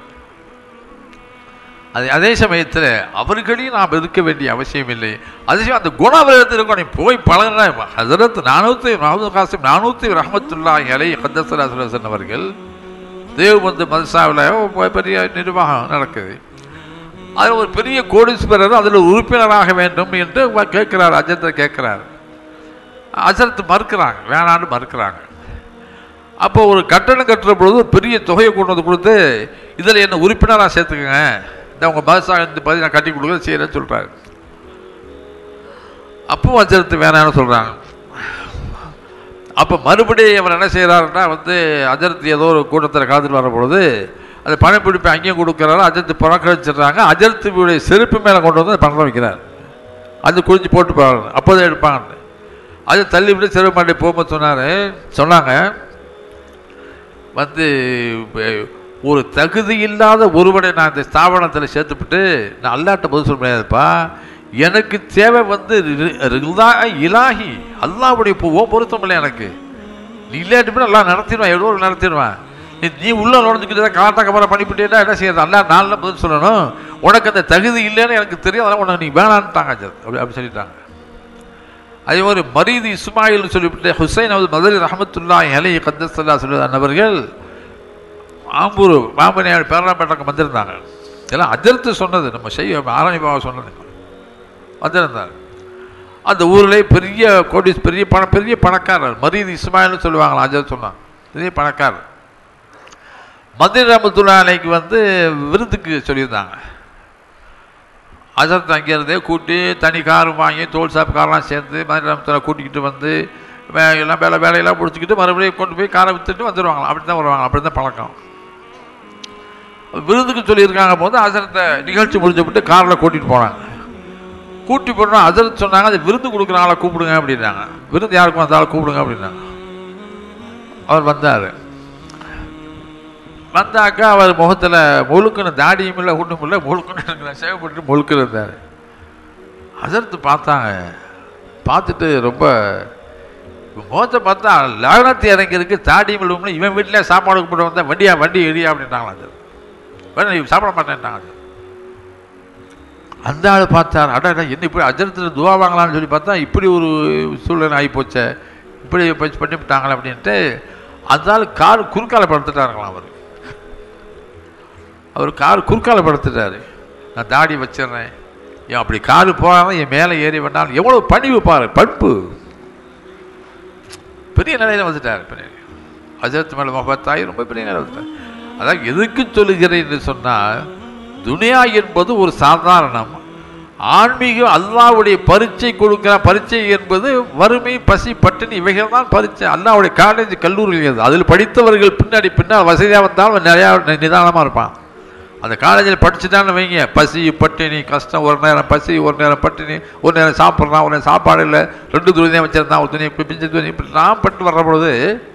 அது அதே சமயத்தில் அவர்களையும் நாம் இருக்க வேண்டிய அவசியம் இல்லை அதே சமயம் அந்த குணம் அவரிடத்தில் இருக்கும் நீ போய் பழகின ஹசரத் நானூற்றி நானூறு காசிம் நானூற்றி ரஹமத்துல்லா இலை கந்தசராசன் அவர்கள் தேவபந்து மதசாவில் பெரிய நிர்வாகம் நடக்குது அதில் ஒரு பெரிய கோடீஸ்வரர் அதில் உறுப்பினராக வேண்டும் என்று வ- கேட்கிறார் அஜத்தை கேட்கிறார் அஜரத்து மறுக்கிறாங்க வேணான்னு மறுக்கிறாங்க அப்போ ஒரு கட்டணம் கட்டுற பொழுது ஒரு பெரிய தொகையை கொண்டு வந்து கொடுத்து இதில் என்ன உறுப்பினராக சேர்த்துக்கங்க இந்த உங்கள் பாதுஷா இந்த பதி நான் கட்டி கொடுக்க செய்கிறேன்னு சொல்கிறாரு அப்பவும் அஜரத்து வேணான்னு சொல்கிறாங்க அப்போ மறுபடியும் அவர் என்ன செய்கிறாருன்னா வந்து அஜரத் ஏதோ ஒரு கூட்டத்தில் கலந்துட்டு வர பொழுது அந்த பணப்பிடிப்பை அங்கேயும் கொடுக்குறாரு அஜரத்து புறக்கணிச்சிடுறாங்க அஜரத்துடைய செருப்பு மேலே கொண்டு வந்து பணம் வைக்கிறார் அது குறிஞ்சி போட்டு போகிறாங்க அப்போதான் எடுப்பாங்க அது தள்ளி விட்டு செருப்பு மாட்டி போகும்போது சொன்னார் சொன்னாங்க வந்து அஹ், ஒரு தகுதி இல்லாத ஒருவனை நான் இந்த ஸ்தாபனத்தில் சேர்த்துப்பிட்டு நான் அல்லாட்ட பதில் சொல்ல முடியாதுப்பா எனக்கு தேவை வந்து ரி- ரிதா இலாஹி அல்லாவுடைய பூவோ பொருத்தம் இல்லை எனக்கு நீ இல்லாட்டி போய் எல்லாம் நடத்திடுவான் எவ்வளோ நடத்திடுவான் நீ நீ உள்ள நுழைஞ்சுக்கிட்டு காட்டா கவலை பண்ணிவிட்டேன்னா என்ன செய்யறது அல்லா நாளில் பதில் சொல்லணும் உனக்கு அந்த தகுதி இல்லைன்னு எனக்கு தெரியும் அதெல்லாம் உனக்கு நீ வேணான்ட்டாங்க அஜத். அப்படி அப்படி சொல்லிட்டாங்க அதே மாதிரி மரீது இஸ்மாயில் சொல்லிவிட்டு ஹுசைன் அவது மதுரை ரஹமத்துல்லா அலி கந்தஸ்தல்லா சொல்லி அன்னவர்கள் ஆம்பூர் மாமனியார் பேரலாப்பேட்டக்கு வந்திருந்தாங்க இதெல்லாம் அஜர்த்து சொன்னது நம்ம செய்ய ஆரணிபாவை சொன்னது வந்திருந்தார் அந்த ஊரில் பெரிய கோடி பெரிய பண பெரிய பணக்காரர் மரீது இஸ்மாயில்னு சொல்லுவாங்களா அஜர் சொன்னாங்க பெரிய பணக்காரர் மதுரை ரஹமத்துல்லா அலைக்கு வந்து விருந்துக்கு சொல்லியிருந்தாங்க அசரத் அங்கேருந்தே கூட்டி தனி கார் வாங்கி தோல் ஷாப் கார்லாம் சேர்ந்து மதுரை கூட்டிக்கிட்டு வந்து வே- எல்லாம் வேலை வேலையெல்லாம் முடிச்சுக்கிட்டு மறுபடியும் கொண்டு போய் காரை விற்றுட்டு வந்துடுவாங்களாம் அப்படி தான் வருவாங்க அப்படி தான் பழக்கம் விருந்துக்கு சொல்லியிருக்காங்க போது அசரத்தை நிகழ்ச்சி முடிஞ்சப்பட்டு காரில் கூட்டிகிட்டு போனாங்க கூட்டி போனால் அசரத் சொன்னாங்க அது விருந்து கொடுக்குற ஆளை கூப்பிடுங்க அப்படின்னாங்க விருந்து யாருக்கும் வந்தாலும் கூப்பிடுங்க அப்படின்னாங்க அவர் வந்தார் வந்தாக்கா அவர் முகத்தில் முழுக்குன்னு தாடியும் இல்லை ஒன்றும் இல்லை முழுக்குன்னு இருக்கிற சேவப்பட்டு முழுக்கு இருந்தார் அசர்த்து பார்த்தாங்க பார்த்துட்டு ரொம்ப முகத்தை பார்த்தா லக்னத்து இறங்கிருக்கு தாடியும் இல்லை இவன் வீட்டிலே சாப்பாடு கூப்பிட்டு வந்தா வண்டியா வண்டி எரியா அப்படின்ட்டாங்களா அது வேணும் நீ சாப்பிட மாட்டேன்ட்டாங்க அது அந்த ஆள் பார்த்தார் அடா அடா, என்ன இப்படி அஜரத்தில் துவா வாங்கலாம்னு சொல்லி பார்த்தா இப்படி ஒரு சூழ்நிலை ஆகி போச்சே இப்படி போச்சு பண்ணிவிட்டாங்களே அப்படின்ட்டு அந்த ஆள் கார் குறுக்கால படுத்துட்டாருங்களாம் அவர் அவர் கார் குறுக்கால படுத்துட்டாரு நான் தாடி வச்சிடுறேன் ஏன் அப்படி காரு போகாமல் என் மேலே ஏறி வேண்டாம் எவ்வளோ பணிவு பாரு பண்பு பெரிய நிலையில வந்துட்டார் பெரிய அஜரத் மேல முகத்தாய் ரொம்ப பெரிய நிலை வந்துட்டார் அதான் எதுக்கு சொல்லுகிறேன் என்று சொன்னால் துனியா என்பது ஒரு சாதாரணம் ஆன்மீகம் அல்லாவுடைய பரீட்சை கொடுக்கிற பரீட்சை என்பது வறுமை பசி பட்டினி இவைகள் தான் பரீட்சை அல்லாவுடைய காலேஜ் கல்லூரிகள் அதில் படித்தவர்கள் பின்னாடி பின்னால் வசதியாக வந்தாலும் நிறையா நிதானமாக இருப்பான் அந்த காலேஜில் படிச்சுட்டான்னு வைங்க பசி பட்டினி கஷ்டம் ஒரு நேரம் பசி ஒரு நேரம் பட்டினி ஒரு நேரம் சாப்பிட்றான் ஒரு நேரம் சாப்பாடு இல்லை ரெண்டு துணியாக வச்சிருந்தான் ஒரு துணி இப்படி பிஞ்சு துணி இப்படி நான் பட்டு வர்ற பொழுது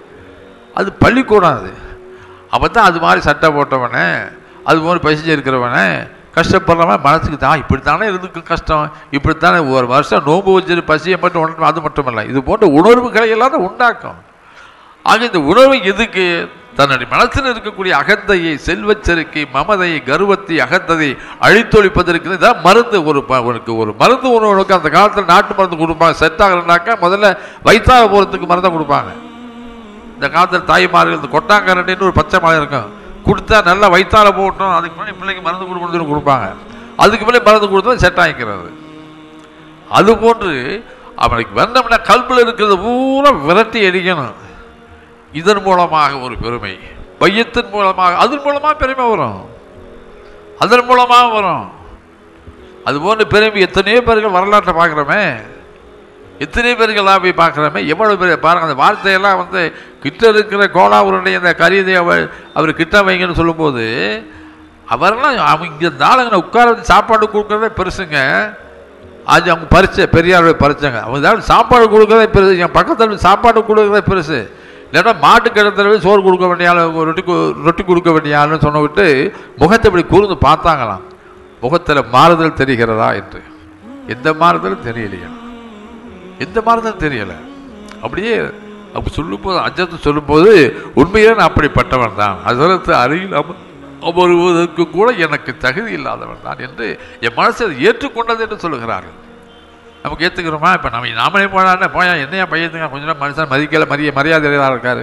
அது பள்ளிக்கூடம் அது அப்போ தான் அது மாதிரி சட்டை போட்டவனே அது மாதிரி பசிச்சு இருக்கிறவனே கஷ்டப்படுறவன் மனசுக்கு தான் இப்படித்தானே இருந்துக்கு கஷ்டம் இப்படித்தானே ஒரு வருஷம் நோன்பு வச்சுட்டு பசியை மட்டும் உணர்வு அது மட்டும் இல்லை இது போன்ற உணர்வுகளை எல்லாம் தான் உண்டாக்கும் ஆக இந்த உணர்வு எதுக்கு தன்னுடைய மனசில் இருக்கக்கூடிய அகந்தையை செல்வச்செருக்கை மமதையை கர்வத்தை அகந்ததை அழித்தொழிப்பதற்கு இதான் மருந்து ஒரு ப- உனக்கு ஒரு மருந்து உணவுக்கு அந்த காலத்தில் நாட்டு மருந்து கொடுப்பாங்க செட் ஆகலைனாக்கா முதல்ல வயிற்றாக போகிறதுக்கு மருந்தை கொடுப்பாங்க இந்த காலத்தில் தாய்மார்கள் இந்த கொட்டாங்கரண்டின்னு ஒரு பச்சை மலை இருக்கும் கொடுத்தா நல்லா வயிற்றால போகட்டும் அதுக்கு முன்னாடி பிள்ளைக்கு மருந்து கொடுக்கணும்னு கொடுப்பாங்க அதுக்கு மேலே மருந்து கொடுத்தா செட் ஆகிக்கிறது அது போன்று அவனுக்கு வந்தோம்னா கல்பில் இருக்கிறது பூரா விரட்டி அடிக்கணும் இதன் மூலமாக ஒரு பெருமை பையத்தின் மூலமாக அதன் மூலமாக பெருமை வரும் அதன் மூலமாக வரும் அது போன்ற பெருமை எத்தனையோ பேர்கள் வரலாற்றை பார்க்குறோமே எத்தனை பேர்கள்லாம் போய் பார்க்குறோமே எவ்வளோ பெரிய பாருங்க அந்த வார்த்தையெல்லாம் வந்து கிட்ட இருக்கிற கோலாவுருடைய அந்த கரியதை அவர் அவர் கிட்ட வைங்கன்னு சொல்லும்போது அவரெல்லாம் அவங்க இங்கே இந்த ஆளுங்களை உட்கார வச்சு சாப்பாடு கொடுக்குறதே பெருசுங்க அது அவங்க பறிச்ச பெரியாருடைய பறிச்சாங்க அவங்க ஏதாவது சாப்பாடு கொடுக்குறதே பெருசு என் பக்கத்தில் சாப்பாடு கொடுக்குறதே பெருசு இல்லைன்னா மாட்டு கிடத்துல சோறு கொடுக்க வேண்டிய ஆள் ரொட்டி கு- ரொட்டி கொடுக்க வேண்டிய ஆளுன்னு சொன்ன விட்டு முகத்தை இப்படி கூர்ந்து பார்த்தாங்களாம் முகத்தில் மாறுதல் தெரிகிறதா என்று எந்த மாறுதலும் தெரியலையா எந்த மாறுதலும் தெரியல அப்படியே அப்படி சொல்லும்போது அஜத்து சொல்லும்போது உண்மையிலே நான் அப்படிப்பட்டவன் தான் அசரத்து அருகில் அம அமருவதற்கு கூட எனக்கு தகுதி இல்லாதவன் தான் என்று என் மனசை அதை ஏற்றுக்கொண்டது என்று சொல்லுகிறார்கள் நமக்கு ஏற்றுக்கிறோமா இப்போ நம்ம நாமளே போனானே போயா என்னையா பையத்துங்க கொஞ்ச நேரம் மனுஷன் மதிக்கல மரிய மரியாதையாக இருக்காரு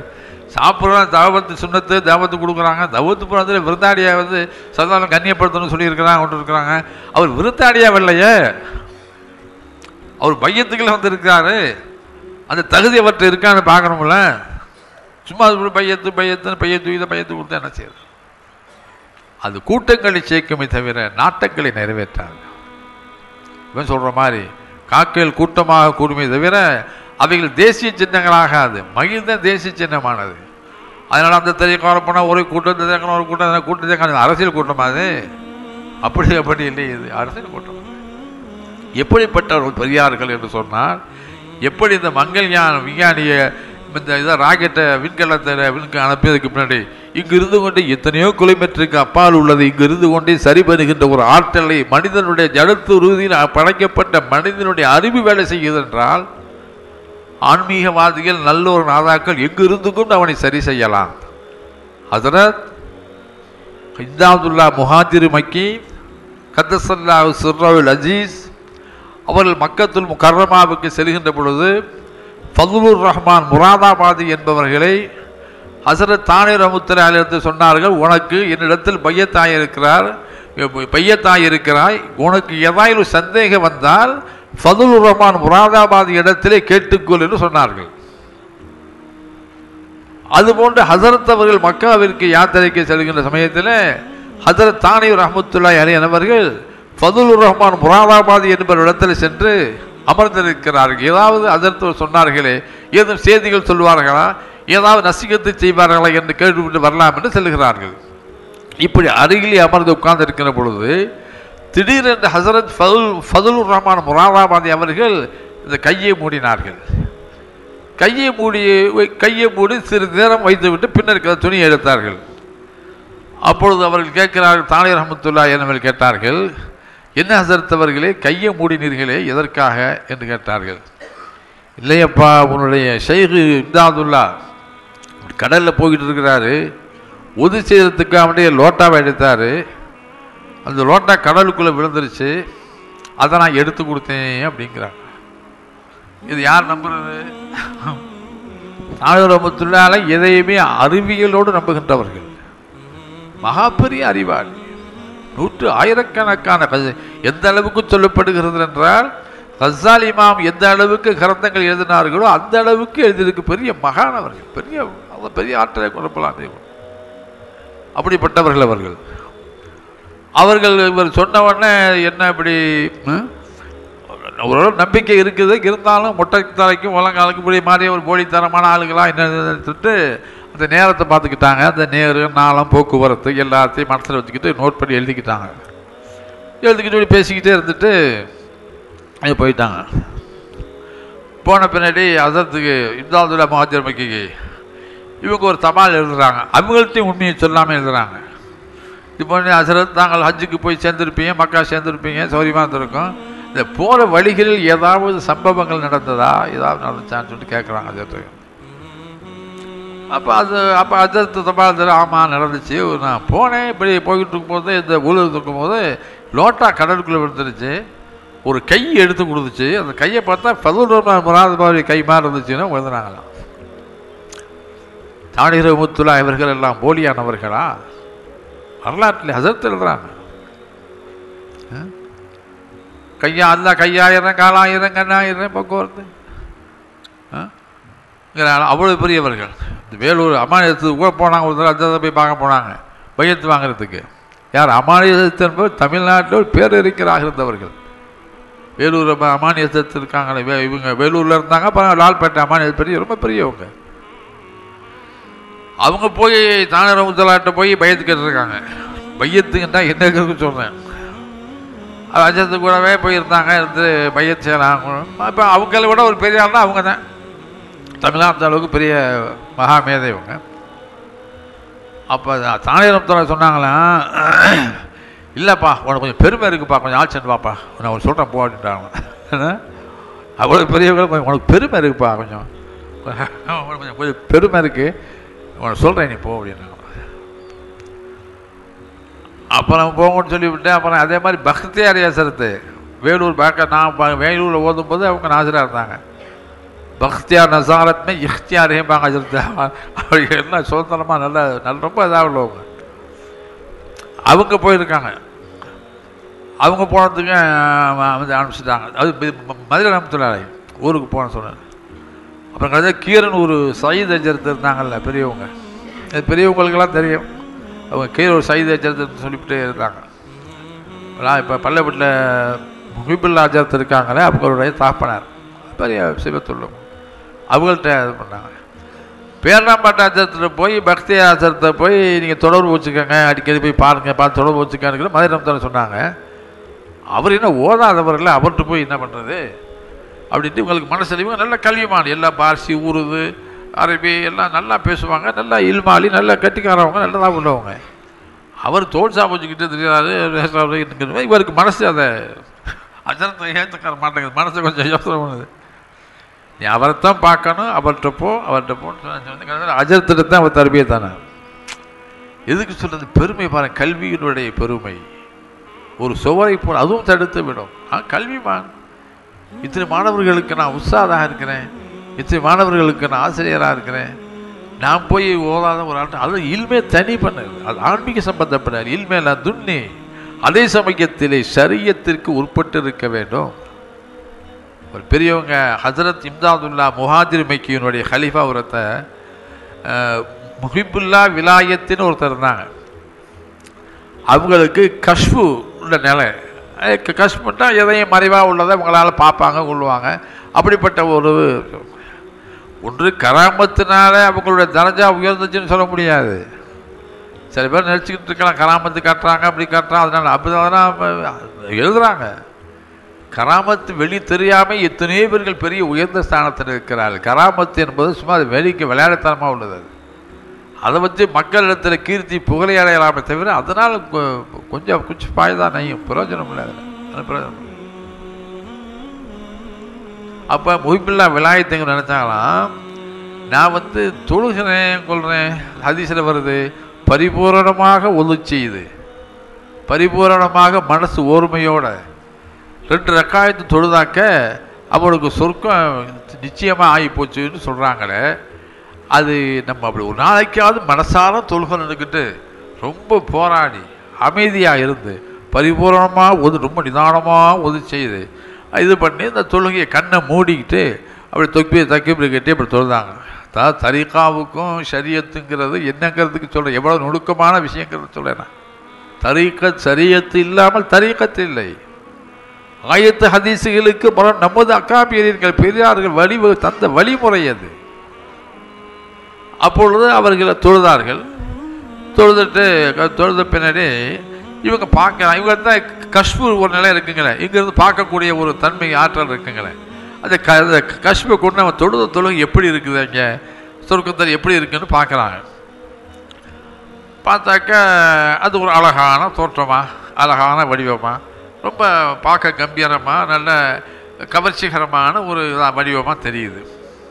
சாப்பிட்றோம் தாவத்து சுண்ணத்து தாவத்து கொடுக்குறாங்க தவத்து புறத்தில் விருந்தாடியை வந்து சதாரணம் கண்ணியப்படுத்தணும்னு சொல்லியிருக்கிறாங்க கொண்டு இருக்கிறாங்க அவர் விருந்தாடியா வரலையே அவர் பையத்துக்குள்ள வந்து இருக்காரு அந்த தகுதி அவர்கிட்ட இருக்கான்னு பார்க்கணும்ல சும்மா அது பையத்து பையத்துன்னு பையத்து இதை பையத்து கொடுத்தா என்ன செய்யுது அது கூட்டங்களை சேர்க்குமே தவிர நாட்டங்களை நிறைவேற்றாது இவன் சொல்ற மாதிரி காக்கைகள் கூட்டமாக கூடுமே தவிர அவைகள் தேசிய சின்னங்களாகாது மகிழ் தான் தேசிய சின்னமானது அதனால் அந்த தெரியக்கார போனால் ஒரு கூட்டம் இந்த தேக்கம் ஒரு கூட்டம் அந்த கூட்டத்தை காண அரசியல் கூட்டமா அது அப்படி அப்படி இல்லை இது அரசியல் கூட்டம் எப்படிப்பட்டவர்கள் பெரியார்கள் என்று சொன்னால் எப்படி இந்த மங்கள்யான் விஞ்ஞானிய இந்த இதை ராக்கெட்டை விண்கலத்தை விண்க அனுப்பியதுக்கு பின்னாடி இங்கு இருந்து கொண்டு எத்தனையோ கிலோமீட்டருக்கு அப்பால் உள்ளது இங்கு இருந்து கொண்டே சரி பண்ணுகின்ற ஒரு ஆற்றலை மனிதனுடைய ஜடத்து உறுதியில் படைக்கப்பட்ட மனிதனுடைய அறிவு வேலை செய்யுது என்றால் ஆன்மீகவாதிகள் நல்ல ஒரு நாதாக்கள் எங்கு இருந்து கொண்டு அவனை சரி செய்யலாம் ஹசரத் ஹிந்தாதுல்லா முஹாஜிர் மக்கி கத்தசல்லா சிர்ரவுல் அஜீஸ் அவர்கள் மக்கத்துல் முகர்ரமாவுக்கு செல்கின்ற பொழுது ஃபதுலுர் ரஹ்மான் முராதாபாதி என்பவர்களை ஹசரத் தானே ரமுத்தராலிருந்து சொன்னார்கள் உனக்கு என்னிடத்தில் பையத்தாய் இருக்கிறார் பையத்தாய் இருக்கிறாய் உனக்கு ஏதாயிலும் சந்தேகம் வந்தால் ஃபதுலுர் ரஹ்மான் முராதாபாதி இடத்திலே கேட்டுக்கொள் என்று சொன்னார்கள் அதுபோன்று ஹசரத் அவர்கள் மக்காவிற்கு யாத்திரைக்கு செல்கின்ற சமயத்தில் ஹசரத் தானே ரஹமத்துல்லாய் அலி என்பவர்கள் ஃபதுலுர் ரஹ்மான் முராதாபாதி என்பவர் இடத்தில் சென்று அமர்ந்திருக்கிறார்கள் ஏதாவது அதற்கு சொன்னார்களே ஏதும் செய்திகள் சொல்வார்களா ஏதாவது நசிகத்தை செய்வார்களா என்று கேட்டுவிட்டு வரலாம் என்று செல்கிறார்கள் இப்படி அருகிலே அமர்ந்து உட்கார்ந்து இருக்கிற பொழுது திடீரென்று ஹசரத் ஃபதுல் ஃபதுலுர் ரஹ்மான் முராதாபாதி அவர்கள் இந்த கையை மூடினார்கள் கையை மூடி கையை மூடி சிறிது நேரம் வைத்துவிட்டு பின்னர் இருக்கிற துணியை எடுத்தார்கள் அப்பொழுது அவர்கள் கேட்கிறார்கள் தானே ரஹமத்துல்லா என்பவர்கள் கேட்டார்கள் என்ன ஹசரத் அவர்களே கையை மூடினீர்களே எதற்காக என்று கேட்டார்கள் இல்லையப்பா உன்னுடைய ஷெய்கு இம்தாதுல்லா கடலில் போய்கிட்டு இருக்கிறாரு உதவி செய்யறதுக்காக வேண்டிய லோட்டாவை எடுத்தார் அந்த லோட்டா கடலுக்குள்ளே விழுந்துருச்சு அதை நான் எடுத்து கொடுத்தேன் அப்படிங்கிறாங்க இது யார் நம்புறது நாகரமத்துள்ளால எதையுமே அறிவியலோடு நம்புகின்றவர்கள் மகா பெரிய அறிவாளி நூற்று ஆயிரக்கணக்கான கதை எந்த அளவுக்கு சொல்லப்படுகிறது என்றால் ஹசால் இமாம் எந்த அளவுக்கு கிரந்தங்கள் எழுதினார்களோ அந்த அளவுக்கு எழுதியிருக்கு பெரிய மகானவர்கள் பெரிய அந்த பெரிய ஆற்றலை கொடுப்பலாம் தெய்வம் அப்படிப்பட்டவர்கள் அவர்கள் அவர்கள் இவர் சொன்ன உடனே என்ன இப்படி ம்? ஒரு நம்பிக்கை இருக்குது இருந்தாலும் முட்டை தலைக்கும் முழங்காலுக்கும் இப்படி மாதிரி ஒரு போலித்தனமான ஆளுகளாக என்ன சொல்லிட்டு அந்த நேரத்தை பார்த்துக்கிட்டாங்க அந்த நேரம் நாளம் போக்குவரத்து எல்லாத்தையும் மனசில் வச்சுக்கிட்டு நோட் பண்ணி எழுதிக்கிட்டாங்க எழுதிக்கிட்டு இப்படி பேசிக்கிட்டே இருந்துட்டு அங்கே போயிட்டாங்க போன பின்னாடி அதத்துக்கு இப்தாதுல்லா மகாஜர் மக்கிக்கு இவங்க ஒரு தபால் எழுதுறாங்க அவங்கள்ட்டையும் உண்மையை சொல்லாமல் எழுதுறாங்க இப்போ அசரத் தாங்கள் ஹஜ்ஜுக்கு போய் சேர்ந்துருப்பீங்க மக்கா சேர்ந்துருப்பீங்க சௌரியமாக இருந்திருக்கும் இந்த போகிற வழிகளில் ஏதாவது சம்பவங்கள் நடந்ததா ஏதாவது நடந்துச்சான்னு சொல்லிட்டு கேட்குறாங்க அதற்கு அப்போ அது அப்போ அதற்கு தபால் ஆமாம் நடந்துச்சு நான் போனேன் இப்படி போய்கிட்டு இருக்கும்போது இந்த ஊழல் இருக்கும்போது லோட்டா கடலுக்குள்ளே விழுந்துருச்சு ஒரு கை எடுத்து கொடுத்துச்சு அந்த கையை பார்த்தா ஃபதுல் ரஹ்மான் முராது மாதிரி கை மாதிரி இருந்துச்சுன்னா விழுந்துனாங்களாம் தாடிர முத்துலா இவர்கள் எல்லாம் போலியானவர்களா வரலாற்றில் ஹசரத் எழுதுறாங்க ஆ? கையா அல்ல கையாயிரம் காலாயிரம் கண்ணாயிரம் போக்குவரத்து ஆ? இங்கிறாங்க, அவ்வளவு பெரியவர்கள் இந்த வேலூர் அமானியத்துக்கு கூட போனாங்க ஒரு தடவை அந்த போய் பார்க்க போனாங்க பையத்து வாங்குறதுக்கு யார் அமானியத்து என்பது தமிழ்நாட்டில் ஒரு பேரறிஞராக இருந்தவர்கள் வேலூர் அம- அமானியத்து இருக்காங்களே வே- இவங்க வேலூரில் இருந்தாங்க அப்புறம் லால்பேட்டை அமானிய பெரிய ரொம்ப பெரியவங்க அவங்க போய் தானர முத்தலாட்ட போய் பயத்து கேட்டிருக்காங்க பையத்துக்குன்னா என்ன இருக்குன்னு சொல்கிறேன் அஜத்து கூடவே போயிருந்தாங்க இருந்து பையத் செய்யலாம் இப்போ அவங்கள விட ஒரு பெரிய ஆள்னா அவங்க தான் தமிழ்நாட்டு அளவுக்கு பெரிய மகா மேதை இவங்க அப்போ தானேரத்தோட சொன்னாங்களா இல்லைப்பா உனக்கு கொஞ்சம் பெருமை இருக்குப்பா கொஞ்சம் ஆட்சன் வாப்பா நான் ஒரு சொல்கிறேன் போ அப்படின்ட்டாங்க அவ்வளோ பெரியவங்க கொஞ்சம் உனக்கு பெருமை இருக்குப்பா கொஞ்சம் உனக்கு கொஞ்சம் கொஞ்சம் பெருமை இருக்குது உனக்கு சொல்கிறேன் நீ போ அப்படின்னாங்க அப்புறம் போங்கன்னு சொல்லிவிட்டேன் அப்புறம் அதே மாதிரி பக்தியார் ஏசரத்து வேலூர் பேக்க நான் ப- வேலூரில் ஓதும்போது அவங்க நாசராக இருந்தாங்க பக்தியார் நசாரத்மே இஃப்தியாரேம்பாங்க ஹஜரத் அப்படி எல்லாம் சுதந்திரமாக நல்ல நல்ல ரொம்ப இதாக உள்ளவங்க அவங்க போயிருக்காங்க அவங்க போனதுக்கு அஹ், வந்து அனுப்பிச்சிட்டாங்க அது மி- ம- மதுரை அனுப்பிச்சுடாரு ஊருக்கு போன சொன்னார் அப்புறம் கடைசியா கீரன் ஒரு சயீத் அஜரத்து இருந்தாங்கல்ல பெரியவங்க அது பெரியவங்களுக்கெல்லாம் தெரியும் அவங்க கீழே ஒரு சயீத் அஜரத்து சொல்லிவிட்டே இருந்தாங்க நான் இப்போ பள்ளப்பட்டில் முஹிபுல்லா அஜரத் இருக்காங்களே அவங்களுடைய தாப்பனார் பெரிய சிவத்துள்ளம் அவங்கள்ட்ட இது பண்ணாங்க பேரணாம்பாட்ட அஜரத்தில் போய் பக்தி அஜரத்தை போய் நீங்கள் தொடர்பு வச்சுக்கோங்க அடிக்கடி போய் பாருங்கள் பார்த்து தொடர்பு வச்சுக்கன்னு மதுரை ரம்தான் சொன்னாங்க அவர் என்ன ஓதாதவர் இல்லை அவர்கிட்ட போய் என்ன பண்ணுறது அப்படின்ட்டு உங்களுக்கு மனசளிவு நல்ல கல்விமான் எல்லாம் பார்சி உருது அரபி எல்லாம் நல்லா பேசுவாங்க நல்லா இல்மாலி நல்லா கட்டிக்காரவங்க நல்லதாக உள்ளவங்க அவர் தோல் சாப்பிச்சுக்கிட்டு தெரியாது பேசுறாரு. இவருக்கு மனசு அதை அஜரத்தை ஏற்றுக்கார மாட்டேங்குது மனசு கொஞ்சம் யோசனை பண்ணுது நீ அவரைத்தான் பார்க்கணும் அவர்கிட்ட போ அவர்கிட்ட போன்னு சொன்ன அஜரத்திட்ட தான் அவர் தரபியை தானே எதுக்கு சொல்றது பெருமை பாருங்க கல்வியினுடைய பெருமை ஒரு சுவரை போல் அதுவும் தடுத்து விடும் ஆ கல்விமான் இத்தனை மாணவர்களுக்கு நான் உற்சாகமாக இருக்கிறேன் இத்தனை மாணவர்களுக்கு நான் ஆசிரியராக இருக்கிறேன் நான் போய் ஓதாத ஒரு ஆள் அது இல்மே தனி பண்ணுது அது ஆன்மீக சம்பந்தப்படாது இல்மேல துண்ணி அதே சமயத்திலே சரியத்திற்கு உட்பட்டு இருக்க வேண்டும் ஒரு பெரியவங்க ஹசரத் இம்தாதுல்லா முஹாஜிர் மைக்கியினுடைய ஹலிஃபா ஒருத்த முஹிபுல்லா விலாயத்தின்னு ஒருத்தர் இருந்தாங்க அவங்களுக்கு கஷ்பு உள்ள நிலை அஹ் கஷ்புட்டா எதையும் மறைவாக உள்ளதை அவங்களால பார்ப்பாங்க கொள்வாங்க அப்படிப்பட்ட ஒரு ஒன்று கராமத்தினால அவங்களுடைய தரஜா உயர்ந்துச்சுன்னு சொல்ல முடியாது சில பேர் நினச்சிக்கிட்டு இருக்கலாம் கராமத்து காட்டுறாங்க அப்படி காட்டுறாங்க அதனால அப்படி அதெல்லாம் எழுதுறாங்க கராமத்து வெளி தெரியாமல் எத்தனையோ பேர்கள் பெரிய உயர்ந்த ஸ்தானத்தில் இருக்கிறார்கள் கராமத்து என்பது சும்மா அது வெளிக்கு விளையாடத்தனமாக உள்ளது அது. அதை வச்சு மக்களிடத்தில் கீர்த்தி புகழை அடையலாமே தவிர அதனால் கொ- கொஞ்சம் கொஞ்சம் பாய்தான் நெய்யும் பிரயோஜனம் இல்லை அதில் அது பிரயோஜனம் இல்லை. அப்போ முகிப்பில்லா விலாயத்தைங்க நினச்சாங்களாம் நான் வந்து தொழுகிறேன் கொள்கிறேன் ஹதீஸில் வருது பரிபூரணமாக ஒது செய்யுது பரிபூரணமாக மனசு ஓர்மையோட ரெண்டு ரக்காயத்து தொழுதாக்க அவனுக்கு சொர்க்கம் நிச்சயமாக ஆகி போச்சுன்னு சொல்கிறாங்களே அது நம்ம அப்படி ஒரு நாளைக்காவது மனசார தொழுகை நின்றுக்கிட்டு ரொம்ப போராடி அமைதியாக இருந்து பரிபூரணமாக ஒது ரொம்ப நிதானமாக ஒது செய்யுது இது பண்ணி இந்த தொழுகையை கண்ணை மூடிக்கிட்டு அப்படி தொப்பி தக்கி கட்டி அப்படி தொழுதாங்க அதாவது தரீக்காவுக்கும் ஷரியத்துங்கிறது என்னங்கிறதுக்கு சொல்கிறேன் எவ்வளோ நுணுக்கமான விஷயங்கிறது சொல்கிறேன் தரீக்கத் சரியத்து இல்லாமல் தரீக்கத்து இல்லை ஆயத்து ஹதீஸுகளுக்கு முரண் நமது அக்காபியர்கள் பெரியார்கள் வழி தந்த வழிமுறை அது அப்பொழுது அவர்கள் தொழுதார்கள் தொழுதுட்டு க- தொழுத பின்னாடி இவங்க பார்க்கலாம் இவங்க தான் கஷ்பு ஒரு நிலை இருக்குங்களே இங்கேருந்து பார்க்கக்கூடிய ஒரு தன்மை ஆற்றல் இருக்குங்களே அந்த க அந்த கஷ்பை கொண்டு அவன் தொழுத தொழுகை எப்படி இருக்குது இங்கே சொர்க்கத்தில் எப்படி இருக்குன்னு பார்க்குறாங்க பார்த்தாக்க அது ஒரு அழகான தோற்றமா அழகான வடிவமா ரொம்ப பார்க்க கம்பீரமாக நல்ல கவர்ச்சிகரமான ஒரு இதா- வடிவமா தெரியுது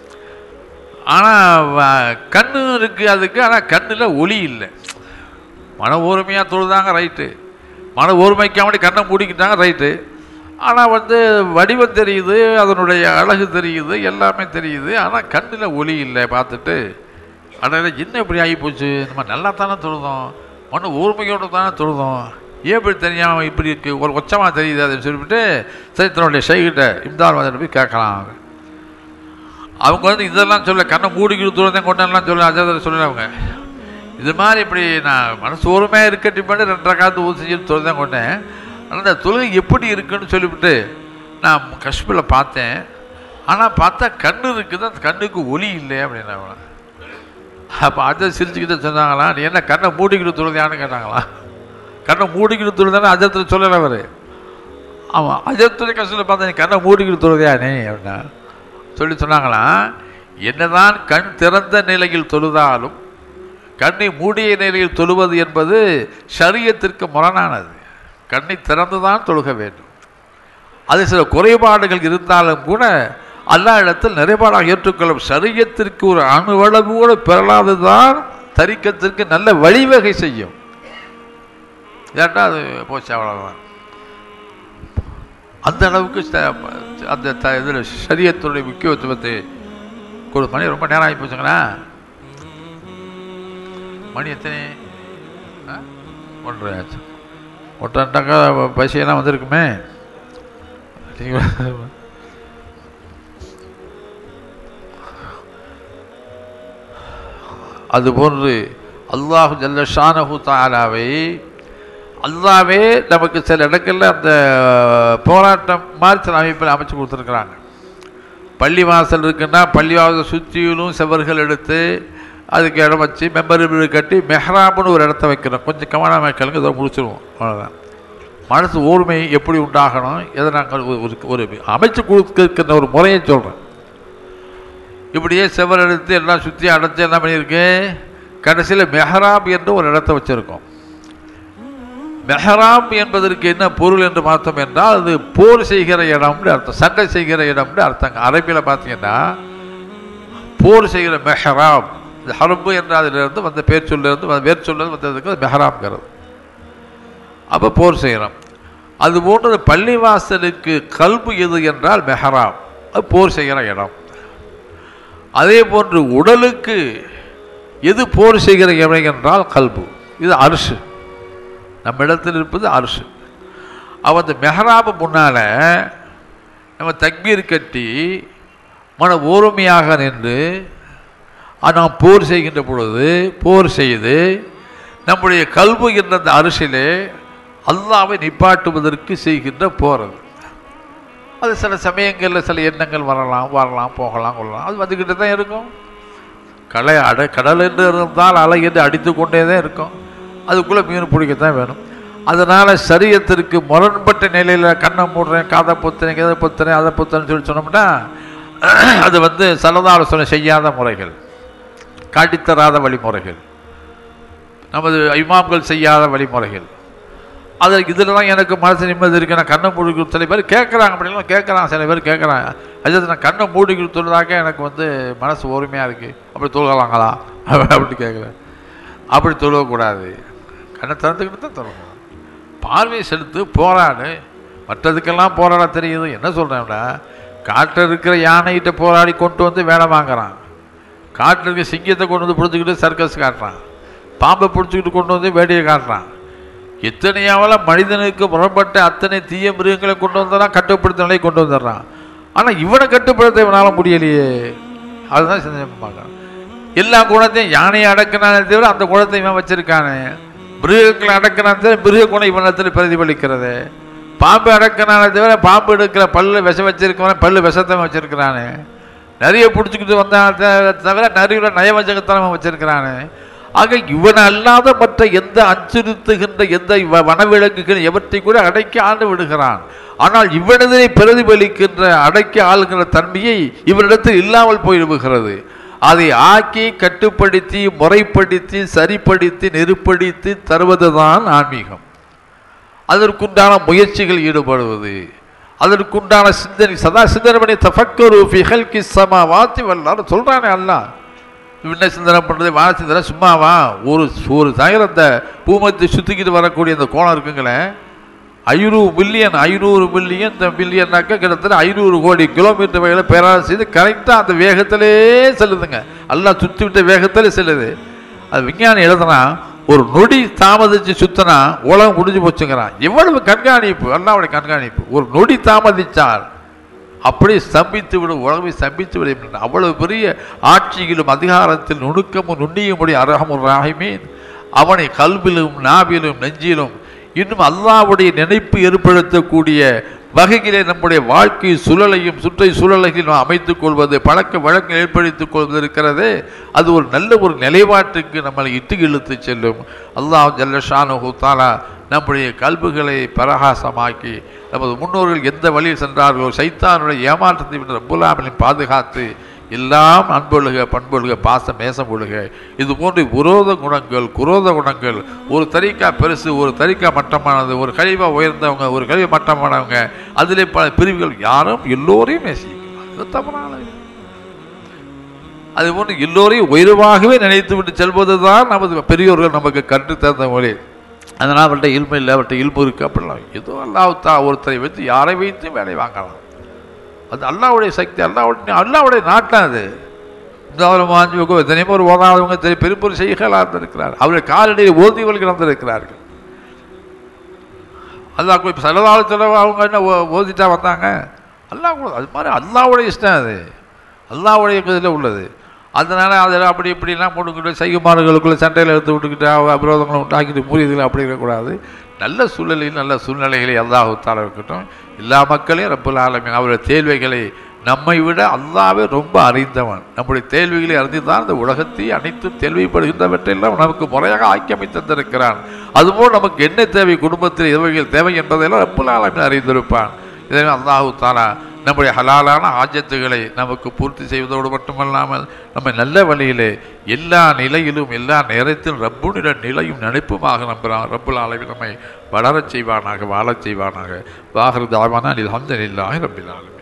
ஆனால் கண்ணு இருக்குது அதுக்கு ஆனால் கண்ணில் ஒளி இல்லை மன ஓர்மையாக தொழுதாங்க ரைட்டு மன ஓர்மைக்காமடி கண்ணை மூடிக்கிட்டாங்க ரைட்டு ஆனால் வந்து வடிவம் தெரியுது அதனுடைய அழகு தெரியுது எல்லாமே தெரியுது ஆனால் கண்ணில் ஒளி இல்லை பார்த்துட்டு அடையில என்ன இப்படி ஆகி போச்சு நம்ம நல்லா தானே தொழுதோம் மன ஊர்மையோடு தானே தொழுதோம் ஏன் இப்படி தெரியாமல் இப்படி இருக்கு ஒரு கொச்சமாக தெரியுது அப்படின்னு சொல்லிவிட்டு சரி தன்னுடைய ஷைகிட்ட இம்தார் வந்து போய் கேட்கலாம் அவங்க வந்து இதெல்லாம் சொல்ல கண்ணை மூடிக்கிட்டு தூரத்தையும் கொண்டெல்லாம் சொல்ல அஜாத சொல்லுறாங்க இது மாதிரி இப்படி நான் மனசு ஓரமே இருக்கட்டி பண்ணி ரெண்டரை காலத்து ஊசி செஞ்சு தொழுதான் கொண்டேன் ஆனால் அந்த தொழுகை எப்படி இருக்குன்னு சொல்லிவிட்டு நான் கஷ்மில் பார்த்தேன் ஆனால் பார்த்தா கண்ணு இருக்குது அந்த கண்ணுக்கு ஒளி இல்லை அப்படின்னாங்க அப்போ அஜய் சிரிச்சுக்கிட்டு சொன்னாங்களா நீ என்ன கண்ணை மூடிக்கிட்டு தொழுதியான்னு கேட்டாங்களா கண்ணை மூடிக்கிட்டு தொழுதானே அஜத்தில் சொல்லலை அவர் ஆமாம் அஜத்துடைய கஷ்டத்தில் பார்த்தா நீ கண்ணை மூடிக்கிட்டு தொழுதியா நீ அப்படின்னா சொல்லி சொன்னாங்களாம் என்னதான் கண் திறந்த நிலையில் தொழுதாலும் கண்ணை மூடிய நிலையில் தொழுவது என்பது ஷரியத்திற்கு முரணானது கண்ணை திறந்துதான் தொழுக வேண்டும் அது சில குறைபாடுகள் இருந்தாலும் கூட அல்லா இடத்தில் நிறைபாடாக ஏற்றுக்கொள்ளும் சரியத்திற்கு ஒரு அணுவளவு கூட பெறலாததுதான் தரிக்கத்திற்கு நல்ல வழிவகை செய்யும் இல்லாட்டா அது போச்சு அவ்வளோதான் அந்த அளவுக்கு ச- அந்த த இதில் சரியத்துடைய முக்கியத்துவத்தை கொடு மணி ரொம்ப நேரம் ஆகி போச்சுங்களா மணி எத்தனை ஆ? ஒன்றரை ஆச்சு ஒன்றரைட்டாக்கா பைசையெல்லாம் வந்திருக்குமே நீங்க- அதுபோன்று அல்லாஹு ஜல்ல ஷானஹு தாலாவை அல்லாவே நமக்கு சில இடங்களில் அந்த போராட்டம் மாதிரி சில அமைப்பில் அமைச்சு கொடுத்துருக்குறாங்க பள்ளி வாசல் இருக்குன்னா பள்ளி வாசல் சுற்றிலும் செவர்கள் எடுத்து அதுக்கு இடம் வச்சு மெம்பர் கட்டி மெஹ்ராப்னு ஒரு இடத்த வைக்கிறோம் கொஞ்சம் கவனமாக கேளுங்க இதை முடிச்சிருவோம் அவ்வளோதான் மனசு ஓர்மை எப்படி உண்டாகணும் எதை நாங்கள் ஒரு- ஒரு ஒரு அமைச்சு கொடுக்கிற ஒரு முறையை சொல்கிறேன் இப்படியே செவர் எடுத்து எல்லாம் சுற்றி அடைச்சு என்ன பண்ணியிருக்கு கடைசியில் மெஹராப் என்று ஒரு இடத்த வச்சுருக்கோம் மெஹராப் என்பதற்கு என்ன பொருள் என்று பார்த்தோம் என்றால் அது போர் செய்கிற இடம்னு அர்த்தம் சண்டை செய்கிற இடம்னு அர்த்தங்க அரபியில் பார்த்தீங்கன்னா போர் செய்கிற மெஹராப் இந்த ஹரபு என்ற அதிலிருந்து வந்த பேர் சொல்லிருந்து வந்த வேர் சொல்லிருந்து வந்ததுக்கு அது மெஹராப்ங்கிறது அப்போ போர் செய்கிறோம் அது போன்றது பள்ளிவாசலுக்கு கல்பு எது என்றால் மெஹராப் அது போர் செய்கிற இடம் அதே போன்று உடலுக்கு எது போர் செய்கிற இடம் என்றால் கல்பு இது அரிசு நம்ம இடத்தில் இருப்பது அரிசு அவன் அந்த மெஹராபு முன்னால் நம்ம தக்பீர் கட்டி மன ஓர்மையாக நின்று அஹ், நாம் போர் செய்கின்ற பொழுது போர் செய்து நம்முடைய கல்பு என்ற அந்த அரிசிலே அல்லாவை நிப்பாட்டுவதற்கு செய்கின்ற போர் அது அது சில சமயங்களில் சில எண்ணங்கள் வரலாம் வரலாம் போகலாம் கொள்ளலாம் அது வந்துக்கிட்டு தான் இருக்கும் கடை அட கடல் என்று இருந்தால் அலை என்று அடித்து கொண்டே தான் இருக்கும் அதுக்குள்ளே மீன் பிடிக்கத்தான் வேணும் அதனால் சரியத்திற்கு முரண்பட்ட நிலையில் கண்ணை மூடுறேன் காதை பொத்துறேன் எதை பொத்துறேன் அதை பொத்துறேன்னு சொல்லி சொன்னோம்னா அது வந்து சலதாலோசனை செய்யாத முறைகள் காட்டித்தராத வழிமுறைகள் நமது இமாம்கள் செய்யாத வழிமுறைகள் அது இதில் தான் எனக்கு மனசு நிம்மதி இருக்கு நான் கண்ணை மூடி கொடுத்து சில பேர் கேட்குறாங்க அப்படிலாம் கேட்குறாங்க சில பேர் கேட்குறாங்க அது நான் கண்ணை மூடி கொடுத்துறதாக்க எனக்கு வந்து மனசு ஓர்மையாக இருக்குது அப்படி தொழுகலாங்களா அப்படி கேட்குறேன் அப்படி தொழுவக்கூடாது கண்ணை திறந்துக்கிட்டு தான் திறக்கணும் பார்வை செலுத்து போராடு மற்றதுக்கெல்லாம் போராட தெரியுது என்ன சொல்கிறேன்னா காட்டில் இருக்கிற யானைகிட்ட போராடி கொண்டு வந்து வேலை வாங்குறான் காட்டில் இருக்க சிங்கத்தை கொண்டு வந்து பிடிச்சிக்கிட்டு சர்க்கஸ் காட்டுறான் பாம்பை பிடிச்சிக்கிட்டு கொண்டு வந்து வேடியை காட்டுறான் எத்தனையாவல மனிதனுக்கு முரண்பட்ட அத்தனை தீய மிருகங்களை கொண்டு வந்தாலும் கட்டுப்படுத்த நிலையை கொண்டு வந்துடுறான் ஆனால் இவனை கட்டுப்படுத்த இவனால் முடியலையே அதுதான் சிந்தனை பார்க்குறான் எல்லா குணத்தையும் யானையை அடக்கினானே தவிர அந்த குணத்தை இவன் வச்சிருக்கானே மிருகங்களை அடக்கினான் தவிர மிருக குணம் இவனத்தில் பிரதிபலிக்கிறது பாம்பு அடக்கினானே தவிர பாம்பு எடுக்கிற பல்லு விஷம் வச்சிருக்கவன் பல்லு விஷத்தை வச்சிருக்கிறானே நிறைய பிடிச்சிக்கிட்டு வந்தான் தவிர நிறைய நயவஞ்சகத்தனமாக வச்சிருக்கிறானே ஆக இவன் அல்லாத மற்ற எந்த அச்சுறுத்துகின்ற எந்த வ- வனவிலங்குகள் எவற்றை கூட அடக்கி ஆண்டு விடுகிறான் ஆனால் இவனதை பிரதிபலிக்கின்ற அடக்கி ஆளுகிற தன்மையை இவனிடத்தில் இல்லாமல் போய்விடுகிறது அதை ஆக்கி கட்டுப்படுத்தி முறைப்படுத்தி சரிப்படுத்தி நெருப்படுத்தி தருவதுதான் ஆன்மீகம் அதற்குண்டான முயற்சிகள் ஈடுபடுவது அதற்குண்டான சிந்தனை சதா சிந்தனை பண்ணி தஃபக்கரு ஃபி ஹல்கி ஸமாவாத்தி வல்லான்னு சொல்றானே அல்லாஹ் என்ன சிந்தனை பண்ணுறது வான சிந்தனை சும்மாவா ஒரு ஒரு தகர அந்த பூமத்தை சுற்றிக்கிட்டு வரக்கூடிய அந்த கோணம் இருக்குங்களே ஐநூறு மில்லியன் ஐநூறு மில்லியன் இந்த மில்லியன்னாக்கா கிட்டத்தட்ட ஐநூறு கோடி கிலோமீட்டர் வகையில் பேரால் செய்து கரெக்டாக அந்த வேகத்திலே செல்லுதுங்க எல்லாம் சுற்றி விட்ட வேகத்திலே செல்லுது அது விஞ்ஞானி எழுதுனா ஒரு நொடி தாமதிச்சு சுத்தினா உலகம் முடிஞ்சு போச்சுங்கிறான் எவ்வளவு கண்காணிப்பு அல்லாவுடைய கண்காணிப்பு ஒரு நொடி தாமதிச்சார் அப்படியே ஸ்தம்பித்து விடும் உலகமே ஸ்தம்பித்து விடும் என்கின்ற அவ்வளவு பெரிய ஆட்சியிலும் அதிகாரத்தில் நுணுக்கமும் நுண்ணியும்படி அரகமும் ராகிமீன் அவனை கல்விலும் நாவிலும் நெஞ்சிலும் இன்னும் அல்லாவுடைய நினைப்பு ஏற்படுத்தக்கூடிய வகையிலே நம்முடைய வாழ்க்கை சூழலையும் சுற்றை சூழலையும் நாம் அமைத்துக் கொள்வது பழக்க வழக்கம் ஏற்படுத்திக் கொள்வது இருக்கிறதே அது ஒரு நல்ல ஒரு நிலைப்பாட்டுக்கு நம்மளை இட்டு இழுத்து செல்லும் அல்லாஹ் ஜல்லஷானு தாலா நம்முடைய கல்புகளை பிரகாசமாக்கி நமது முன்னோர்கள் எந்த வழியில் சென்றார்களோ சைத்தானுடைய ஏமாற்றத்தை விட்டு ரப்புல்லாமலையும் பாதுகாத்து எல்லாம் அன்பொழுக பண்பொழுக பாசம் நேசம் ஒழுக இது போன்ற விரோத குணங்கள் குரோத குணங்கள் ஒரு தரிக்கா பெருசு ஒரு தரிக்கா மட்டமானது ஒரு கழிவா உயர்ந்தவங்க ஒரு கழிவு மட்டமானவங்க அதிலே பல பிரிவுகள் யாரும் எல்லோரையும் நேசிக்கலாம் இது தவறான அது போன்று எல்லோரையும் உயர்வாகவே நினைத்து விட்டு செல்வதுதான் நமது பெரியோர்கள் நமக்கு கற்று தந்த மொழி அதனால் அவர்கிட்ட இல்மு இல்லை அவர்கிட்ட இல்மு இருக்கு அப்படிலாம் ஏதோ அல்லாஹ்தா ஒருத்தரை வைத்து யாரை வைத்து வேலை வாங்கலாம் அது அல்லாவுடைய சக்தி அல்லாவுடைய அல்லாவுடைய நாட்டம் அது வாஞ்சிவுக்கும் எத்தனையும் ஒரு ஓதாதவங்க தெரிய பெரும்பொரு செய்களாக இருந்திருக்கிறார் அவருடைய காலடியில் ஓதியவர்கள் கிடந்திருக்கிறார்கள் அல்லாஹ் இப்போ சலதாலத்தில் அவங்க என்ன ஓ- ஓதிட்டா வந்தாங்க அல்லாஹ் கூட அது மாதிரி அல்லாவுடைய இஷ்டம் அது அல்லாவுடைய இதில் உள்ளது அதனால அதில் அப்படி இப்படிலாம் போட்டுக்கிட்டு சைகுமார்களுக்குள்ள சண்டையில் எடுத்து விட்டுக்கிட்டு அவ விரோதங்களை உண்டாக்கிட்டு மூலியதில் அப்படி இருக்கக்கூடாது நல்ல சூழலில் நல்ல சூழ்நிலைகளை அல்லாஹ் தாழ இருக்கட்டும் எல்லா மக்களையும் ரப்புல் ஆலமீன் அவருடைய தேர்வைகளை நம்மை விட அல்லாவே ரொம்ப அறிந்தவன் நம்முடைய தேர்வுகளை அறிந்துதான் இந்த உலகத்தை அனைத்தும் தேர்வைப்படுகின்றவற்றையெல்லாம் நமக்கு முறையாக ஆக்கி அமைத்திருக்கிறான் அதுபோல் நமக்கு என்ன தேவை குடும்பத்தில் எதுவைகள் தேவை என்பதையெல்லாம் ரப்புல் ஆலமீன் அறிந்திருப்பான் இதனால் அல்லாஹு தாலா நம்முடைய ஹலாலான ஆஜத்துகளை நமக்கு பூர்த்தி செய்வதோடு மட்டுமல்லாமல் நம்ம நல்ல வழியிலே எல்லா நிலையிலும் எல்லா நேரத்திலும் ரப்புனிட நிலையும் நினைப்புமாக நம்புகிறான் ரப்புல் ஆலமீன் நம்மை வளரச் செய்வானாக வாழச் செய்வானாக வாகர் தாவானா அல்ஹம்துலில்லாஹி ரப்பில் ஆலமீன்